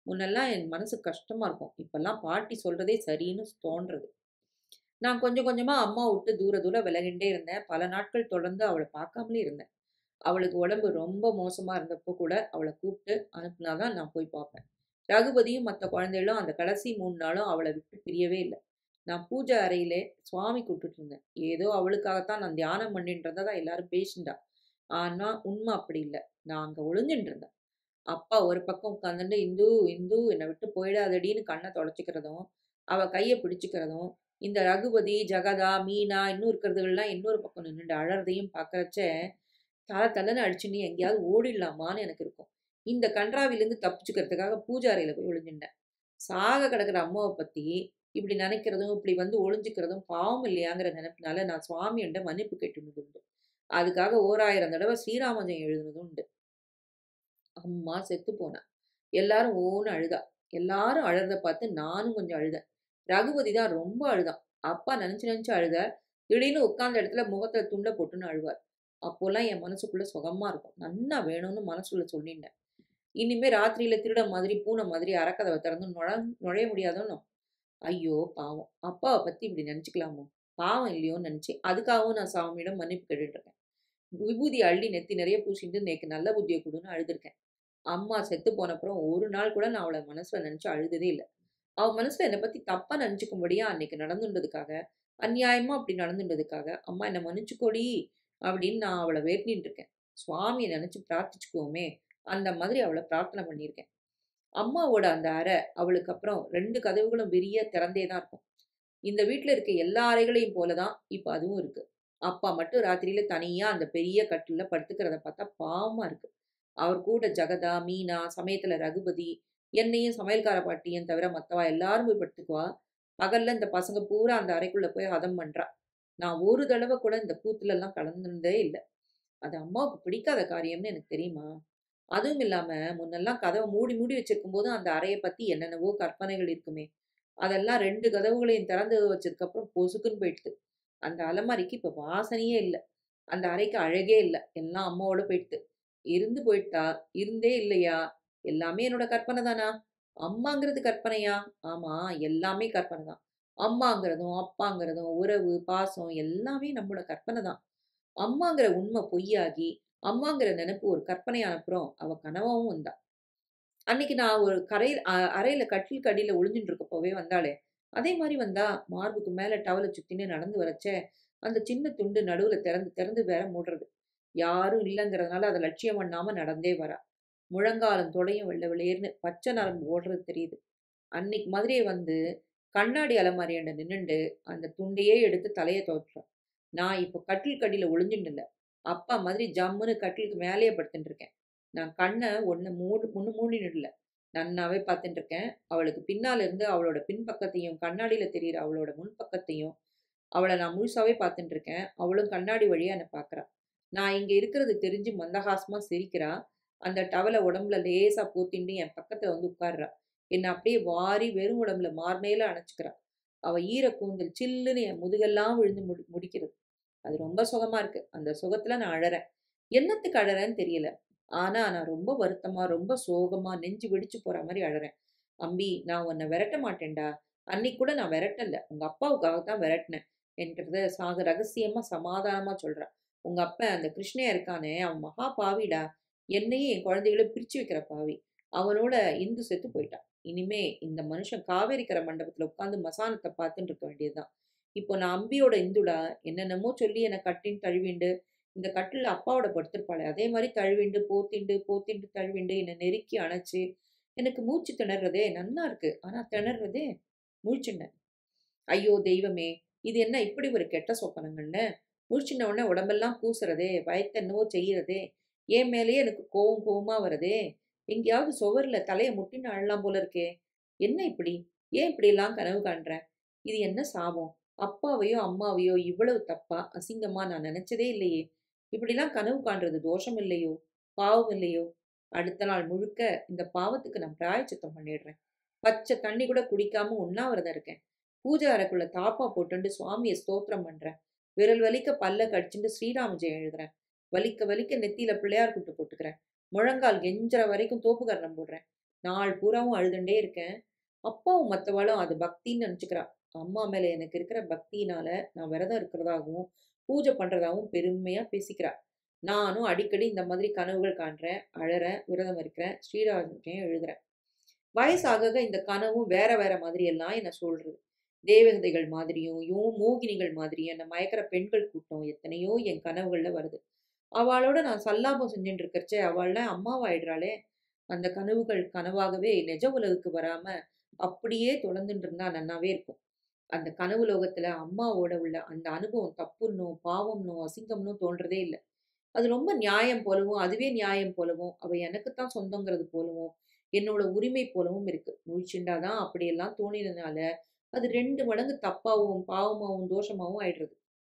முன்னெல்லாம் என் மனசு கஷ்டமா இருக்கும். இப்பல்லாம் பாட்டி சொல்றதே சரின்னு தோன்றது. நான் கொஞ்சம் கொஞ்சமா அம்மாவ விட்டு தூர தூர விலகிண்டே இருந்தேன். பல நாட்கள் தொடர்ந்து அவள பார்க்காமலே இருந்தேன். அவளுக்கு உடம்பு ரொம்ப மோசமா இருந்தப்போ கூட அவள கூப்பிட்டு அனுப்புனா தான் நான் போய் பார்ப்பேன். ரகுபதியும் மத்த குழந்தைகளும் அந்த கடைசி 3 நாளும் அவள விட்டு பிரியவே இல்ல. நான் பூஜை அறையிலே சுவாமி கும்பிட்டுட்டு இருந்தேன். ஏதோ அவளுக்காகத்தான் நான் தியானம் பண்ணிட்டு இருந்ததா எல்லாரும் பேசிண்டா. ஆனா உண்மை அப்படி இல்ல. நான் அங்க ஒளிஞ்சுட்டு இருந்தேன். அப்பா ஒரு பக்கம் உட்கார்ந்துட்டு, "இந்து, இந்து என்ன விட்டு போயிடாதடின்னு" கண்ண தொடச்சுக்கிறதும், அவ கைய பிடிச்சுக்கிறதும், இந்த ரகுபதி, ஜெகதா, மீனா இன்னும் இருக்கிறதுகள்லாம் இன்னொரு பக்கம் நின்னுண்டு அழறதையும் பார்க்கறச்ச, தல தலன்னு அடிச்சுன்னு எங்கேயாவது ஓடிடலாமான்னு எனக்கு இருக்கும். இந்த கண்றாவிலேருந்து தப்பிச்சுக்கிறதுக்காக பூஜை அறையில போய் ஒளிஞ்சுண்டேன். சாக கிடக்கிற அம்மாவ பத்தி இப்படி நினைக்கிறதும், இப்படி வந்து ஒளிஞ்சுக்கிறதும் பாவம் இல்லையாங்கிற நினைப்பினால நான் சுவாமியிடம் மன்னிப்பு கேட்டுனது உண்டு. அதுக்காக ஓராயிரம் தடவ ஸ்ரீராம ஜெயம் எழுதுனதும் உண்டு. அம்மா செத்து போனா. எல்லாரும் ஓன்னு அழுதா. எல்லாரும் அழறத பார்த்து நானும் கொஞ்சம் அழுதேன். ரகுபதி தான் ரொம்ப அழுதான். அப்பா நெனச்சு நெனச்சு அழுதார். திடீர்னு உட்கார்ந்த இடத்துல முகத்துல துண்ட போட்டுன்னு அழுவார். அப்போலாம் என் மனசுக்குள்ள சுகமா இருக்கும். நன்னா வேணும்னு மனசுக்குள்ள சொல்லிண்டேன். இனிமே ராத்திரியில திருடன் மாதிரி, பூனை மாதிரி அறைக்கதவ திறந்து நுழ நுழைய முடியாதோன்னும். ஐயோ! பாவம். அப்பாவ பத்தி இப்படி நெனச்சுக்கலாமோ? பாவம் இல்லையோன்னு நெனச்சேன். அதுக்காகவும் நான் சாமியிடம் மன்னிப்பு கேட்டுட்டு இருக்கேன். விபூதிய அள்ளி நெத்தி நெறைய பூசிட்டு நேக்கு நல்ல புத்திய குடுன்னு அழுதுருக்கேன். அம்மா செத்து போனப்புறம் ஒரு நாள் கூட நான் அவள மனசுல நெனச்சு அழுததே இல்ல. அவ மனசுல என்ன பத்தி தப்பா நெனச்சுக்கும்படியா அன்னைக்கு நடந்துண்டதுக்காக, அநியாயமா அப்படி நடந்துண்டதுக்காக, "அம்மா என்ன மன்னிச்சுக்கோடி" அப்படின்னு நான் அவள வேண்டின்ட்டு இருக்கேன். சுவாமிய நெனச்சு பிரார்த்திச்சுக்குவோமே, அந்த மாதிரி அவள பிரார்த்தனை பண்ணியிருக்கேன். அம்மாவோட அந்த அறை, அவளுக்கு அப்புறம் 2 கதவுகளும் விரிய திறந்தே தான் இருக்கும். இந்த வீட்ல இருக்க எல்லா அறைகளையும் போல தான் இப்ப அதுவும் இருக்கு. அப்பா மட்டும் ராத்திரியில தனியா அந்த பெரிய கட்டில்ல படுத்துக்கிறத பார்த்தா பாவமா இருக்கு. அவர் கூட ஜெகதா, மீனா, சமயத்துல ரகுபதி, என்னையும் சமையல்கார பாட்டியும் தவிர மத்தவா எல்லாரும் போய் படுத்துக்குவா. பகல்ல இந்த பசங்க பூரா அந்த அறைக்குள்ள போய் ஹதம் பண்றா. நான் ஒரு தடவ கூட இந்த கூத்துலலாம் கலந்துனதே இல்ல. அது அம்மாவுக்கு பிடிக்காத காரியம்னு எனக்கு தெரியுமா? அதுவும் இல்லாம முன்னெல்லாம் கதவ மூடி மூடி வச்சிருக்கும்போது அந்த அறைய பத்தி என்னென்னவோ கற்பனைகள் இருக்குமே. அதெல்லாம் 2 கதவுகளையும் திறந்து வச்சதுக்கப்புறம் பொசுக்குன்னு போயிடுத்து. அந்த அலமாரிக்கு இப்ப வாசனையே இல்ல. அந்த அறைக்கு அழகே இல்ல. எல்லாம் அம்மாவோட போயிடுத்து. இருந்து போயிட்டா, இருந்தே இல்லையா? எல்லாமே என்னோட கற்பனை தானா? அம்மாங்கிறது கற்பனையா? ஆமா, எல்லாமே கற்பனை தான். அம்மாங்கிறதும், அப்பாங்கிறதும், உறவு, பாசம் எல்லாமே நம்மளோட கற்பனை தான். அம்மாங்கிற உண்மை பொய்யாகி, அம்மாங்கிற நெனப்பு ஒரு கற்பனையானப்புறம் அவ கனவாவும் வந்தா. அன்னைக்கு நான் ஒரு கரை அ அறையில கட்டிலுக்கு அடியில ஒளிஞ்சுட்டு இருக்கப்போவே வந்தாளே, அதே மாரி வந்தா. மார்புக்கு மேல டவல சுத்தின்னு நடந்து வரச்ச, அந்த சின்ன துண்டு நடுவுல திறந்து திறந்து வேற மூடுறது. யாரும் இல்லங்கிறதுனால அத லட்சியம் பண்ணாம நடந்தே வரா. முழங்காலும் தொடையும் வெள்ள வெளேர்ன்னு பச்சை நரம்பு ஓடுறது தெரியுது. அன்னைக்கு மாதிரியே வந்து கண்ணாடி அலமாரியாண்ட நின்னுண்டு, அந்த துண்டையே எடுத்து தலைய துவட்டுறா. நான் இப்போ கட்டிலுக்கு அடியில ஒளிஞ்சுண்டு இல்ல. அப்பா மாதிரி ஜம்முன்னு கட்டிலுக்கு மேலயே படுத்துட்டு இருக்கேன். நான் கண்ண ஒண்ணு மூடு ஒண்ணு மூடின்னு இல்ல. நன்னாவே பார்த்துட்டு இருக்கேன். அவளுக்கு பின்னால இருந்து அவளோட பின்பக்கத்தையும், கண்ணாடியில தெரியிற அவளோட முன்பக்கத்தையும், அவள நான் முழுசாவே பார்த்துட்டு இருக்கேன். அவளும் கண்ணாடி வழியா என்ன பார்க்குறா. நான் இங்க இருக்கிறது தெரிஞ்சு மந்தகாசமா சிரிக்கிறா. அந்த டவல உடம்புல லேசா போத்திண்டு என் பக்கத்துல வந்து உட்கார்றா. என்ன அப்படியே வாரி வெறும் உடம்புல மார்மேல அணைச்சுக்கிறா. அவ ஈர கூந்தல் சில்லுன்னு என் முதுகெல்லாம் விழுந்து முடி முடிக்கிறது. அது ரொம்ப சுகமா இருக்கு. அந்த சுகத்துல நான் அழறேன். என்னத்துக்கு அழறேன்னு தெரியல. ஆனா நான் ரொம்ப வருத்தமா, ரொம்ப சோகமா, நெஞ்சு வெடிச்சு போற மாரி அழறேன். "அம்பி, நான் உன்ன விரட்ட மாட்டேன்டா. அன்னைக்கு கூட நான் விரட்டல. உங்க அப்பாவுக்காக தான் விரட்டுனேன்" என்கிறத சாக ரகசியமா சமாதானமா சொல்றா. "உங்க அப்பன் அந்த கிருஷ்ணய்யா இருக்கானே, அவன் மகா பாவிடா. என்னையும் என் குழந்தைகளையும் பிரிச்சு வைக்கிற பாவி. அவனோட இந்து செத்து போயிட்டா. இனிமே இந்த மனுஷன் காவேரிக்கரை மண்டபத்துல உட்கார்ந்து மசானத்த பார்த்துன்னு இருக்க வேண்டியது தான். இப்போ நான் அம்பியோட இந்துடா. என்னென்னமோ சொல்லி என்ன கட்டின்னு தழுவிண்டு, இந்த கட்டில்ல அப்பாவோட படுத்திருப்பாளே, அதே மாரி தழுவிண்டு, போத்திண்டு, போத்திண்டு தழுவிண்டு, என்ன நெருக்கி அணைச்சு, எனக்கு மூச்சு திணறதே நன்னா இருக்கு. ஆனா திணறதே" முழிச்சுண்டேன். ஐயோ தெய்வமே! இது என்ன இப்படி ஒரு கெட்ட சொப்பனங்கள்னு. முழிச்சுன உடனே உடம்பெல்லாம் கூசுறதே, வயத்த என்னவோ செய்யுறதே, என் மேலயே எனக்கு கோவம் கோவமா வருதே, எங்கேயாவது சுவர்ல தலைய முட்டின்னு அழலாம் போல இருக்கே. என்ன இப்படி? ஏன் இப்படியெல்லாம் கனவு காண்றேன்? இது என்ன சாபம்? அப்பாவையோ, அம்மாவையோ இவ்வளவு தப்பா, அசிங்கமா நான் நெனச்சதே இல்லையே. இப்படிலாம் கனவு காண்றது தோஷம் இல்லையோ? பாவம் இல்லையோ? அடுத்த நாள் முழுக்க இந்த பாவத்துக்கு நான் பிராயச்சித்தம் பண்ணிடுறேன். பச்சை தண்ணி கூட குடிக்காம உண்ணாவிரதம் இருக்கேன். பூஜை அறைக்குள்ள தாப்பா போட்டுண்டு சுவாமிய ஸ்தோத்திரம் பண்றேன். விரல் வலிக்க பல்ல கடிச்சுண்டு ஸ்ரீராம ஜெயம் எழுதுறேன். வலிக்க வலிக்க நெத்தியில பிள்ளையார் கூட்டு போட்டுக்கிறேன். முழங்கால் கெஞ்சுற வரைக்கும் தோப்புக்கரணம் போடுறேன். நாள் பூராவும் அழுதுண்டே இருக்கேன். அப்பாவும் மத்தவளும் அது பக்தின்னு நெனச்சுக்கிறா. அம்மா மேல எனக்கு இருக்கிற பக்தியினால நான் விரதம் இருக்கிறதாகவும், பூஜை பண்றதாகவும் பெருமையா பேசிக்கிறா. நானும் அடிக்கடி இந்த மாதிரி கனவுகள் காண்றேன், அழறேன், விரதம் இருக்கிறேன், ஸ்ரீராமஜெயம் எழுதுறேன். வயசு ஆக ஆக இந்த கனவும் வேற வேற மாதிரி எல்லாம் என்ன சொல்றது. தேவதைகள் மாதிரியும், யோ மோகினிகள் மாதிரியும் என்ன மயக்கிற பெண்கள் கூட்டம் எத்தனையோ என் கனவுகள்ல வருது. அவாளோட நான் சல்லாபம் செஞ்சுட்டு இருக்கச்சே, அவள்லாம் அம்மாவாயிடுறாளே! அந்த கனவுகள் கனவாகவே நிஜ உலகுக்கு வராம, அப்படியே தொடர்ந்துட்டு இருந்தா நன்னாவே இருக்கும். அந்த கனவு லோகத்துல அம்மாவோட உள்ள அந்த அனுபவம் தப்புன்னும், பாவம்ன்னும், அசிங்கம்ன்னும் தோன்றதே இல்ல. அது ரொம்ப நியாயம் போலவும், அதுவே நியாயம் போலவும், அவ எனக்கு தான் சொந்தங்கிறது போலவும், என்னோட உரிமை போலவும் இருக்கு. முழிச்சுண்டா தான் அப்படியெல்லாம் தோணினதுனால, அது 2 மடங்கு தப்பாவும், பாவமாவும், தோஷமாவும் ஆயிடுறது.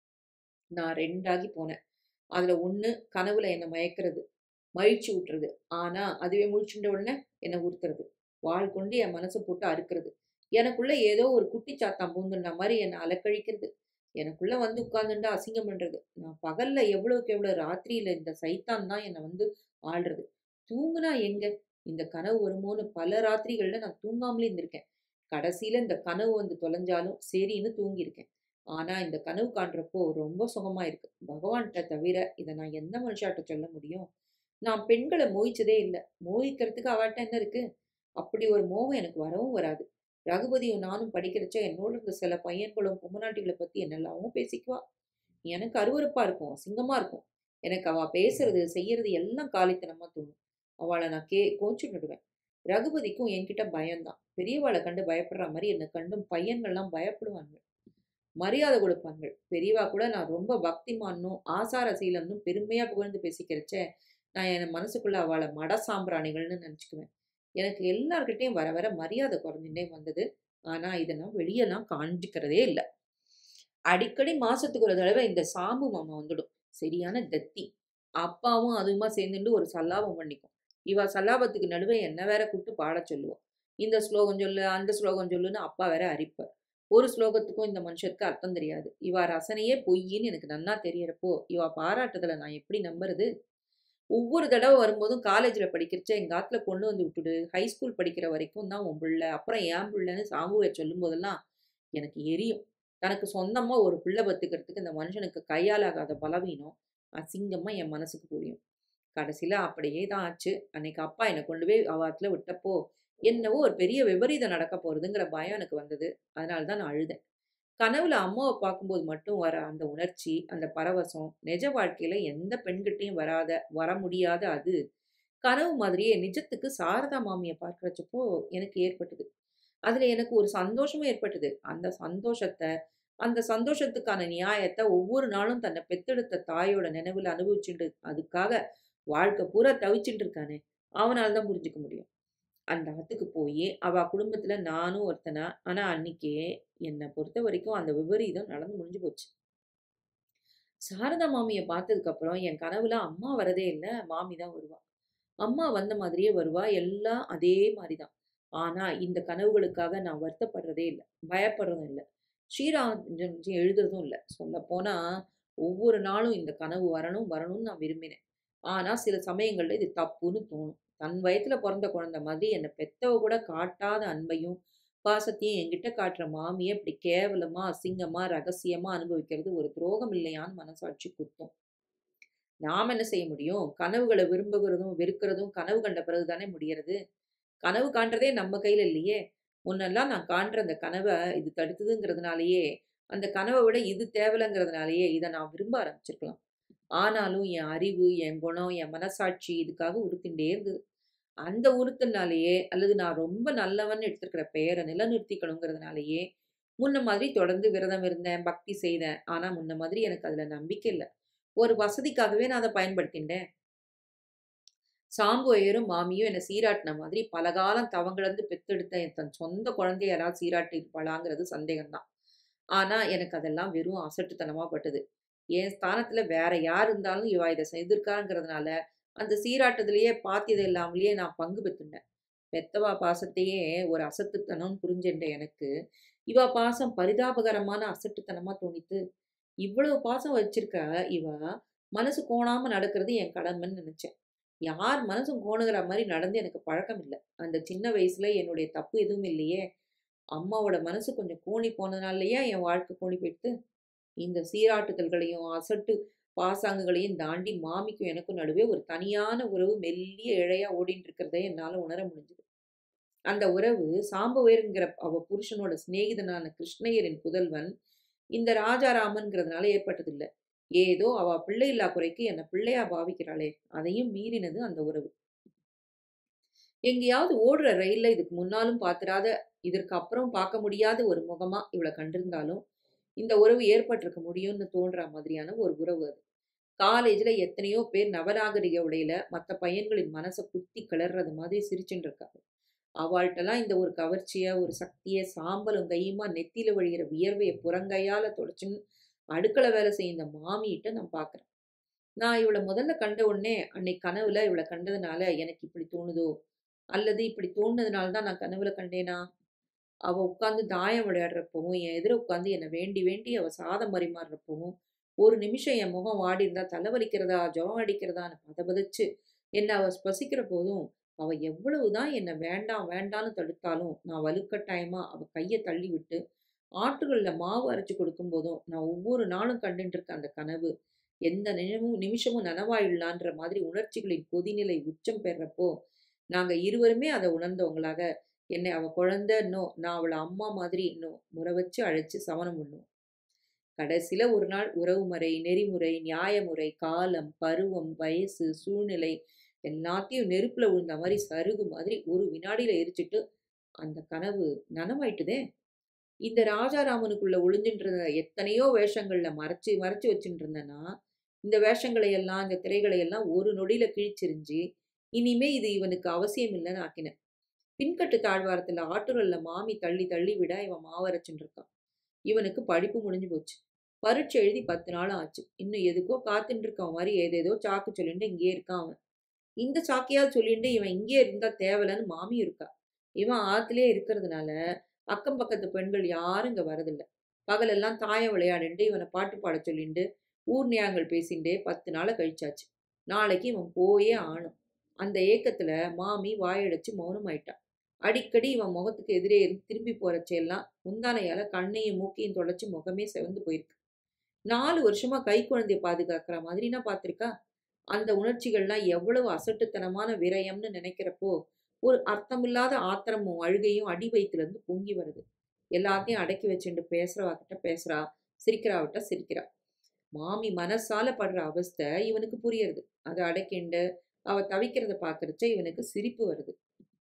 நான் 2 ஆகி போனேன். அதுல 1 கனவுல என்ன மயக்கிறது, மகிழ்ச்சி ஊட்டுறது. ஆனா, அதுவே முழிச்சுண்ட உடனே என்ன உறுத்துறது. வாள் கொண்டு என் மனச போட்டு அறுக்கிறது. எனக்குள்ள ஏதோ ஒரு குட்டி சாத்தான் பூந்துண்டா மாரி என்ன அலைக்கழிக்கிறது. எனக்குள்ள வந்து உட்கார்ந்துண்டா அசிங்கம் பண்றது. நான் பகல்ல எவ்வளவுக்கு எவ்வளோ ராத்திரியில இந்த சைத்தான் தான் என்ன வந்து ஆள்றது. தூங்குனா எங்க? இந்த கனவு வருமோன்னு பல ராத்திரிகள்ல நான் தூங்காமலே இருந்திருக்கேன். கடைசியில இந்த கனவு வந்து தொலைஞ்சாலும் சரின்னு தூங்கியிருக்கேன். ஆனா, இந்த கனவு காண்றப்போ ரொம்ப சுகமா இருக்கு. பகவான்ட்ட தவிர இத நான் எந்த மனுஷாட்ட சொல்ல முடியும்? நான் பெண்கள மோகிச்சதே இல்ல. மோகிக்கிறதுக்கு அவள்ட்ட என்ன இருக்கு? அப்படி ஒரு மோகம் எனக்கு வரவும் வராது. ரகுபதியும் நானும் படிக்கிறச்ச என்னோட இருந்த சில பையன்களும் பொம்மனாட்டிகள பத்தி என்னெல்லாமோ பேசிக்குவா. எனக்கு அருவருப்பா இருக்கும். அசிங்கமா இருக்கும். எனக்கு அவ பேசுறது, செய்யறது எல்லாம் காலித்தனமா தோணும். அவள நான் கே கோச்சுன்னுடுவேன். ரகுபதிக்கும் என்கிட்ட பயம்தான். பெரியவாள கண்டு பயப்படுறா மாரி என்ன கண்டும் பையன்கள்லாம் பயப்படுவாங்க. மரியாதை குடுப்பாங்கள். பெரியவா கூட நான் ரொம்ப பக்திமான்னும், ஆசார சீலம்ன்னும் பெருமையா புகழ்ந்து பேசிக்கிறச்ச, நான் என் மனசுக்குள்ள அவள மட சாம்பிராணிகள்னு நெனச்சுக்குவேன். எனக்கு எல்லார்கிட்டயும் வர வர மரியாதை குறைஞ்சுண்டே வந்தது. ஆனா, இத நான் வெளியலாம் காண்பிக்கிறதே இல்ல. அடிக்கடி மாசத்துக்கு ஒரு தடவ இந்த சாம்பு மாமா வந்துடும். சரியான தத்தி. அப்பாவும் அதுவுமா சேர்ந்துண்டு ஒரு சல்லாபம் பண்ணிக்கும். இவ சல்லாபத்துக்கு நடுவே என்ன வேற கூப்ட்டு பாடச் சொல்லுவா. இந்த ஸ்லோகம் சொல்லு, அந்த ஸ்லோகம் சொல்லுன்னு அப்பா வேற அரிப்பார். ஒரு ஸ்லோகத்துக்கும் இந்த மனுஷருக்கு அர்த்தம் தெரியாது. இவ ரசனையே பொய்யின்னு எனக்கு நன்னா தெரியறப்போ, இவ பாராட்டுதல நான் எப்படி நம்புறது? ஒவ்வொரு தடவ வரும்போதும் காலேஜ்ல படிக்கிறச்ச எங்க ஆத்துல கொண்டு வந்து விட்டுடு. ஹை ஸ்கூல் படிக்கிற வரைக்கும் தான் உன் புள்ள. அப்புறம் என் புள்ளன்னு சாம்புவ சொல்லும்போதெல்லாம் எனக்கு எரியும். தனக்கு சொந்தமா ஒரு பிள்ள பெத்துக்கிறதுக்கு இந்த மனுஷனுக்கு கையால் ஆகாத பலவீனம், அசிங்கமா என் மனசுக்கு புரியும். கடைசியில அப்படியே தான் ஆச்சு. அன்னைக்கு அப்பா என்ன கொண்டு போய் அவ ஆத்துல விட்டப்போ, என்னவோ ஒரு பெரிய விபரீதம் நடக்க போறதுங்கிற பயம் எனக்கு வந்தது. அதனால தான் நான் அழுதேன். கனவுல அம்மாவ பார்க்கும்போது மட்டும் வர அந்த உணர்ச்சி, அந்த பரவசம், நிஜ வாழ்க்கையில எந்த பெண்கிட்டயும் வராத, வர முடியாத அது, கனவு மாதிரியே நிஜத்துக்கு சாரதா மாமிய பார்க்கிறச்சப்போ எனக்கு ஏற்பட்டது. அதுல எனக்கு ஒரு சந்தோஷமும் ஏற்பட்டது. அந்த சந்தோஷத்த, அந்த சந்தோஷத்துக்கான நியாயத்த ஒவ்வொரு நாளும் தன்ன பெத்தெடுத்த தாயோட நினைவுல அனுபவிச்சுண்டு, அதுக்காக வாழ்க்கை பூரா தவிச்சுட்டு இருக்கானே, அவனால தான் புரிஞ்சுக்க முடியும். அந்த ஆத்துக்கு போயி, அவ குடும்பத்துல நானும் ஒருத்தனா, ஆனா அன்னைக்கே என்ன பொறுத்தவரைக்கும் அந்த விபரீதம் நடந்து முடிஞ்சு போச்சு. சாரதா மாமிய பார்த்ததுக்கப்புறம் என் கனவுல அம்மா வரதே இல்ல. மாமி தான் வருவா. அம்மா வந்த மாதிரியே வருவா. எல்லாம் அதே மாரி தான். ஆனா, இந்த கனவுகளுக்காக நான் வருத்தப்படுறதே இல்ல. பயப்படுறதும் இல்ல. ஸ்ரீராமஜெயம் எழுதுறதும் இல்ல. சொல்லப்போனா, ஒவ்வொரு நாளும் இந்த கனவு வரணும், வரணும்னு நான் விரும்பினேன். ஆனா, சில சமயங்கள்ல இது தப்புன்னு தோணும். தன் வயித்துல பொறந்த குழந்தை மாதிரி என்ன பெத்தவ கூட காட்டாத அன்பையும், பாசத்தையும் என்கிட்ட காட்டுற மாமிய இப்படி கேவலமா, அசிங்கமா, ரகசியமா அனுபவிக்கிறது ஒரு துரோகம் இல்லையான்னு மனசாட்சி குத்தும். நாம என்ன செய்ய முடியும்? கனவுகள விரும்புகிறதும், வெறுக்கிறதும் கனவு கண்ட பிறகு தானே முடியறது. கனவு காண்றதே நம்ம கையில இல்லையே. முன்னெல்லாம் நான் காண்ற அந்த கனவ இது தடுத்ததுங்கிறதுனாலயே, அந்த கனவ விட இது தேவலங்கிறதுனாலயே இத நான் விரும்ப ஆரம்பிச்சிருக்கலாம். ஆனாலும் என் அறிவு, என் குணம், என் மனசாட்சி இதுக்காக உறுத்திண்டே இருந்தது. அந்த உறுத்தல்னாலயே, அல்லது நான் ரொம்ப நல்லவன்னு எடுத்திருக்கிற பெயர நிலைநிறுத்திக்கணுங்கிறதுனாலயே, முன்ன மாதிரி தொடர்ந்து விரதம் இருந்தேன், பக்தி செய்தேன். ஆனா, முன்ன மாதிரி எனக்கு அதுல நம்பிக்கை இல்ல. ஒரு வசதிக்காகவே நான் அத பயன்படுத்திண்டேன். சாம்பு ஐயரும், மாமியும் என்ன சீராட்டுன மாதிரி பல காலம் தவங்கிழந்து பெத்தெடுத்த என் தன் சொந்த குழந்தைய யாராவது சீராட்டியிருப்பாளாங்கிறது சந்தேகம் தான். ஆனா, எனக்கு அதெல்லாம் வெறும் அசட்டுத்தனமா பட்டது. என் ஸ்தானத்துல வேற யார் இருந்தாலும் இவ இத செய்திருக்காங்கிறதுனால, அந்த சீராட்டுதலயே பாத்தியது இல்லாமலேயே நான் பங்கு பெத்துண்டேன். பெத்தவா பாசத்தையே ஒரு அசட்டுத்தனம்னு புரிஞ்சுண்ட எனக்கு, இவ பாசம் பரிதாபகரமான அசட்டுத்தனமா தோணித்து. இவ்வளவு பாசம் வச்சிருக்க இவ, மனசு கோணாம நடக்கிறது என் கடமைன்னு நெனச்சேன். யார் மனசும் கோணுகிற மாரி நடந்து எனக்கு பழக்கம் இல்ல. அந்த சின்ன வயசுல என்னுடைய தப்பு எதுவும் இல்லையே! அம்மாவோட மனசு கொஞ்சம் கோணி போனதுனாலயா என் வாழ்க்கை கோணி போயிடுத்து? இந்த சீராட்டுதல்களையும், அசட்டு பாசாங்குகளையும் தாண்டி மாமிக்கும் எனக்கும் நடுவே ஒரு தனியான உறவு மெல்லிய இழையா ஓடின்னு இருக்கிறத என்னால உணர முடிஞ்சது. அந்த உறவு சாம்புவேர்ங்கிற அவ புருஷனோட சிநேகிதனான கிருஷ்ணய்யரின் புதல்வன், இந்த ராஜாராமன்ங்கிறதுனால ஏற்பட்டதில்ல. ஏதோ அவ பிள்ளையில்லா குறைக்கு என்ன பிள்ளையா பாவிக்கிறாளே! அதையும் மீறினது அந்த உறவு. எங்கேயாவது ஓடுற ரயில்ல இதுக்கு முன்னாலும் பாத்திராத, இதற்கு அப்புறம் பார்க்க முடியாத ஒரு முகமா இவள கண்டிருந்தாலும், இந்த உறவு ஏற்பட்டிருக்க முடியும்னு தோன்றா மாதிரியான ஒரு உறவு அது. காலேஜ்ல எத்தனையோ பேர் நவநாகரிக உடையில மத்த பையன்களின் மனச குத்தி கிளர்றது மாதிரி சிரிச்சுண்டு இருக்காங்க. அவாள்ட்டலாம் இந்த ஒரு கவர்ச்சிய, ஒரு சக்திய சாம்பலும் கையுமா நெத்தியில வழியிற வியர்வைய புறங்கையால தொடச்சுன்னு அடுக்கள வேலை செய்யும் இந்த மாமியிட்ட நான் பார்க்குறேன். நான் இவள முதல்ல கண்ட உடனே அன்னைக்கு கனவுல இவள கண்டதுனால எனக்கு இப்படி தோணுதோ! அல்லது இப்படி தோணுனதுனால தான் நான் கனவுல கண்டேனா? அவ உட்கார்ந்து தாயம் விளையாடுறப்பவும், என் எதிர உட்கார்ந்து என்ன வேண்டி வேண்டி அவ சாதம் பரிமாறுறப்பவும், ஒரு நிமிஷம் என் முகம் வாடியிருந்தா தலை வலிக்கிறதா, ஜுரம் அடிக்கிறதான்னு பதபதச்சு என்ன அவ ஸ்பசிக்கிற போதும், அவ எவ்வளவு தான் என்ன வேண்டாம் வேண்டான்னு தடுத்தாலும், நான் வலுக்கட்டாயமா அவ கைய தள்ளிவிட்டு, ஆட்டுகல்ல மாவு அரைச்சு கொடுக்கும்போதும், நான் ஒவ்வொரு நாளும் கண்டுட்டு இருக்க அந்த கனவு, எந்த நிமிஷமும் நிமிஷமும் நனவாயிடலான்ற மாதிரி உணர்ச்சிகளின் கொதிநிலை உச்சம் பெர்றப்போ, நாங்க இருவருமே அத உணர்ந்தவங்களாக, என்னை அவ குழந்தைன்னும், நான் அவள அம்மா மாதிரி இன்னும் முறை வச்சு அழைச்சு சமணம் பண்ணுவோம். கடைசில ஒரு நாள் உறவுமுறை, நெறிமுறை, நியாயமுறை, காலம், பருவம், வயசு, சூழ்நிலை எல்லாத்தையும் நெருப்புல விழுந்த மாரி சருகு மாதிரி ஒரு வினாடியில எரிச்சுட்டு, அந்த கனவு நனவாயிட்டுதே! இந்த ராஜாராமனுக்குள்ள ஒளிஞ்சுட்டு இருந்த எத்தனையோ வேஷங்கள்ல மறைச்சு மறைச்சு வச்சுட்டு இருந்தேனா, இந்த வேஷங்களை எல்லாம், இந்த திரைகளை எல்லாம் ஒரு நொடியில கிழிச்செறிஞ்சு, இனிமே இது இவனுக்கு அவசியம் இல்லன்னு ஆக்கினேன். பின்கட்டு தாழ்வாரத்துல ஆட்டுகல்ல மாமி தள்ளி தள்ளி விட இவன் மாவு அரைச்சுட்டு இருக்கான். இவனுக்கு படிப்பு முடிஞ்சு போச்சு. பரீட்சை எழுதி 10 நாள் ஆச்சு. இன்னும் எதுக்கோ காத்துட்டு இருக்கவன் மாரி ஏதேதோ சாக்கு சொல்லிண்டு இங்கேயே இருக்கான் அவன். இந்த சாக்கையாவது சொல்லிண்டு இவன் இங்கேயே இருந்தா தேவலன்னு மாமி இருக்கா. இவன் ஆத்துலயே இருக்கிறதுனால, அக்கம் பக்கத்து பெண்கள் யாரும் இங்க வரதில்ல. பகலெல்லாம் தாயம் விளையாடிண்டு, இவன பாட்டு பாடச் சொல்லிண்டு, ஊர் நியாயங்கள் பேசிண்டே 10 நாள கழிச்சாச்சு. நாளைக்கு இவன் போயே ஆகணும். அந்த ஏக்கத்துல மாமி வாயடைச்சு மௌனமாயிட்டா. அடிக்கடி இவன் முகத்துக்கு எதிரே இருந்து திரும்பி போறச்செல்லாம், முந்தானையால கண்ணையும் மூக்கையும் தொடச்சு முகமே சிவந்து போயிருக்கு. 4 வருஷமா கைக்குழந்தைய பாதுகாக்கிற மாதிரி நான் பார்த்திருக்கா? அந்த உணர்ச்சிகள்லாம் எவ்வளவு அசட்டுத்தனமான விரயம்னு நினைக்கிறப்போ, ஒரு அர்த்தமில்லாத ஆத்திரமும், அழுகையும் அடி வயித்துலருந்து பொங்கி வருது. எல்லாத்தையும் அடக்கி வச்சுண்டு பேசுறவா கிட்ட பேசுறா, சிரிக்கிறவாட்ட சிரிக்கிறா. மாமி மனசால படுற அவஸ்தை இவனுக்கு புரியறது. அத அடக்கிண்டு, அவ தவிக்கிறத பார்க்கறச்ச இவனுக்கு சிரிப்பு வருது.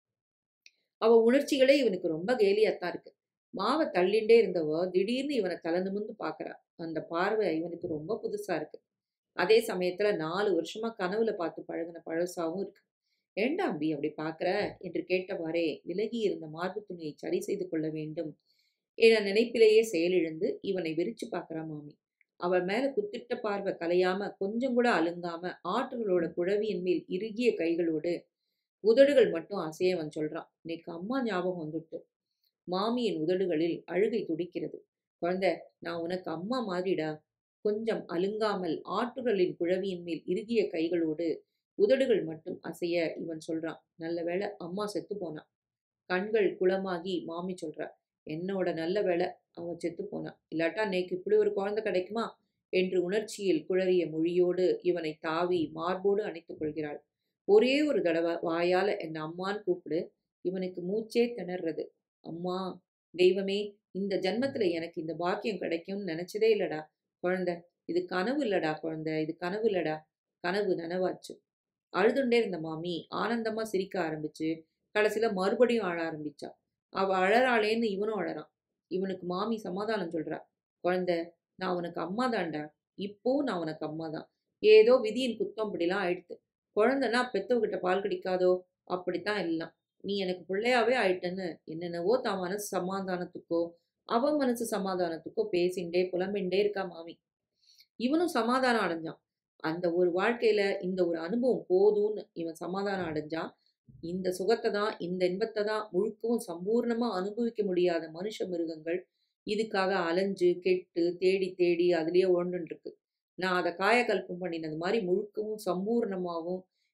அவ உணர்ச்சிகளே இவனுக்கு ரொம்ப கேலியாத்தான் இருக்கு. மாவ தள்ளிண்டே இருந்தவ திடீர்னு இவன தல நிமிர்ந்து பார்க்கறா. அந்த பார்வை இவனுக்கு ரொம்ப புதுசா இருக்கு. அதே சமயத்துல 4 வருஷமா கனவுல பார்த்து பழகுன பழசாவும் இருக்கு. "ஏன்டா அம்பி அப்படி பார்க்கிற?" என்று கேட்டவாறே விலகி இருந்த மார்புத் துணியை சரி செய்து கொள்ள வேண்டும் என நினைப்பிலேயே செயலிழந்து இவனை வெறிச்சு பார்க்கறா மாமி. அவள் மேல குத்திட்ட பார்வை கலையாம, கொஞ்சம் கூட அலுங்காம, ஆட்டுகளோட குழவியின் மேல் இறுகிய கைகளோடு, உதடுகள் மட்டும் அசைய அவன் சொல்றான். "இன்னைக்கு அம்மா ஞாபகம் வந்துட்டு." மாமியின் உதடுகளில் அழுகை துடிக்கிறது. "குழந்தை, நான் உனக்கு அம்மா மாதிரிடா." கொஞ்சம் அலுங்காமல் ஆட்டுகளின் குழவியின் மேல் இறுகிய கைகளோடு, உதடுகள் மட்டும் அசைய இவன் சொல்றான். "நல்ல வேளை அம்மா செத்துப் போனா." கண்கள் குளமாகி மாமி சொல்றா. "என்னோட நல்ல வேளை அவ செத்துப் போனா. இல்லாட்டா நேக்கு இப்படி ஒரு குழந்தை கிடைக்குமா?" என்று உணர்ச்சியில் குழறிய மொழியோடு இவனைத் தாவி மார்போடு அணைத்துக் கொள்கிறாள். ஒரே ஒரு தடவ வாயால என்ன அம்மான்னு கூப்பிடு. இவனுக்கு மூச்சே திணறது. "அம்மா, தெய்வமே, இந்த ஜன்மத்துல எனக்கு இந்த பாக்கியம் கிடைக்கும்னு நினைச்சதே இல்லடா. குழந்தை, இது கனவு இல்லடா குழந்தை, இது கனவு இல்லடா." கனவு நனவாச்சு. அழுதுண்டே இருந்த மாமி ஆனந்தமா சிரிக்க ஆரம்பிச்சு, கடைசில மறுபடியும் அழ ஆரம்பிச்சா. அவ அழறாளேன்னு இவனும் அழறான். இவனுக்கு மாமி சமாதானம் சொல்றா. "குழந்தை, நான் உனக்கு அம்மா தான்டா. இப்பவும் நான் உனக்கு அம்மா தான். ஏதோ விதியின் குத்தம் இப்படிலாம் ஆயிடுத்து. குழந்தைன்னா பெத்தவகிட்ட பால் குடிக்காதோ? அப்படித்தான் எல்லாம். நீ எனக்கு புள்ளையாவே ஆயிட்டன்னு" என்னென்னவோ தான் மனசு சமாதானத்துக்கோ, அவ மனசு சமாதானத்துக்கோ பேசிண்டே, புலம்பிண்டே இருக்கா மாமி. இவனும் சமாதானம் அடைஞ்சான். அந்த ஒரு வாழ்க்கையில இந்த ஒரு அனுபவம் போதும்னு இவன் சமாதானம் அடைஞ்சான். இந்த சுகத்த தான், இந்த இன்பத்த தான் முழுக்கவும் சம்பூர்ணமா அனுபவிக்க முடியாத மனுஷ மிருகங்கள் இதுக்காக அலைஞ்சு, கெட்டு, தேடி தேடி அதிலேயே உழண்டுட்டு இருக்கு. நான் அத காயகல்பம் பண்ணினது மாரி முழுக்கவும் சம்பூர்ணமாவும்,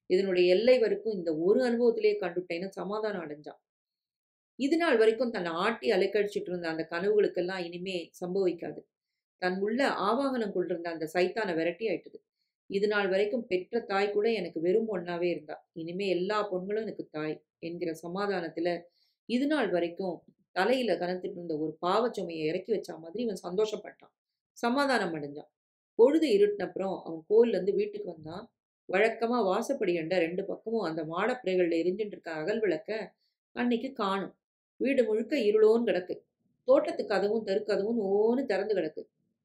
இதனுடைய எல்லை வரைக்கும் இந்த ஒரு அனுபவத்திலேயே கண்டுட்டேன்னு சமாதானம் அடைஞ்சான் இது நாள் வரைக்கும் தன்னை ஆட்டி அலைக்கழிச்சிட்டு இருந்த அந்த கனவுகளுக்கெல்லாம் இனிமே சம்பவிக்காது தன் உள்ள ஆவாகனம் கொண்டிருந்த அந்த சைத்தானை விரட்டி ஆயிட்டது இது நாள் வரைக்கும் பெற்ற தாய் கூட எனக்கு வெறும் பொண்ணாவே இருந்தா இனிமே எல்லா பொண்களும் எனக்கு தாய் என்கிற சமாதானத்துல இது நாள் வரைக்கும் தலையில கனத்துட்டு இருந்த ஒரு பாவச்சுமையை இறக்கி வச்ச மாதிரி இவன் சந்தோஷப்பட்டான் சமாதானம் அடைஞ்சான் பொழுது இருட்டினப்புறம் அவன் கோயில்ல இருந்து வீட்டுக்கு வந்தான் வழக்கமா வாசப்படி எண்ட ரெண்டு பக்கமும் அந்த மாடப்பிறைகள்ல எரிஞ்சுட்டு இருக்க அகல் விளக்க அன்னைக்கு காணும் வீடு முழுக்க இருளோன்னு கிடக்கு தோட்டத்து கதவும் தெருக்கதவும் ஓன்னு திறந்து கிடக்கு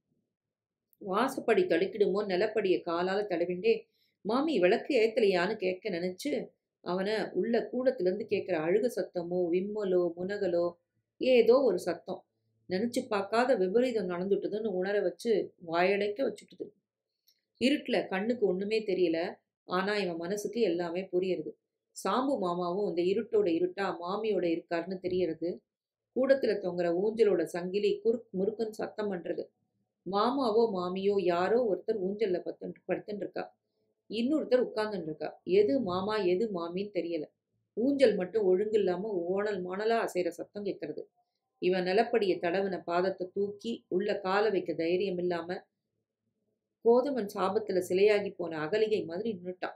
வாசப்படி தடுக்கிடுமோ நிலப்படியை காலால தடவிண்டே மாமி விளக்கு ஏத்தலையான்னு கேட்க நினைச்சு அவனை உள்ள கூடத்திலிருந்து கேட்குற அழுக சத்தமோ விம்மலோ முனகலோ ஏதோ ஒரு சத்தம் நினைச்சு பார்க்காத விபரீதம் நடந்துட்டுதுன்னு உணர வச்சு வாயடைக்க வச்சுட்டுது இருட்டுல கண்ணுக்கு ஒண்ணுமே தெரியல ஆனா இவன் மனசுக்கு எல்லாமே புரியுறது சாம்பு மாமாவும் இந்த இருட்டோட இருட்டா மாமியோட இருக்காருன்னு தெரியறது கூடத்துல தொங்குற ஊஞ்சலோட சங்கிலி குறுக் முறுக்குன்னு சத்தம் பண்றது மாமாவோ மாமியோ யாரோ ஒருத்தர் ஊஞ்சல்ல பத்து படுத்துட்டு இருக்கா இன்னொருத்தர் உட்கார்ந்துட்டு இருக்கா எது மாமா எது மாமின்னு தெரியல ஊஞ்சல் மட்டும் ஒழுங்கு இல்லாம ஓணல் மணலா அசைற சத்தம் கேட்கறது இவன் நிலப்படிய தடவின பாதத்தை தூக்கி உள்ள கால வைக்க தைரியம் இல்லாம கோதமன் சாபத்துல சிலையாகி போன அகலிகை மாதிரி நின்னுட்டான்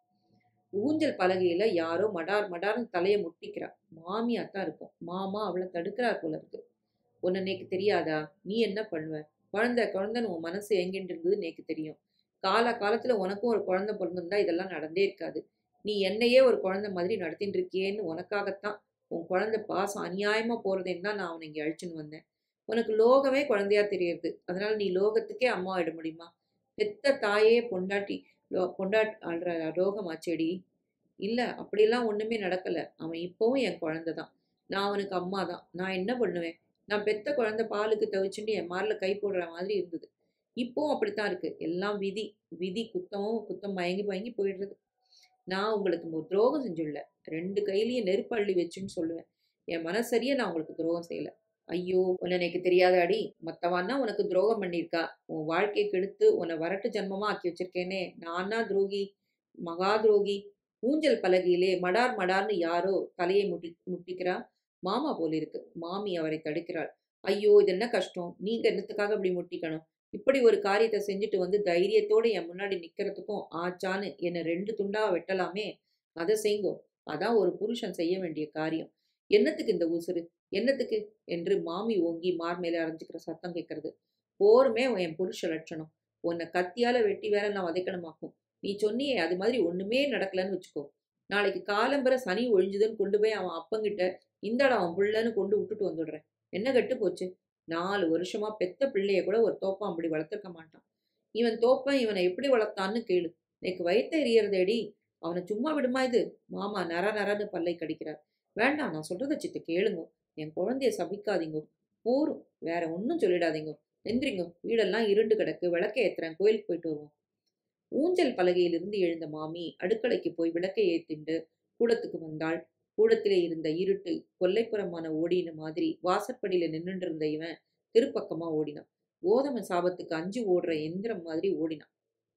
ஊஞ்சல் பலகையில யாரோ மடார் மடார்னு தலைய முட்டிக்கிறா மாமியா தான் இருக்கும் மாமா அவளை தடுக்கிறார் போல இருக்கு உன்னை நேக்கு தெரியாதா நீ என்ன பண்ணுவ குழந்தை குழந்தைன்னு உன் மனசு எங்கிட்டு இருந்தது நேக்கு தெரியும் கால காலத்துல உனக்கும் ஒரு குழந்தை பிறந்திருந்தா இதெல்லாம் நடந்தே இருக்காது நீ என்னையே ஒரு குழந்தை மாதிரி நடத்திட்டு இருக்கியேன்னு உனக்காகத்தான் உன் குழந்தை பாசம் அநியாயமா போறதேன்னு தான் நான் அவனை இங்க அழிச்சுன்னு வந்தேன் உனக்கு லோகமே குழந்தையா தெரியுது அதனால நீ லோகத்துக்கே அம்மா ஆயிட முடியுமா பெத்த தாயே பொண்டாட்டி லோ பொண்டாட் ஆள்ற ரோகமாச்செடி இல்லை அப்படிலாம் ஒன்றுமே நடக்கலை அவன் இப்போவும் என் குழந்தை தான் நான் அவனுக்கு அம்மா தான் நான் என்ன பண்ணுவேன் நான் பெத்த குழந்தை பாலுக்கு தவிச்சுட்டு என் மாரில் கை போடுற மாதிரி இருந்தது இப்போவும் அப்படித்தான் இருக்கு எல்லாம் விதி விதி குத்தமும் குத்தம் மயங்கி மயங்கி போயிடுறது நான் உங்களுக்கு ஒரு துரோகம் செஞ்சுள்ள ரெண்டு கையிலையும் நெருப்பு அள்ளி வச்சுன்னு சொல்லுவேன் என் மனசரியே நான் உங்களுக்கு துரோகம் செய்யல ஐயோ உன்னை எனக்கு தெரியாத அடி மத்தவான்னா உனக்கு துரோகம் பண்ணியிருக்கா உன் வாழ்க்கையை கெடுத்து உன்னை வரட்டு ஜன்மமா ஆக்கி வச்சிருக்கேனே நானா துரோகி மகா துரோகி ஊஞ்சல் பலகையிலே மடார் மடார்னு யாரோ தலையை முட்டி முட்டிக்கிறா மாமா போல இருக்கு மாமி அவரை தடுக்கிறாள் ஐயோ இது என்ன கஷ்டம் நீங்க என்னத்துக்காக இப்படி முட்டிக்கணும் இப்படி ஒரு காரியத்தை செஞ்சுட்டு வந்து தைரியத்தோட என் முன்னாடி நிக்கிறதுக்கும் ஆச்சான்னு என்னை ரெண்டு துண்டா வெட்டலாமே அதை செய்ங்கோ அதான் ஒரு புருஷன் செய்ய வேண்டிய காரியம் என்னத்துக்கு இந்த உசுறு என்னத்துக்கு என்று மாமி ஓங்கி மார் மேலே அரைஞ்சுக்கிற சத்தம் கேட்கறது போருமே என் புருஷ லட்சணம் உன்னை கத்தியால வெட்டி வேற நான் வதைக்கணுமாக்கும் நீ சொன்னியே அது மாதிரி ஒண்ணுமே நடக்கலன்னு வச்சுக்கோ நாளைக்கு காலம்பர சனி ஒழிஞ்சுதுன்னு கொண்டு போய் அவன் அப்பங்கிட்ட இந்தடா அவன் புள்ளன்னு கொண்டு விட்டுட்டு வந்துடுறேன் என்ன கெட்டு போச்சு நாலு வருஷமா பெத்த பிள்ளைய கூட ஒரு தோப்பம் அப்படி வளர்த்துருக்க மாட்டான் இவன் தோப்பன் இவனை எப்படி வளர்த்தான்னு கேளு எனக்கு வயிற்ற எரியறதேடி அவனை சும்மா விடுமா இது மாமா நர நரன்னு பல்லை கடிக்கிறார் வேண்டாம் நான் சொல்றத சித்த கேளுங்க என் குழந்தைய சபிக்காதீங்க போரும் வேற ஒன்றும் சொல்லிடாதீங்க எந்திரிங்க வீடெல்லாம் இருண்டு கிடக்கு விளக்க ஏத்துறேன் கோயிலுக்கு போயிட்டு வருவோம் ஊஞ்சல் பலகையிலிருந்து எழுந்த மாமி அடுக்கலைக்கு போய் விளக்கை ஏத்திண்டு கூடத்துக்கு வந்தாள் கூடத்திலே இருந்த இருட்டு கொல்லைப்புறமான ஓடின மாதிரி வாசற்படியில நின்றுட்டு இருந்த இவன் திருப்பக்கமா ஓடினான் கோதம சாபத்துக்கு அஞ்சு ஓடுற எந்திரம் மாதிரி ஓடினான்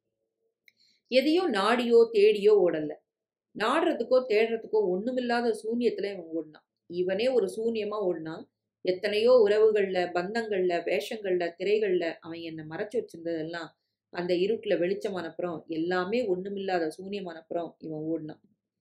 எதையோ நாடியோ தேடியோ ஓடல நாடுறதுக்கோ தேடுறதுக்கோ ஒண்ணுமில்லாத சூன்யத்துல இவன் ஓடினான் இவனே ஒரு சூன்யமா ஓடினான் எத்தனையோ உறவுகள்ல பந்தங்கள்ல வேஷங்கள்ல திரைகள்ல அவன் என்னை மறைச்சு வச்சிருந்ததெல்லாம் அந்த இருட்டுல வெளிச்சமானப்புறம் எல்லாமே ஒண்ணுமில்லாத சூன்யமானப்புறம் இவன் ஓடினான்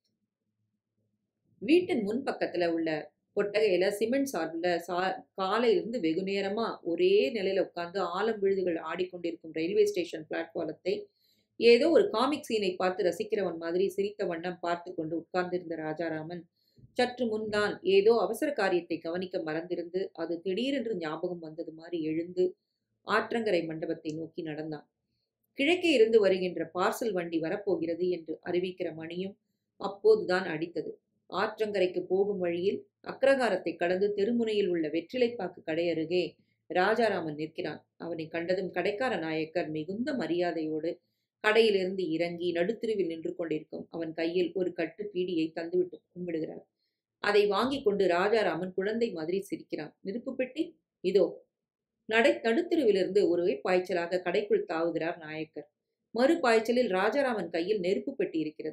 வீட்டின் முன்பக்கத்துல உள்ள கொட்டகையில சிமெண்ட் சார்பில் சா காலையிலிருந்து வெகு நேரமா ஒரே நிலையில உட்கார்ந்து ஆலம் விழுதுகள் ஆடிக்கொண்டிருக்கும் ரயில்வே ஸ்டேஷன் பிளாட்ஃபாரத்தை ஏதோ ஒரு காமிக் சீனை பார்த்து ரசிக்கிறவன் மாதிரி சிரித்த வண்ணம் பார்த்து கொண்டு உட்கார்ந்திருந்த ராஜாராமன் சற்று முன்தான் ஏதோ அவசர காரியத்தை கவனிக்க மறந்திருந்து அது திடீரென்று ஞாபகம் வந்தது மாதிரி எழுந்து ஆற்றங்கரை மண்டபத்தை நோக்கி நடந்தான் கிழக்கே இருந்து வருகின்ற பார்சல் வண்டி வரப்போகிறது என்று அறிவிக்கிற மணியும் அப்போதுதான் அடித்தது ஆற்றங்கரைக்கு போகும் வழியில் அக்ரகாரத்தை கடந்து தெருமுனையில் உள்ள வெற்றிலைப்பாக்கு கடை அருகே ராஜாராமன் நிற்கிறான் அவனை கண்டதும் கடைக்கார நாயக்கர் மிகுந்த மரியாதையோடு கடையிலிருந்து இறங்கி நடுத்தெருவில் நின்று கொண்டிருக்கும் அவன் கையில் ஒரு கட்டு பீடியை தந்துவிட்டு கும்பிடுகிறார் அதை வாங்கி கொண்டு ராஜாராமன் குழந்தை மாதிரி சிரிக்கிறான் நெருப்பு பெட்டி இதோ நடை நடுத்தெருவிலிருந்து ஒருவே பாய்ச்சலாக கடைக்குள் தாவுகிறார் நாயக்கர் மறு பாய்ச்சலில் ராஜாராமன் கையில் நெருப்பு பெட்டி இருக்கிறது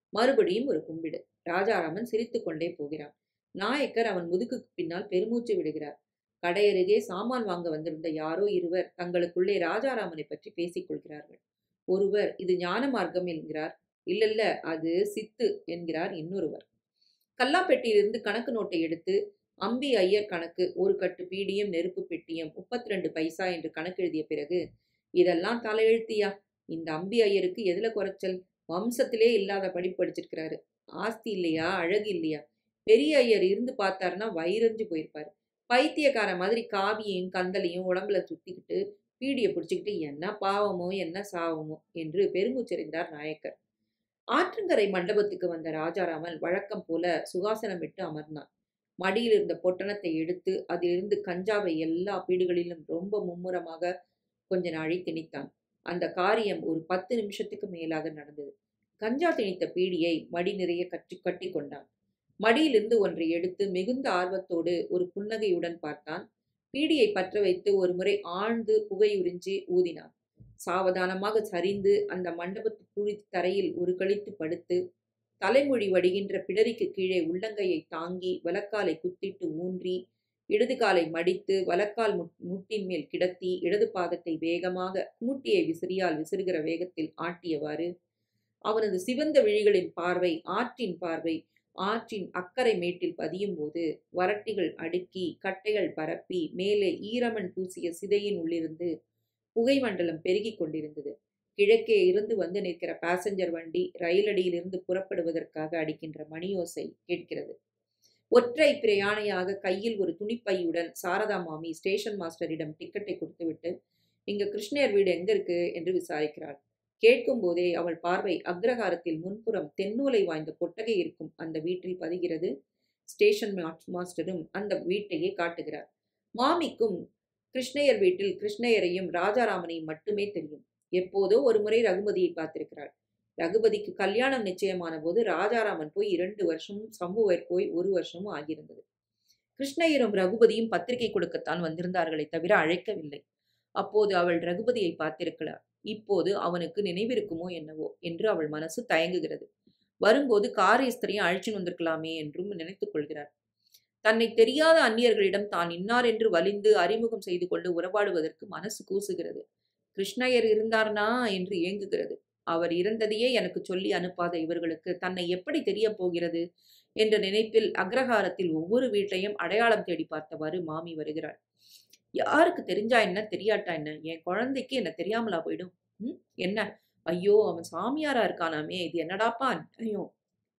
மறுபடியும் ஒரு கும்பிடு ராஜாராமன் சிரித்துக் கொண்டே போகிறான் நாயக்கர் அவன் முதுகுக்கு பின்னால் பெருமூச்சு விடுகிறார் கடையருகே சாமான் வாங்க வந்திருந்த யாரோ இருவர் தங்களுக்குள்ளே ராஜாராமனை பற்றி பேசிக் கொள்கிறார்கள் ஒருவர் இது ஞான மார்க்கம் என்கிறார் இல்லல்ல அது சித்து என்கிறார் இன்னொருவர் கல்லாப்பெட்டியிலிருந்து கணக்கு நோட்டை எடுத்து அம்பி ஐயர் கணக்கு ஒரு கட்டு பீடியம் நெருப்பு பெட்டியம் முப்பத்தி ரெண்டு பைசா என்று கணக்கு எழுதிய பிறகு இதெல்லாம் தலையெழுத்தியா இந்த அம்பி ஐயருக்கு எதுல குறைச்சல் வம்சத்திலே இல்லாத படிப்பு படிச்சிருக்கிறாரு ஆஸ்தி இல்லையா அழகு இல்லையா பெரிய ஐயர் இருந்து பார்த்தாருன்னா வயிறஞ்சு போயிருப்பாரு பைத்தியக்கார மாதிரி காவியையும் கந்தலையும் உடம்புல சுத்திக்கிட்டு பீடியை பிடிச்சிக்கிட்டு என்ன பாவமோ என்ன சாவமோ என்று பெருமூச்சறிந்தார் நாயக்கர் ஆற்றங்கரை மண்டபத்துக்கு வந்த ராஜாராமன் வழக்கம் போல சுகாசனமிட்டு அமர்ந்தான் மடியில் இருந்த பொட்டணத்தை எடுத்து அதிலிருந்து கஞ்சாவை எல்லா பீடுகளிலும் ரொம்ப மும்முரமாக கொஞ்ச நாழி திணித்தான் அந்த காரியம் ஒரு பத்து நிமிஷத்துக்கு மேலாக நடந்தது கஞ்சா திணித்த பீடியை மடி நிறைய கட்டி கட்டி கொண்டான் மடியிலிருந்து ஒன்றை எடுத்து மிகுந்த ஆர்வத்தோடு ஒரு புன்னகையுடன் பார்த்தான் பீடியை பற்ற வைத்து ஒரு முறை ஆழ்ந்து புகையுறிஞ்சி ஊதினான் சாவதானமாக சரிந்து அந்த மண்டபத்து குழி தரையில் ஒரு கழித்து படுத்து தலைமொழி வடிகின்ற பிடரிக்கு கீழே உள்ளங்கையை தாங்கி வலக்காலை குத்திட்டு ஊன்றி இடது காலை மடித்து வலக்கால் முட்டின் மேல் கிடத்தி இடது பாதத்தை வேகமாக மூட்டியை விசிறியால் விசிறுகிற வேகத்தில் ஆட்டியவாறு அவனது சிவந்த விழிகளின் பார்வை ஆற்றின் பார்வை ஆற்றின் அக்கறை மேட்டில் பதியும் போது வரட்டிகள் அடுக்கி கட்டைகள் பரப்பி மேலே ஈரமண் பூசிய சிதையின் உள்ளிருந்து புகை மண்டலம் பெருகிக் கொண்டிருந்தது கிழக்கே இருந்து வந்து நிற்கிற பாசஞ்சர் வண்டி ரயிலடியிலிருந்து புறப்படுவதற்காக அடிக்கின்ற மணியோசை கேட்கிறது ஒற்றை பிரயாணையாக கையில் ஒரு துணிப்பையுடன் சாரதா மாமி ஸ்டேஷன் மாஸ்டரிடம் டிக்கெட்டை கொடுத்துவிட்டு இங்க கிருஷ்ணயர் வீடு எங்க இருக்கு என்று விசாரிக்கிறாள் கேட்கும் போதே அவள் பார்வை அக்ரஹாரத்தில் முன்புறம் தென்னூலை வாய்ந்த கொட்டகை இருக்கும் அந்த வீட்டில் பதிகிறது ஸ்டேஷன் மாஸ்டரும் அந்த வீட்டையே காட்டுகிறார் மாமிக்கும் கிருஷ்ணயர் வீட்டில் கிருஷ்ணயரையும் ராஜாராமனையும் மட்டுமே தெரியும் எப்போதோ ஒரு முறை ரகுமதியை பார்த்திருக்கிறாள் ரகுபதிக்கு கல்யாணம் நிச்சயமான போது ராஜாராமன் போய் இரண்டு வருஷமும் சம்புவர் போய் ஒரு வருஷமும் ஆகியிருந்தது கிருஷ்ணயரும் ரகுபதியும் பத்திரிகை கொடுக்கத்தான் வந்திருந்தார்களே தவிர அழைக்கவில்லை அப்போது அவள் ரகுபதியை பார்த்திருக்கிறாள் இப்போது அவனுக்கு நினைவிருக்குமோ என்னவோ என்று அவள் மனசு தயங்குகிறது வரும்போது காரியஸ்தரையும் அழைச்சின்னு வந்திருக்கலாமே என்றும் நினைத்துக் கொள்கிறார் தன்னை தெரியாத அந்நியர்களிடம் தான் இன்னார் என்று வலிந்து அறிமுகம் செய்து கொண்டு உறவாடுவதற்கு மனசு கூசுகிறது கிருஷ்ணயர் இருந்தார்னா என்று ஏங்குகிறது அவர் இறந்ததையே எனக்கு சொல்லி அனுப்பாத இவர்களுக்கு தன்னை எப்படி தெரிய போகிறது என்ற நினைப்பில் அக்ரஹாரத்தில் ஒவ்வொரு வீட்டையும் அடையாளம் தேடி பார்த்தவாறு மாமி வருகிறாள் யாருக்கு தெரிஞ்சா என்ன தெரியாட்டா என்ன என் குழந்தைக்கு என்ன தெரியாமலா போயிடும் ம் என்ன ஐயோ அவன் சாமியாரா இருக்கானாமே இது என்னடாப்பா அநியாயம்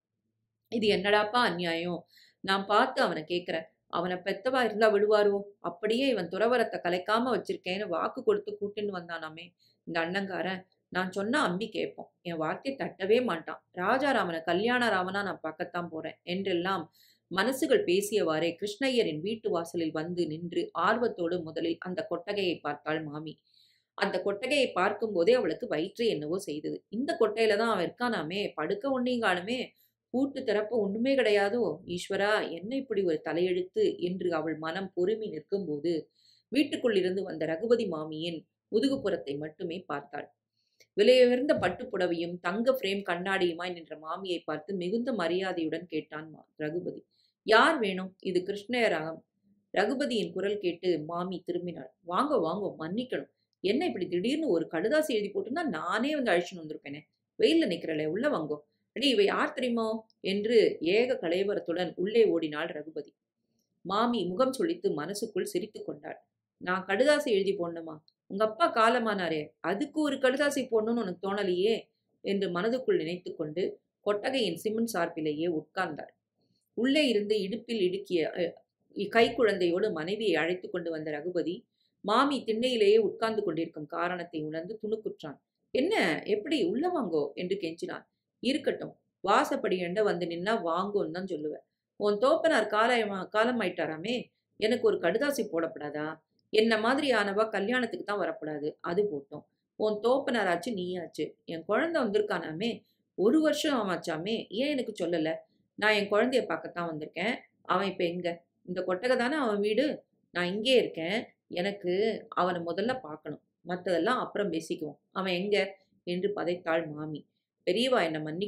இது என்னடாப்பா அநியாயம் நான் பார்த்து அவனை கேட்கிறேன் அவனை பெத்தவா இருந்தா விடுவாரோ அப்படியே இவன் துறவரத்தை கலைக்காம வச்சிருக்கேன்னு வாக்கு கொடுத்து கூட்டின்னு வந்தானாமே இந்த அண்ணங்காரன் நான் சொன்ன அம்பி கேட்போம் என் வார்த்தை தட்டவே மாட்டான் ராஜாராமனை கல்யாண ராமனா நான் பார்க்கத்தான் போறேன் என்றெல்லாம் மனசுகள் பேசியவாறே கிருஷ்ணய்யரின் வீட்டு வாசலில் வந்து நின்று ஆர்வத்தோடு முதலில் அந்த கொட்டகையை பார்த்தாள் மாமி அந்த கொட்டகையை பார்க்கும் போதே அவளுக்கு வயிற்று என்னவோ செய்தது இந்த கொட்டையில தான் அவன் இருக்கானாமே படுக்க ஒன்னையும் காணுமே பூட்டு திறப்ப ஒண்ணுமே கிடையாதோ ஈஸ்வரா என்ன இப்படி ஒரு தலையெழுத்து என்று அவள் மனம் பொறுமி நிற்கும்போது வீட்டுக்குள்ளிருந்து வந்த ரகுபதி மாமியின் முதுகுப்புறத்தை மட்டுமே பார்த்தாள் விலையுயர்ந்த பட்டுப்புடவையும் தங்க ஃப்ரேம் கண்ணாடியுமாய் நின்ற மாமியை பார்த்து மிகுந்த மரியாதையுடன் கேட்டான் ரகுபதி யார் வேணும் இது கிருஷ்ணயராகம் ரகுபதியின் குரல் கேட்டு மாமி திரும்பினாள் வாங்க வாங்க மன்னிக்கணும் என்ன இப்படி திடீர்னு ஒரு கடுதாசி எழுதி போட்டுன்னா நானே வந்து அழிச்சுன்னு வந்திருப்பேனே வெயில்ல நிக்கிறல உள்ள வாங்கோ அடி இவ யார் தெரியுமோ என்று ஏக கலைவரத்துடன் உள்ளே ஓடினாள் ரகுபதி மாமி முகம் சொல்லித்து மனசுக்குள் சிரித்து கொண்டாள் நான் கடுதாசி எழுதி போடணுமா உங்க அப்பா காலமானாரே அதுக்கு ஒரு கடுதாசி போடணும்னு உனக்கு தோணலையே என்று மனதுக்குள் நினைத்து கொண்டு கொட்டகையின் சிமெண்ட் சார்பிலேயே உட்கார்ந்தாள் உள்ளே இருந்து இடுப்பில் இடுக்கிய கைக்குழந்தையோடு மனைவியை அழைத்து கொண்டு வந்த ரகுபதி மாமி திண்ணையிலேயே உட்கார்ந்து கொண்டிருக்கும் காரணத்தை உணர்ந்து துணுக்குற்றான் என்ன எப்படி உள்ள வாங்கோ என்று கெஞ்சினான் இருக்கட்டும் வாசப்படி எண்ட வந்து நின்னா வாங்கோன்னு தான் சொல்லுவேன் உன் தோப்பனார் காலமா காலமாயிட்டாராமே எனக்கு ஒரு கடுதாசி போடப்படாதா என்ன மாதிரி ஆனவா கல்யாணத்துக்கு தான் வரக்கூடாது அது போட்டோம் உன் தோப்பனாராச்சு நீயாச்சு என் குழந்தை வந்திருக்கானாமே ஒரு வருஷம் ஆமாச்சாமே ஏன் எனக்கு சொல்லலை நான் என் குழந்தைய பார்க்கத்தான் வந்திருக்கேன் அவன் இப்போ எங்க இந்த கொட்டகை தானே அவன் வீடு நான் இங்கே இருக்கேன் எனக்கு அவனை முதல்ல பார்க்கணும் மற்றதெல்லாம் அப்புறம் பேசிக்குவோம் அவன் எங்க என்று பதைத்தாள் மாமி பெரியவா என்னை மன்னிக்கணும்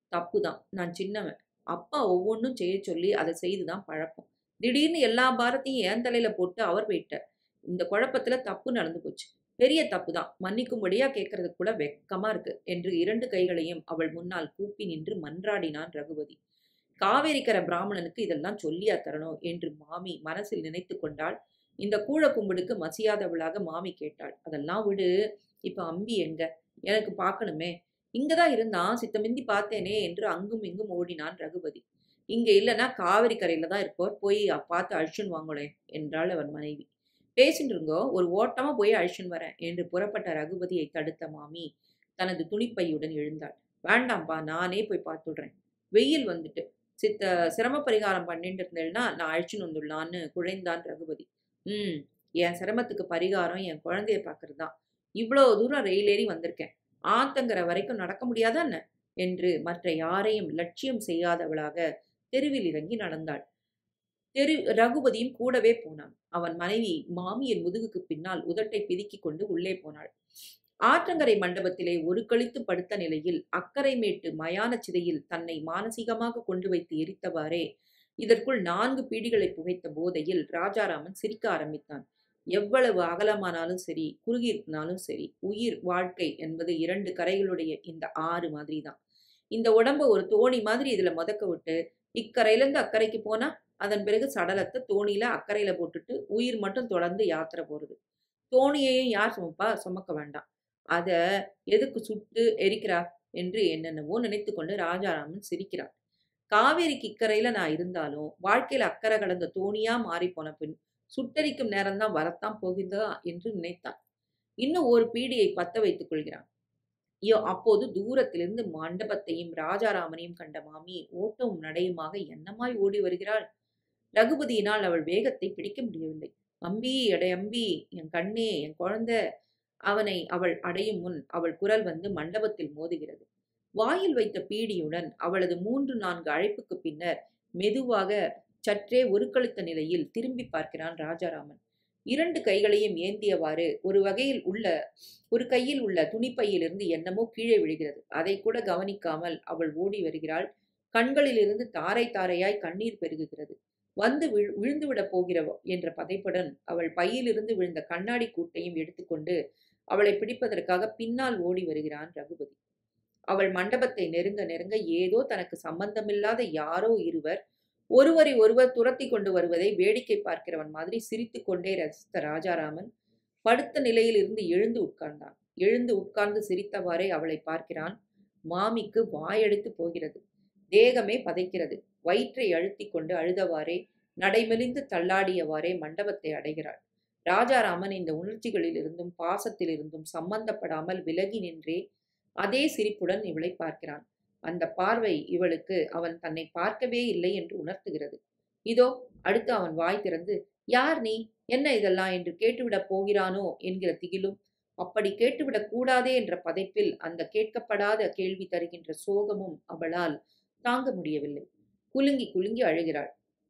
தப்பு தான் நான் சின்னவன் அப்பா ஒவ்வொன்றும் செய்ய சொல்லி அதை செய்து தான் பழக்கம் திடீர்னு எல்லா பாரத்தையும் என் தலையில போட்டு அவர் போயிட்டார் இந்த குழப்பத்துல தப்பு நடந்து போச்சு பெரிய தப்பு தான் மன்னிக்கும்படியா கேட்கறதுக்கு கூட வெக்கமா இருக்கு என்று இரண்டு கைகளையும் அவள் முன்னால் கூப்பி நின்று மன்றாடினான் ரகுபதி காவேரிக்கர பிராமணனுக்கு இதெல்லாம் சொல்லியா தரணும் என்று மாமி மனசில் நினைத்து கொண்டாள் இந்த கூழ கும்பிடுக்கு மசியாதவளாக மாமி கேட்டாள் அதெல்லாம் விடு இப்ப அம்பி எங்க எனக்கு பார்க்கணுமே இங்கதான் இருந்தான் சித்தமிந்தி பார்த்தேனே என்று அங்கும் இங்கும் ஓடினான் ரகுபதி இங்க இல்லைன்னா காவிரி கரையில தான் இருப்போர் போய் பார்த்து அழிச்சுன்னு வாங்களேன் என்றாள் அவன் மனைவி பேசிட்டு இருங்கோ ஒரு ஓட்டமா போய் அழிச்சுன்னு வரேன் என்று புறப்பட்ட ரகுபதியை தடுத்த மாமி தனது துணிப்பையுடன் எழுந்தாள் வேண்டாம்ப்பா நானே போய் பார்த்துடுறேன் வெயில் வந்துட்டு சித்த சிரம பரிகாரம் பண்ணிட்டு இருந்தேன்னா நான் அழிச்சுன்னு வந்துடலான்னு குழைந்தான் ரகுபதி ம் என் சிரமத்துக்கு பரிகாரம் என் குழந்தைய பார்க்கறது தான் இவ்வளோ தூரம் ரயில் ஏறி வந்திருக்கேன் ஆத்தங்கர வரைக்கும் நடக்க முடியாதா என்ன என்று மற்ற யாரையும் லட்சியம் செய்யாதவளாக தெருவில் இறங்கி நடந்தாள் தெரு ரகுபதியும் கூடவே போனான் அவன் மனைவி மாமியின் முதுகுக்கு பின்னால் உதட்டை பிதுக்கிக் கொண்டு உள்ளே போனாள் ஆற்றங்கரை மண்டபத்திலே ஒரு கழித்து படுத்த நிலையில் அக்கரை மேட்டு மயான சிதையில் தன்னை மானசீகமாக கொண்டு வைத்து எரித்தவாறே இதற்குள் நான்கு பீடிகளை புகைத்த போதையில் ராஜாராமன் சிரிக்க ஆரம்பித்தான் எவ்வளவு அகலமானாலும் சரி குறுகியிருந்தாலும் சரி உயிர் வாழ்க்கை என்பது இரண்டு கரைகளுடைய இந்த ஆறு மாதிரி தான் இந்த உடம்ப ஒரு தோணி மாதிரி இதுல முதக்க விட்டு இக்கரையிலேருந்து அக்கறைக்கு போனா அதன் பிறகு சடலத்தை தோணியில அக்கறையில போட்டுட்டு உயிர் மட்டும் தொடர்ந்து யாத்திரை போறது தோணியையும் யார் சுமப்பா சுமக்க வேண்டாம் அத எதுக்கு சுட்டு எரிக்கிறா என்று என்னென்னவோ நினைத்து கொண்டு ராஜாராமன் சிரிக்கிறான் காவேரிக்கு இக்கரையில நான் இருந்தாலும் வாழ்க்கையில அக்கறை கடந்த தோணியா மாறி போன பின் சுட்டரிக்கும் நேரம்தான் வரத்தான் போகிறதா என்று நினைத்தான் இன்னும் ஒரு பீடியை பத்த வைத்துக் கொள்கிறான் ஐயோ அப்போது தூரத்திலிருந்து மண்டபத்தையும் ராஜாராமனையும் கண்ட மாமி ஓட்டமும் நடையுமாக என்னமாய் ஓடி வருகிறாள் ரகுபதியினால் அவள் வேகத்தை பிடிக்க முடியவில்லை அம்பி எடை அம்பி என் கண்ணே என் குழந்தை அவனை அவள் அடையும் முன் அவள் குரல் வந்து மண்டபத்தில் மோதுகிறது வாயில் வைத்த பீடியுடன் அவளது மூன்று நான்கு அழைப்புக்கு பின்னர் மெதுவாக சற்றே உருக்களித்த நிலையில் திரும்பி பார்க்கிறான் ராஜாராமன் இரண்டு கைகளையும் ஏந்தியவாறு ஒரு வகையில் உள்ள ஒரு கையில் உள்ள துணிப்பையிலிருந்து என்னமோ கீழே விழுகிறது அதை கூட கவனிக்காமல் அவள் ஓடி வருகிறாள் கண்களிலிருந்து தாரை தாரையாய் கண்ணீர் பெருகுகிறது வந்து விழு விழுந்துவிடப் போகிறவோ என்ற பதைப்புடன் அவள் பையிலிருந்து விழுந்த கண்ணாடி கூட்டையும் எடுத்துக்கொண்டு அவளை பிடிப்பதற்காக பின்னால் ஓடி வருகிறான் ரகுபதி அவள் மண்டபத்தை நெருங்க நெருங்க ஏதோ தனக்கு சம்பந்தமில்லாத யாரோ இருவர் ஒருவரை ஒருவர் துரத்தி கொண்டு வருவதை வேடிக்கை பார்க்கிறவன் மாதிரி சிரித்து கொண்டே ரசித்த ராஜாராமன் படுத்த நிலையில் இருந்து எழுந்து உட்கார்ந்தான் எழுந்து உட்கார்ந்து சிரித்தவாறே அவளை பார்க்கிறான் மாமிக்கு வாயடித்து போகிறது தேகமே பதைக்கிறது வயிற்றை அழுத்தி கொண்டு அழுதவாறே நடைமெலிந்து தள்ளாடியவாறே மண்டபத்தை அடைகிறாள் ராஜாராமன் இந்த உணர்ச்சிகளிலிருந்தும் பாசத்திலிருந்தும் சம்பந்தப்படாமல் விலகி நின்றே அதே சிரிப்புடன் இவளை பார்க்கிறான் அந்த பார்வை இவளுக்கு அவன் தன்னை பார்க்கவே இல்லை என்று உணர்த்துகிறது இதோ அடுத்து அவன் வாய் திறந்து யார் நீ என்ன இதெல்லாம் என்று கேட்டுவிடப் போகிறானோ என்கிற திகிலும் அப்படி கேட்டுவிடக் கூடாதே என்ற பதைப்பில் அந்த கேட்கப்படாத கேள்வி தருகின்ற சோகமும் அவளால் தாங்க முடியவில்லை குலுங்கி குலுங்கி அழுகிறாள்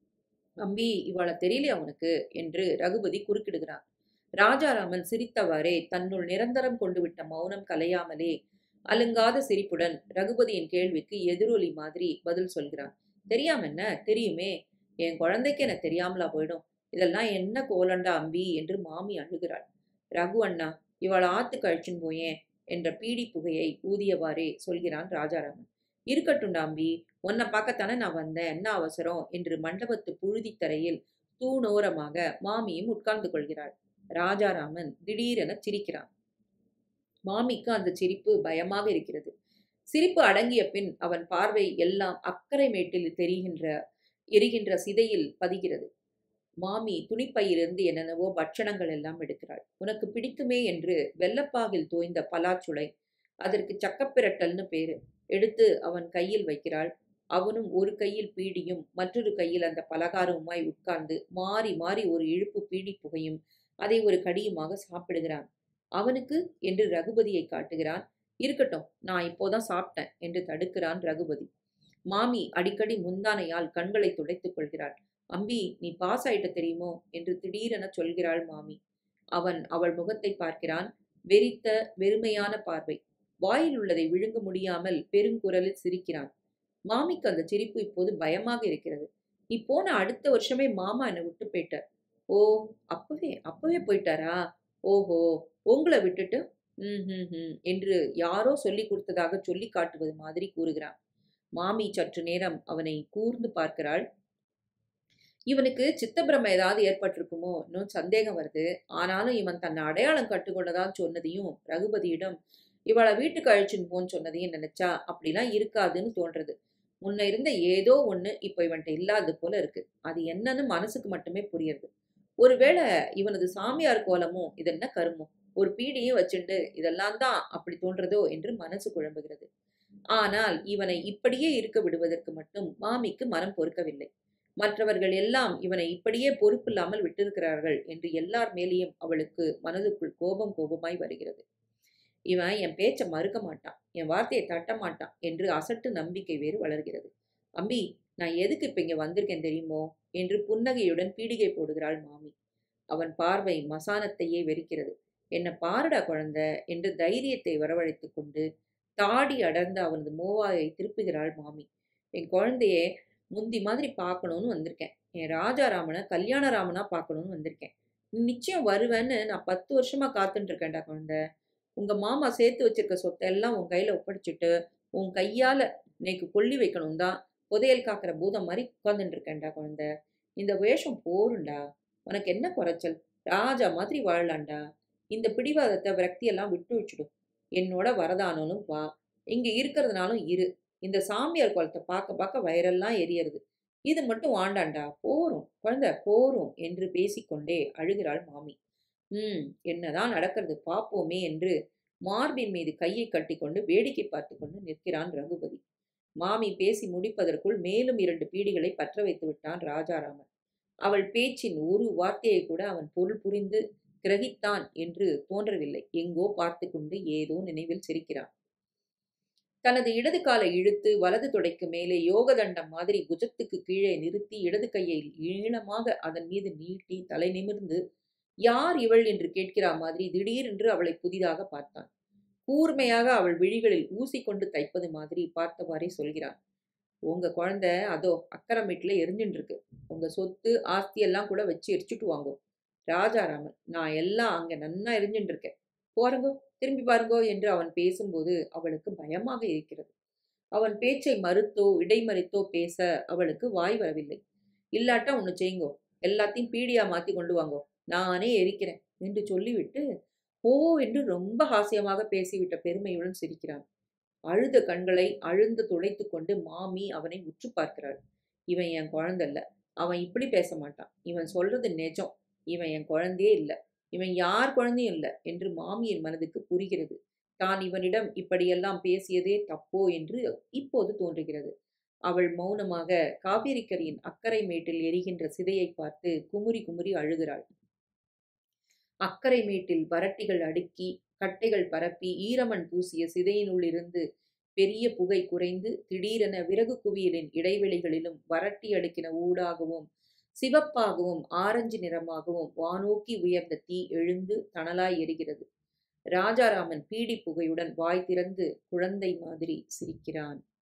அம்பி இவளை தெரியலையா அவனுக்கு என்று ரகுபதி குறுக்கிடுகிறான் ராஜாராமன் சிரித்தவாறே தன்னுள் நிரந்தரம் கொண்டு விட்ட மௌனம் கலையாமலே அலுங்காத சிரிப்புடன் ரகுபதியின் கேள்விக்கு எதிரொலி மாதிரி பதில் சொல்கிறான் தெரியாம என்ன தெரியுமே என் குழந்தைக்கு என்ன தெரியாமலா போயிடும் இதெல்லாம் என்ன கோலண்டா அம்பி என்று மாமி அழுகிறாள் ரகு அண்ணா இவள் ஆத்து கழிச்சுன்னு போயேன் என்ற பீடி புகையை ஊதியவாறே சொல்கிறான் ராஜாராமன் இருக்கட்டும்டா அம்பி உன்னை பார்க்கத்தானே நான் வந்தேன் என்ன அவசரம் என்று மண்டபத்து புழுதித்தரையில் தூணோரமாக மாமியும் உட்கார்ந்து கொள்கிறாள் ராஜாராமன் திடீரென சிரிக்கிறான் மாமிக்கு அந்த சிரிப்பு பயமாக இருக்கிறது சிரிப்பு அடங்கிய பின் அவன் பார்வை எல்லாம் அக்கறை மேட்டில் தெரிகின்ற எரிகின்ற சிதையில் பதிகிறது மாமி துணிப்பையிலிருந்து என்னென்னவோ பட்சணங்கள் எல்லாம் எடுக்கிறாள் உனக்கு பிடிக்குமே என்று வெள்ளப்பாகில் தோய்ந்த பலாச்சுளை அதற்கு சக்கப்பிரட்டல்னு பேரு எடுத்து அவன் கையில் வைக்கிறாள் அவனும் ஒரு கையில் பீடியும் மற்றொரு கையில் அந்த பலகாரமுமாய் உட்கார்ந்து மாறி மாறி ஒரு இழுப்பு பீடி புகையும் அதை ஒரு கடியுமாக சாப்பிடுகிறான் அவனுக்கு என்று ரகுபதியை காட்டுகிறான் இருக்கட்டும் நான் இப்போதான் சாப்பிட்டேன் என்று தடுக்கிறான் ரகுபதி மாமி அடிக்கடி முந்தானையால் கண்களை துடைத்துக் கொள்கிறாள் அம்பி நீ பாஸ் ஆயிட்ட தெரியுமோ என்று திடீரென சொல்கிறாள் மாமி அவன் அவள் முகத்தை பார்க்கிறான் வெறித்த வெறுமையான பார்வை வாயில் உள்ளதை விழுங்க முடியாமல் பெருங்குரலில் சிரிக்கிறான் மாமிக்கு அந்த சிரிப்பு இப்போது பயமாக இருக்கிறது நீ போன அடுத்த வருஷமே மாமா என்னை விட்டு போயிட்டார் ஓ அப்பவே அப்பவே போயிட்டாரா ஓஹோ உங்களை விட்டுட்டு ம் ம் ம் என்று யாரோ சொல்லி கொடுத்ததாக சொல்லி காட்டுவது மாதிரி கூறுகிறான் மாமி சற்று நேரம் அவனை கூர்ந்து பார்க்கிறாள் இவனுக்கு சித்தப்பிரம ஏதாவது ஏற்பட்டிருக்குமோ இன்னும் சந்தேகம் வருது ஆனாலும் இவன் தன்னை அடையாளம் கட்டுக்கொண்டதான் சொன்னதையும் ரகுபதியிடம் இவளை வீட்டுக்கு அழைச்சின்னு போன்னு சொன்னதையும் நினைச்சா அப்படிலாம் இருக்காதுன்னு தோன்றது முன்ன இருந்த ஏதோ ஒண்ணு இப்போ இவன்கிட்ட இல்லாதது போல இருக்கு அது என்னன்னு மனசுக்கு மட்டுமே புரியுது ஒருவேளை இவனது சாமியார் கோலமும் இதென்ன கருமோ ஒரு பீடியும் வச்சுண்டு இதெல்லாம் தான் அப்படி தோன்றதோ என்று மனசு குழம்புகிறது ஆனால் இவனை இப்படியே இருக்க விடுவதற்கு மட்டும் மாமிக்கு மனம் பொறுக்கவில்லை மற்றவர்கள் எல்லாம் இவனை இப்படியே பொறுப்பில்லாமல் விட்டிருக்கிறார்கள் என்று எல்லார் மேலேயும் அவளுக்கு மனதுக்குள் கோபம் கோபமாய் வருகிறது இவன் என் பேச்சை மறுக்க மாட்டான் என் வார்த்தையை தட்ட மாட்டான் என்று அசட்டு நம்பிக்கை வேறு வளர்கிறது அம்பி நான் எதுக்கு இப்ப இங்க வந்திருக்கேன் தெரியுமோ என்று புன்னகையுடன் பீடிகை போடுகிறாள் மாமி அவன் பார்வை மசானத்தையே வெறுக்கிறது என்ன பாருடா குழந்தை என்று தைரியத்தை வரவழைத்து கொண்டு தாடி அடர்ந்த அவனது மோவாயை திருப்புகிறாள் மாமி என் குழந்தைய முந்தி மாதிரி பார்க்கணும்னு வந்திருக்கேன் என் ராஜாராமனை கல்யாணராமனா பார்க்கணும்னு வந்திருக்கேன் நீ நிச்சயம் வருவேன்னு நான் பத்து வருஷமா காத்துட்டு இருக்கேன்டா குழந்தை உங்க மாமா சேர்த்து வச்சிருக்க சொத்தை எல்லாம் உன் கையில ஒப்படைச்சிட்டு உன் கையால இன்னைக்கு கொல்லி வைக்கணும் தான் புதையல் காக்கிற பூதம் மாதிரி உட்காந்துட்டு இருக்கேன்டா குழந்தை இந்த வேஷம் போருண்டா உனக்கு என்ன குறைச்சல் ராஜா மாதிரி வாழலாண்டா இந்த பிடிவாதத்தை விரக்தியெல்லாம் விட்டு வச்சுடும் என்னோட வரதானாலும் வா இங்க இருக்கிறதுனாலும் இரு இந்த சாமியார் குளத்தை பார்க்க பார்க்க வயரெல்லாம் எரியறது இது மட்டும் வாண்டாண்டா போரும் குழந்தை போரும் என்று பேசிக்கொண்டே அழுகிறாள் மாமி ம் என்னதான் நடக்கிறது பார்ப்போமே என்று மார்பின் மீது கையை கட்டிக்கொண்டு வேடிக்கை பார்த்து கொண்டு நிற்கிறான் ரகுபதி மாமி பேசி முடிப்பதற்குள் மேலும் இரண்டு பீடிகளை பற்ற வைத்து விட்டான் ராஜாராமன் அவள் பேச்சின் ஒரு வார்த்தையை கூட அவன் பொருள் புரிந்து கிரகித்தான் என்று தோன்றவில்லை எங்கோ பார்த்து கொண்டு ஏதோ நினைவில் சிரிக்கிறான் தனது இடது காலை இழுத்து வலது தொடைக்கு மேலே யோகதண்டம் மாதிரி குஜத்துக்கு கீழே நிறுத்தி இடது கையை ஈழமாக அதன் மீது நீட்டி தலை நிமிர்ந்து யார் இவள் என்று கேட்கிறா மாதிரி திடீரென்று அவளை புதிதாக பார்த்தான் கூர்மையாக அவள் விழிகளில் ஊசி கொண்டு தைப்பது மாதிரி பார்த்தவாறே சொல்கிறான் உங்க குழந்தை அதோ அக்கரமேட்டுல எரிஞ்சுட்டு இருக்கு உங்க சொத்து ஆஸ்தி எல்லாம் கூட வச்சு எரிச்சுட்டு வாங்கோ ராஜாராமன் நான் எல்லாம் அங்க நன்னா எரிஞ்சுட்டு இருக்கேன் போறங்கோ திரும்பி பாருங்கோ என்று அவன் பேசும்போது அவளுக்கு பயமாக இருக்கிறது அவன் பேச்சை மறுத்தோ இடைமறித்தோ பேச அவளுக்கு வாய் வரவில்லை இல்லாட்டா ஒன்று செய்யுங்கோ எல்லாத்தையும் பீடியா மாத்தி கொண்டு வாங்கோ நானே எரிக்கிறேன் என்று சொல்லிவிட்டு ஓ என்று ரொம்ப ஹாஸ்யமாக பேசிவிட்ட பெருமையுடன் சிரிக்கிறான் அழுத கண்களை அழுந்து துடைத்து கொண்டு மாமி அவனை உற்று பார்க்கிறாள் இவன் என் குழந்தல்ல அவன் இப்படி பேச மாட்டான் இவன் சொல்றது நிஜம் இவன் என் குழந்தையே இல்லை இவன் யார் குழந்தையும் இல்லை என்று மாமியின் மனதுக்கு புரிகிறது தான் இவனிடம் இப்படியெல்லாம் பேசியதே தப்போ என்று இப்போது தோன்றுகிறது அவள் மௌனமாக காவேரிக்கரையின் அக்கறை மேட்டில் எரிகின்ற சிதையை பார்த்து குமுறி குமுறி அழுகிறாள் அக்கறை மேட்டில் வரட்டிகள் அடுக்கி கட்டைகள் பரப்பி ஈரமண் பூசிய சிதையினுள்ளிருந்து பெரிய புகை குறைந்து திடீரென விறகு குவியலின் இடைவெளிகளிலும் வரட்டி அடுக்கின ஊடாகவும் சிவப்பாகவும் ஆரஞ்சு நிறமாகவும் வானோக்கி உயர்ந்த தீ எழுந்து தணலாய் எரிகிறது ராஜாராமன் பீடி புகையுடன் வாய் திறந்து குழந்தை மாதிரி சிரிக்கிறான்